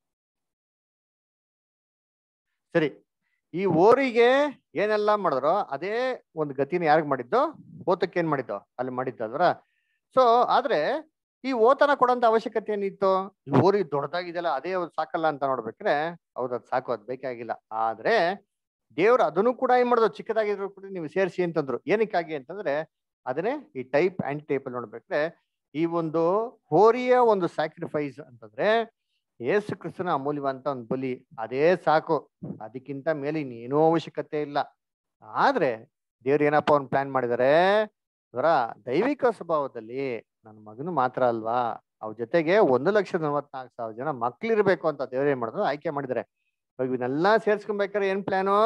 ಸರಿ ಈ ಓರಿಗೆ ಏನೆಲ್ಲ ಮಾಡಿದ್ರು ಅದೇ ಒಂದು ಗತಿನ ಯಾರಿಗ್ ಮಾಡಿದ್ದು ಓತಕ್ಕೆ ಏನ್ ಮಾಡಿದ್ದು ಅಲ್ಲಿ ಮಾಡಿದ್ದು ಅಲ್ವರ ಸೊ ಆದ್ರೆ ಈ ಓತನ ಕೊಡೋಂತ ಅವಶ್ಯಕತೆ ಏನಿತ್ತು ಈ ಓರಿ ದೊಡ್ಡದಾಗಿದೆಯಲ್ಲ ಅದೇ ಒಂದ್ ಸಾಕಲ್ಲ ಅಂತ ನೋಡ್ಬೇಕ್ರೆ ಹೌದು ಅದ್ ಸಾಕು ಅದ್ ಬೇಕಾಗಿಲ್ಲ ಆದ್ರೆ ದೇವ್ರು ಅದನ್ನು ಕೂಡ ಏನ್ ಮಾಡಿದ್ರು ಚಿಕ್ಕದಾಗಿದ್ರು ಕೂಡ ನೀವು ಸೇರಿಸಿ ಅಂತಂದ್ರು ಏನಕ್ಕಾಗಿ ಅಂತಂದ್ರೆ ಅದನ್ನೇ ಈ ಟೈಪ್ ಆಂಡ್ ಟೈಪ್ ಅಲ್ಲಿ ನೋಡ್ಬೇಕ್ರೆ ಈ ಒಂದು ಹೋರಿಯ ಒಂದು ಸ್ಯಾಕ್ರಿಫೈಸ್ ಅಂತಂದ್ರೆ ಏಸು ಕ್ರಿಸ್ತನ ಅಮೂಲ್ಯವಂತ ಒಂದು ಬಲಿ ಅದೇ ಸಾಕು ಅದಕ್ಕಿಂತ ಮೇಲೆ ಇನ್ನೇನೂ ಅವಶ್ಯಕತೆ ಇಲ್ಲ ಆದ್ರೆ ದೇವ್ರು ಏನಪ್ಪ ಒಂದು ಪ್ಲಾನ್ ಮಾಡಿದಾರೆ ಅವರ ದೈವಿಕ ಸ್ವಭಾವದಲ್ಲಿ ನನ್ನ ಮಗನು ಮಾತ್ರ ಅಲ್ವಾ ಅವ್ರ ಜೊತೆಗೆ ಒಂದು ಲಕ್ಷದ ನಲವತ್ನಾಲ್ಕು ಸಾವಿರ ಜನ ಮಕ್ಳಿರ್ಬೇಕು ಅಂತ ದೇವ್ರು ಏನ್ ಮಾಡಿದ್ರು ಆಯ್ಕೆ ಮಾಡಿದಾರೆ ಇವಾಗ ಇವನ್ನೆಲ್ಲ ಸೇರ್ಸ್ಕೊಬೇಕಾದ್ರೆ ಏನ್ plan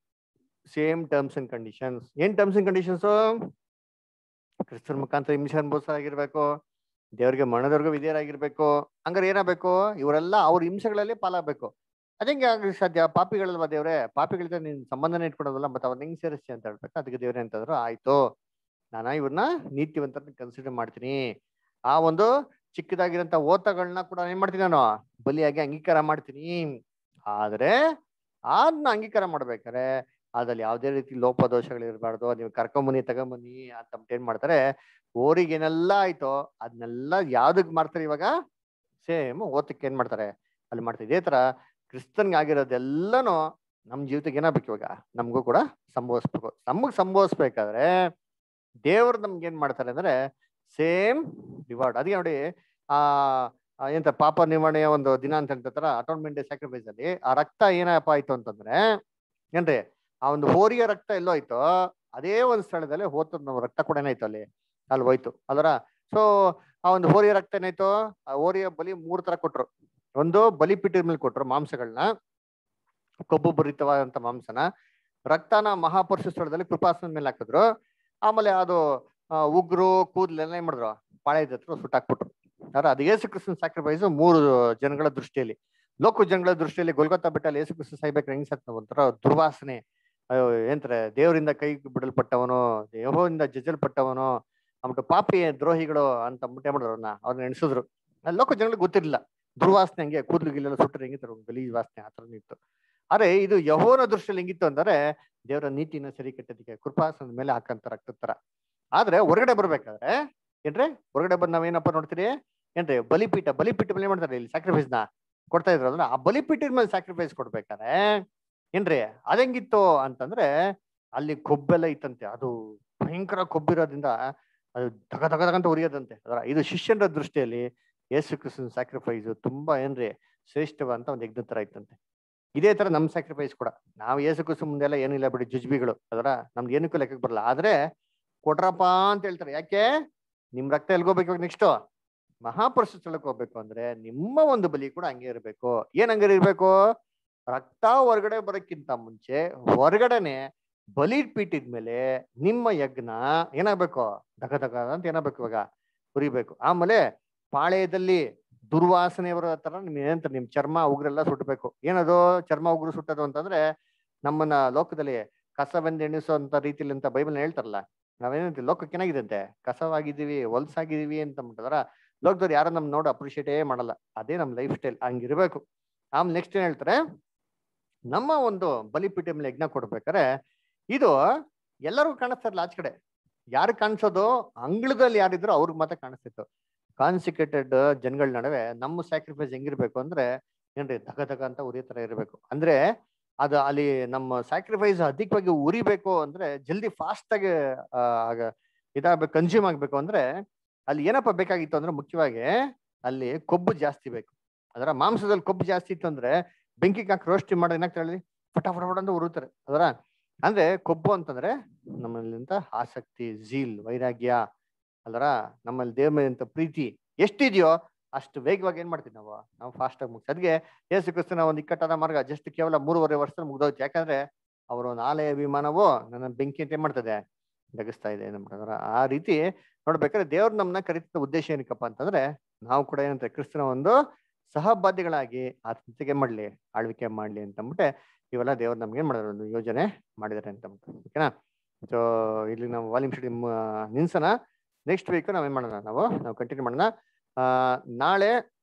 same terms and conditions ಏನ್ ಟರ್ಮ್ಸ್ ಅಂಡ್ ಕಂಡೀಷನ್ಸ್ ಕ್ರಿಸ್ತನ ಮುಖಾಂತರ ಹಿಂಸೆ ಅನುಭವಿಸಾಗಿರ್ಬೇಕು ದೇವ್ರಿಗೆ ಮರಣದವರೆಗೂ ವಿಧೇಯರಾಗಿರ್ಬೇಕು ಹಂಗಾರೆ ಏನಾಗಬೇಕು ಇವರೆಲ್ಲ ಅವ್ರ ಹಿಂಸೆಗಳಲ್ಲಿ ಪಾಲಾಗಬೇಕು ಅದಂಗೆ ಆಗ್ಲಿ ಸಾಧ್ಯ ಪಾಪಿಗಳಲ್ವಾ ದೇವ್ರೆ ಪಾಪಿಗಳಿಂದ ನೀನ್ ಸಂಬಂಧನ ಇಟ್ಕೊಳೋದಲ್ಲ ಮತ್ತೆ ಅವ್ರನ್ನ ಹೆಂಗ್ ಸೇರಿಸ್ತಿ ಅಂತ ಹೇಳ್ಬೇಕು ಅದಕ್ಕೆ ದೇವ್ರೆ ಅಂತಂದ್ರು ಆಯ್ತು ನಾನು ಇವ್ರನ್ನ ನೀತಿವಂತ ಕನ್ಸಿಡರ್ ಮಾಡ್ತೀನಿ ಆ ಒಂದು ಚಿಕ್ಕದಾಗಿರೋಂಥ ಓತಗಳನ್ನ ಕೂಡ ಏನ್ ಮಾಡ್ತೀನಿ ನಾನು ಬಲಿಯಾಗಿ ಅಂಗೀಕಾರ ಮಾಡ್ತೀನಿ ಆದ್ರೆ ಅದನ್ನ ಅಂಗೀಕಾರ ಮಾಡ್ಬೇಕಾರೆ ಅದ್ರಲ್ಲಿ ಯಾವುದೇ ರೀತಿ ಲೋಪದೋಷಗಳು ಇರಬಾರ್ದು ನೀವು ಕರ್ಕೊಂಬನ್ನಿ ತಗೊಂಬನ್ನಿ ಅಂತ ಏನ್ ಮಾಡ್ತಾರೆ ಓರಿಗೆ ಏನೆಲ್ಲ ಆಯ್ತೋ ಅದನ್ನೆಲ್ಲ ಯಾವ್ದಕ್ ಮಾಡ್ತಾರೆ ಇವಾಗ ಸೇಮ್ ಓತಕ್ಕೆ ಏನ್ ಮಾಡ್ತಾರೆ ಅಲ್ಲಿ ಮಾಡ್ತಾರೆ ಇದೇ ತರ ಕ್ರಿಸ್ತನ್ಗೆ ಆಗಿರೋದೆಲ್ಲನೂ ನಮ್ ಜೀವಿತಕ್ಕೆ ಏನಾಗ್ಬೇಕು ಇವಾಗ ನಮಗೂ ಕೂಡ ಸಂಭವಿಸ್ಬೇಕು ನಮಗ್ ಸಂಭವಿಸ್ಬೇಕಾದ್ರೆ ದೇವ್ರು ನಮ್ಗೆ ಏನ್ ಮಾಡ್ತಾರೆ ಅಂದ್ರೆ ಸೇಮ್ ರಿವಾರ್ಡ್ ಅದಕ್ಕೆ ನೋಡಿ ಆ ಆ ಎಂತ ಪಾಪ ನಿವಾರಣೆಯ ಒಂದು ದಿನ ಅಂತ ಹೇಳ್ತಾರ ಅಟೋನ್ಮೆಂಟ್ ಡೇ ಸ್ಯಾಕ್ರಿಫೈಸ್ ಅಲ್ಲಿ ಆ ರಕ್ತ ಏನಪ್ಪ ಆಯ್ತು ಅಂತಂದ್ರೆ ಏನ್ರಿ ಆ ಒಂದು ಹೋರಿಯ ರಕ್ತ ಎಲ್ಲೋ ಆಯ್ತು ಅದೇ ಒಂದು ಸ್ಥಳದಲ್ಲಿ ಹೋತ ರಕ್ತ ಕೂಡ ಏನಾಯ್ತು ಅಲ್ಲಿ ಅಲ್ಲಿ ಹೋಯ್ತು ಅಲ್ರ ಸೊ ಆ ಒಂದು ಹೋರಿಯ ರಕ್ತ ಏನಾಯ್ತು ಆ ಹೋರಿಯ ಬಲಿ ಮೂರ್ ತರ ಕೊಟ್ರು ಒಂದು ಬಲಿಪೀಠದ ಮೇಲೆ ಕೊಟ್ರು ಮಾಂಸಗಳನ್ನ ಕೊಬ್ಬು ಭರಿತವಾದಂತ ಮಾಂಸನ ರಕ್ತನ ಮಹಾಪುರುಷ ಸ್ಥಳದಲ್ಲಿ ಕೃಪಾಸನ ಮೇಲೆ ಹಾಕಿದ್ರು ಆಮೇಲೆ ಅದು ಆ, ಉಗ್ರು ಕೂದಲೆಲ್ಲ ಏನ್ ಮಾಡಿದ್ರು ಪಾಳ್ಯದ ಹತ್ರ ಸುಟ್ಟಾಕ್ಬಿಟ್ರು ಅದ್ರ ಅದು ಯೇಸು ಕ್ರಿಸ್ತನ್ ಸ್ಯಾಕ್ರಿಫೈಸ್ ಮೂರು ಜನಗಳ ದೃಷ್ಟಿಯಲ್ಲಿ ಲೋಕ ಜನಗಳ ದೃಷ್ಟಿಯಲ್ಲಿ ಗೊಲ್ಗೊತ್ತಾ ಬೆಟ್ಟಲ್ಲಿ ಯೇಸು ಕ್ರಿಸ್ತನ್ ಸಾಯ್ಬೇಕಾದ್ರೆ ಹೆಂಗ್ ಸತ್ತ ಒಂಥರ ದುರ್ವಾಸನೆ ಅಯ್ಯೋ ಏನ್ತಾರೆ ದೇವರಿಂದ ಕೈ ಬಿಡಲ್ಪಟ್ಟವನು ದೇಹದಿಂದ ಜಜ್ಜಲ್ಪಟ್ಟವನು ಅಂದ್ಬಿಟ್ಟು ಪಾಪಿ ದ್ರೋಹಿಗಳು ಅಂತ ಅಂದ್ಬಿಟ್ಟು ಏನ್ ಮಾಡಿದ್ರು ಅವ್ರನ್ನ ಅವ್ರನ್ನ ಎಣಿಸಿದ್ರು ಅಲ್ಲಿ ಲೋಕ ಜನಗಳಿಗೆ ಗೊತ್ತಿರ್ಲಿಲ್ಲ ದುರ್ವಾಸನೆ ಹಂಗೆ ಕೂದಲು ಗಿಲ್ಲೆಲ್ಲ ಸುಟ್ಟರೆ ಹೆಂಗಿತ್ತು ಗಲೀಜ್ ವಾಸನೆ ಆ ಥರನೇ ಇತ್ತು ಆದ್ರೆ ಇದು ಯಹೋನ ದೃಷ್ಟಿಯಲ್ಲಿ ಹೆಂಗಿತ್ತು ಅಂದ್ರೆ ದೇವರ ನೀತಿನ ಸರಿ ಕೆಟ್ಟದಕ್ಕೆ ಕೃಪಾಸನದ ಮೇಲೆ ಹಾಕಂತ ರಕ್ತದ ತರ ಆದ್ರೆ ಹೊರಗಡೆ ಬರ್ಬೇಕಾದ್ರೆ ಏನ್ರಿ ಹೊರಗಡೆ ಬಂದ್ ನಾವೇನಪ್ಪ ನೋಡ್ತೀರಿ ಏನ್ರಿ ಬಲಿಪೀಠ ಬಲಿಪೀಠ ಮೇಲೆ ಏನ್ ಮಾಡ್ತಾರೆ ಇಲ್ಲಿ ಸ್ಯಾಕ್ರಿಫೈಸ್ ನ ಕೊಡ್ತಾ ಇದ್ರಲ್ಲ ಆ ಬಲಿಪೀಠದ ಮೇಲೆ ಸ್ಯಾಕ್ರಿಫೈಸ್ ಕೊಡ್ಬೇಕಾದ್ರೆ ಏನ್ರಿ ಅದೆಂಗಿತ್ತು ಅಂತಂದ್ರೆ ಅಲ್ಲಿ ಕೊಬ್ಬೆಲ್ಲ ಇತ್ತಂತೆ ಅದು ಭಯಂಕರ ಕೊಬ್ಬಿರೋದ್ರಿಂದ ಅದು ದಗ ದಗ ದಗ ಅಂತ ಉರಿಯೋದಂತೆ ಅದರ ಇದು ಶಿಷ್ಯನ ದೃಷ್ಟಿಯಲ್ಲಿ ಯೇಸು ಕ್ರಿಸ್ತನ ಸ್ಯಾಕ್ರಿಫೈಸ್ ತುಂಬಾ ಏನ್ರಿ ಶ್ರೇಷ್ಠವಂತ ಒಂದು ಯಜ್ಞ ತರ ಇತ್ತಂತೆ ಇದೇ ತರ ನಮ್ ಸ್ಯಾಕ್ರಿಫೈಸ್ ಕೂಡ ನಾವು ಯೇಸು ಕ್ರಿಸ್ತ ಮುಂದೆಲ್ಲ ಏನಿಲ್ಲ ಬಿಡಿ ಜುಜ್ಬಿಗಳು ಅದರ ನಮ್ದು ಏನಕ್ಕೂ ಲೆಕ್ಕಕ್ಕೆ ಬರಲ್ಲ ಆದ್ರೆ ಕೊಟ್ರಪ್ಪ ಅಂತ ಹೇಳ್ತಾರೆ ಯಾಕೆ ನಿಮ್ ರಕ್ತ ಎಲ್ಗೋಬೇಕು ನೆಕ್ಸ್ಟ್ ಮಹಾಪುರುಷ ಸ್ಥಳಕ್ಕೆ ಹೋಗ್ಬೇಕು ಅಂದ್ರೆ ನಿಮ್ಮ ಒಂದು ಬಲಿ ಕೂಡ ಹಂಗೆ ಇರ್ಬೇಕು ಏನ್ ಹಂಗೆ ಇರ್ಬೇಕು ರಕ್ತ ಹೊರಗಡೆ ಬರೋಕ್ಕಿಂತ ಮುಂಚೆ ಹೊರಗಡೆನೆ ಬಲಿ ಪೀಠದ ಮೇಲೆ ನಿಮ್ಮ ಯಜ್ಞ ಏನಾಗ್ಬೇಕು ದಗ ದಗ ಅಂತ ಏನಾಗ್ಬೇಕು ಇವಾಗ ಉರಿಬೇಕು ಆಮೇಲೆ ಪಾಳೆಯದಲ್ಲಿ ದುರ್ವಾಸನೆ ಬರೋ ತರ ನಿಮ್ ಏನಂತ ನಿಮ್ ಚರ್ಮ ಉಗ್ರೆಲ್ಲ ಸುಟ್ಬೇಕು ಏನದು ಚರ್ಮ ಉಗುರು ಸುಟ್ಟದು ಅಂತಂದ್ರೆ ನಮ್ಮನ್ನ ಲೋಕದಲ್ಲಿ ಕಸವೆಂದು ಎಣಿಸುವಂತ ರೀತಿಲಿ ಅಂತ ಬೈಬಲ್ ಹೇಳ್ತಾರಲ್ಲ ನಾವೇನಂತೀವಿ ಲೋಕಕ್ಕೆ ಏನಾಗಿದಂತೆ ಕಸವಾಗಿದ್ದೀವಿ ಹೊಲ್ಸಾಗಿದೀವಿ ಅಂತ ಅಂದ್ಬಿಟ್ಟದ್ರ ಲೋಕದವ್ರು ಯಾರು ನಮ್ ನೋಡಿ ಅಪ್ರಿಷಿಯೇಟೇ ಮಾಡಲ್ಲ ಅದೇ ನಮ್ ಲೈಫ್ ಸ್ಟೈಲ್ ಹಂಗಿರ್ಬೇಕು ಆಮೇಲೆ ನೆಕ್ಸ್ಟ್ ಏನ್ ಹೇಳ್ತಾರೆ ನಮ್ಮ ಒಂದು ಬಲಿಪೀಠ ಮೇಲೆ ಯಜ್ಞ ಕೊಡ್ಬೇಕಾರೆ ಇದು ಎಲ್ಲರಿಗೂ ಕಾಣಿಸ್ತಾರಲ್ಲ ಆಚೆ ಕಡೆ ಯಾರು ಕಾಣಿಸೋದು ಅಂಗಳದಲ್ಲಿ ಯಾರಿದ್ರು ಅವ್ರಿಗೆ ಮಾತ್ರ ಕಾಣಿಸ್ತಿತ್ತು ಕಾನ್ಸಿಕ್ರೇಟೆಡ್ ಜನಗಳ ನಡುವೆ ನಮ್ಮ ಸ್ಯಾಕ್ರಿಫೈಸ್ ಹೆಂಗಿರ್ಬೇಕು ಅಂದ್ರೆ ಏನ್ರಿ ದಗ ದಗ ಅಂತ ಉರಿಯೋ ತರ ಇರಬೇಕು ಅಂದ್ರೆ ಅದು ಅಲ್ಲಿ ನಮ್ಮ ಸ್ಯಾಕ್ರಿಫೈಸ್ ಅಧಿಕವಾಗಿ ಉರಿಬೇಕು ಅಂದ್ರೆ ಜಲ್ದಿ ಫಾಸ್ಟ್ ಆಗಿ ಆ, ಆಗ ಇದಾಗಬೇಕು ಕನ್ಸ್ಯೂಮ್ ಆಗ್ಬೇಕು ಅಂದ್ರೆ ಅಲ್ಲಿ ಏನಪ್ಪ ಬೇಕಾಗಿತ್ತು ಅಂದ್ರೆ ಮುಖ್ಯವಾಗಿ ಅಲ್ಲಿ ಕೊಬ್ಬು ಜಾಸ್ತಿ ಬೇಕು ಅದರ ಮಾಂಸದಲ್ಲಿ ಕೊಬ್ಬು ಜಾಸ್ತಿ ಇತ್ತು ಅಂದ್ರೆ ಬೆಂಕಿ ಹಾಕಿ ರೋಸ್ಟಿ ಮಾಡಿ ಏನಾಗ್ತಾ ಹೇಳಿ ಫಟ ಫಟ ಫಟ ಅಂತ ಉರುತ್ತಾರೆ ಅದರ ಅಂದ್ರೆ ಕೊಬ್ಬು ಅಂತಂದ್ರೆ ನಮ್ಮಲ್ಲಿಂತ ಆಸಕ್ತಿ ಝೀಲ್ ವೈರಾಗ್ಯ ಅಲ್ಲರ ನಮ್ಮಲ್ಲಿ ದೇವ್ರ ಮೇಲಿಂತ ಪ್ರೀತಿ ಎಷ್ಟಿದೆಯೋ ಅಷ್ಟು ವೇಗವಾಗಿ ಏನ್ ಮಾಡ್ತೀವಿ ನಾವು ನಾವು ಫಾಸ್ಟ್ ಆಗಿ ಮುಗಿಸಿ ಅದಕ್ಕೆ ಯೇಸು ಕ್ರಿಸ್ತನ ಒಂದು ಇಕ್ಕಟ್ಟಾದ ಮಾರ್ಗ ಜಸ್ಟ್ ಕೇವಲ ಮೂರುವರೆ ವರ್ಷದಲ್ಲಿ ಮುಗ್ದೋಯ್ತು ಯಾಕಂದ್ರೆ ಅವರ ಒಂದು ಆಲಯ ವಿಮಾನವು ನನ್ನ ಬೆಂಕಿ ಅಂತ ಏನ್ ಮಾಡ್ತದೆ ಜಗಿಸ್ತಾ ಇದೆ ನಮ್ಮ ಆ ರೀತಿ ನೋಡ್ಬೇಕಾದ್ರೆ ದೇವ್ರು ನಮ್ಮನ್ನ ಕರೀತಿದ್ದ ಉದ್ದೇಶ ಏನಕ್ಕಪ್ಪ ಅಂತಂದ್ರೆ ನಾವು ಕೂಡ ಏನಂತ ಕ್ರಿಸ್ತನ ಒಂದು ಸಹಬಾಧ್ಯಗಳಾಗಿ ಆತನ ಜೊತೆಗೆ ಮಾಡ್ಲಿ ಆಳ್ವಿಕೆ ಮಾಡ್ಲಿ ಅಂತ ಅಂದ್ಬಿಟ್ಟೆ ಇವೆಲ್ಲ ದೇವ್ರು ನಮ್ಗೆ ಏನ್ ಮಾಡಿದ್ರು ಒಂದು ಯೋಜನೆ ಮಾಡಿದಾರೆ ಅಂತ ಅಂದ್ಬಿಟ್ಟು ಓಕೆನಾ ಸೊ ಇಲ್ಲಿ ನಾವು ವಾಲ್ಯೂಮ್ ಸ್ಟಡಿ ನಿಲ್ಸೋಣ ನೆಕ್ಸ್ಟ್ ವೀಕ್ ನಾವೇನ್ ಮಾಡೋಣ ನಾವು ನಾವು ಕಂಟಿನ್ಯೂ ಮಾಡೋಣ ಆ ನಾಳೆ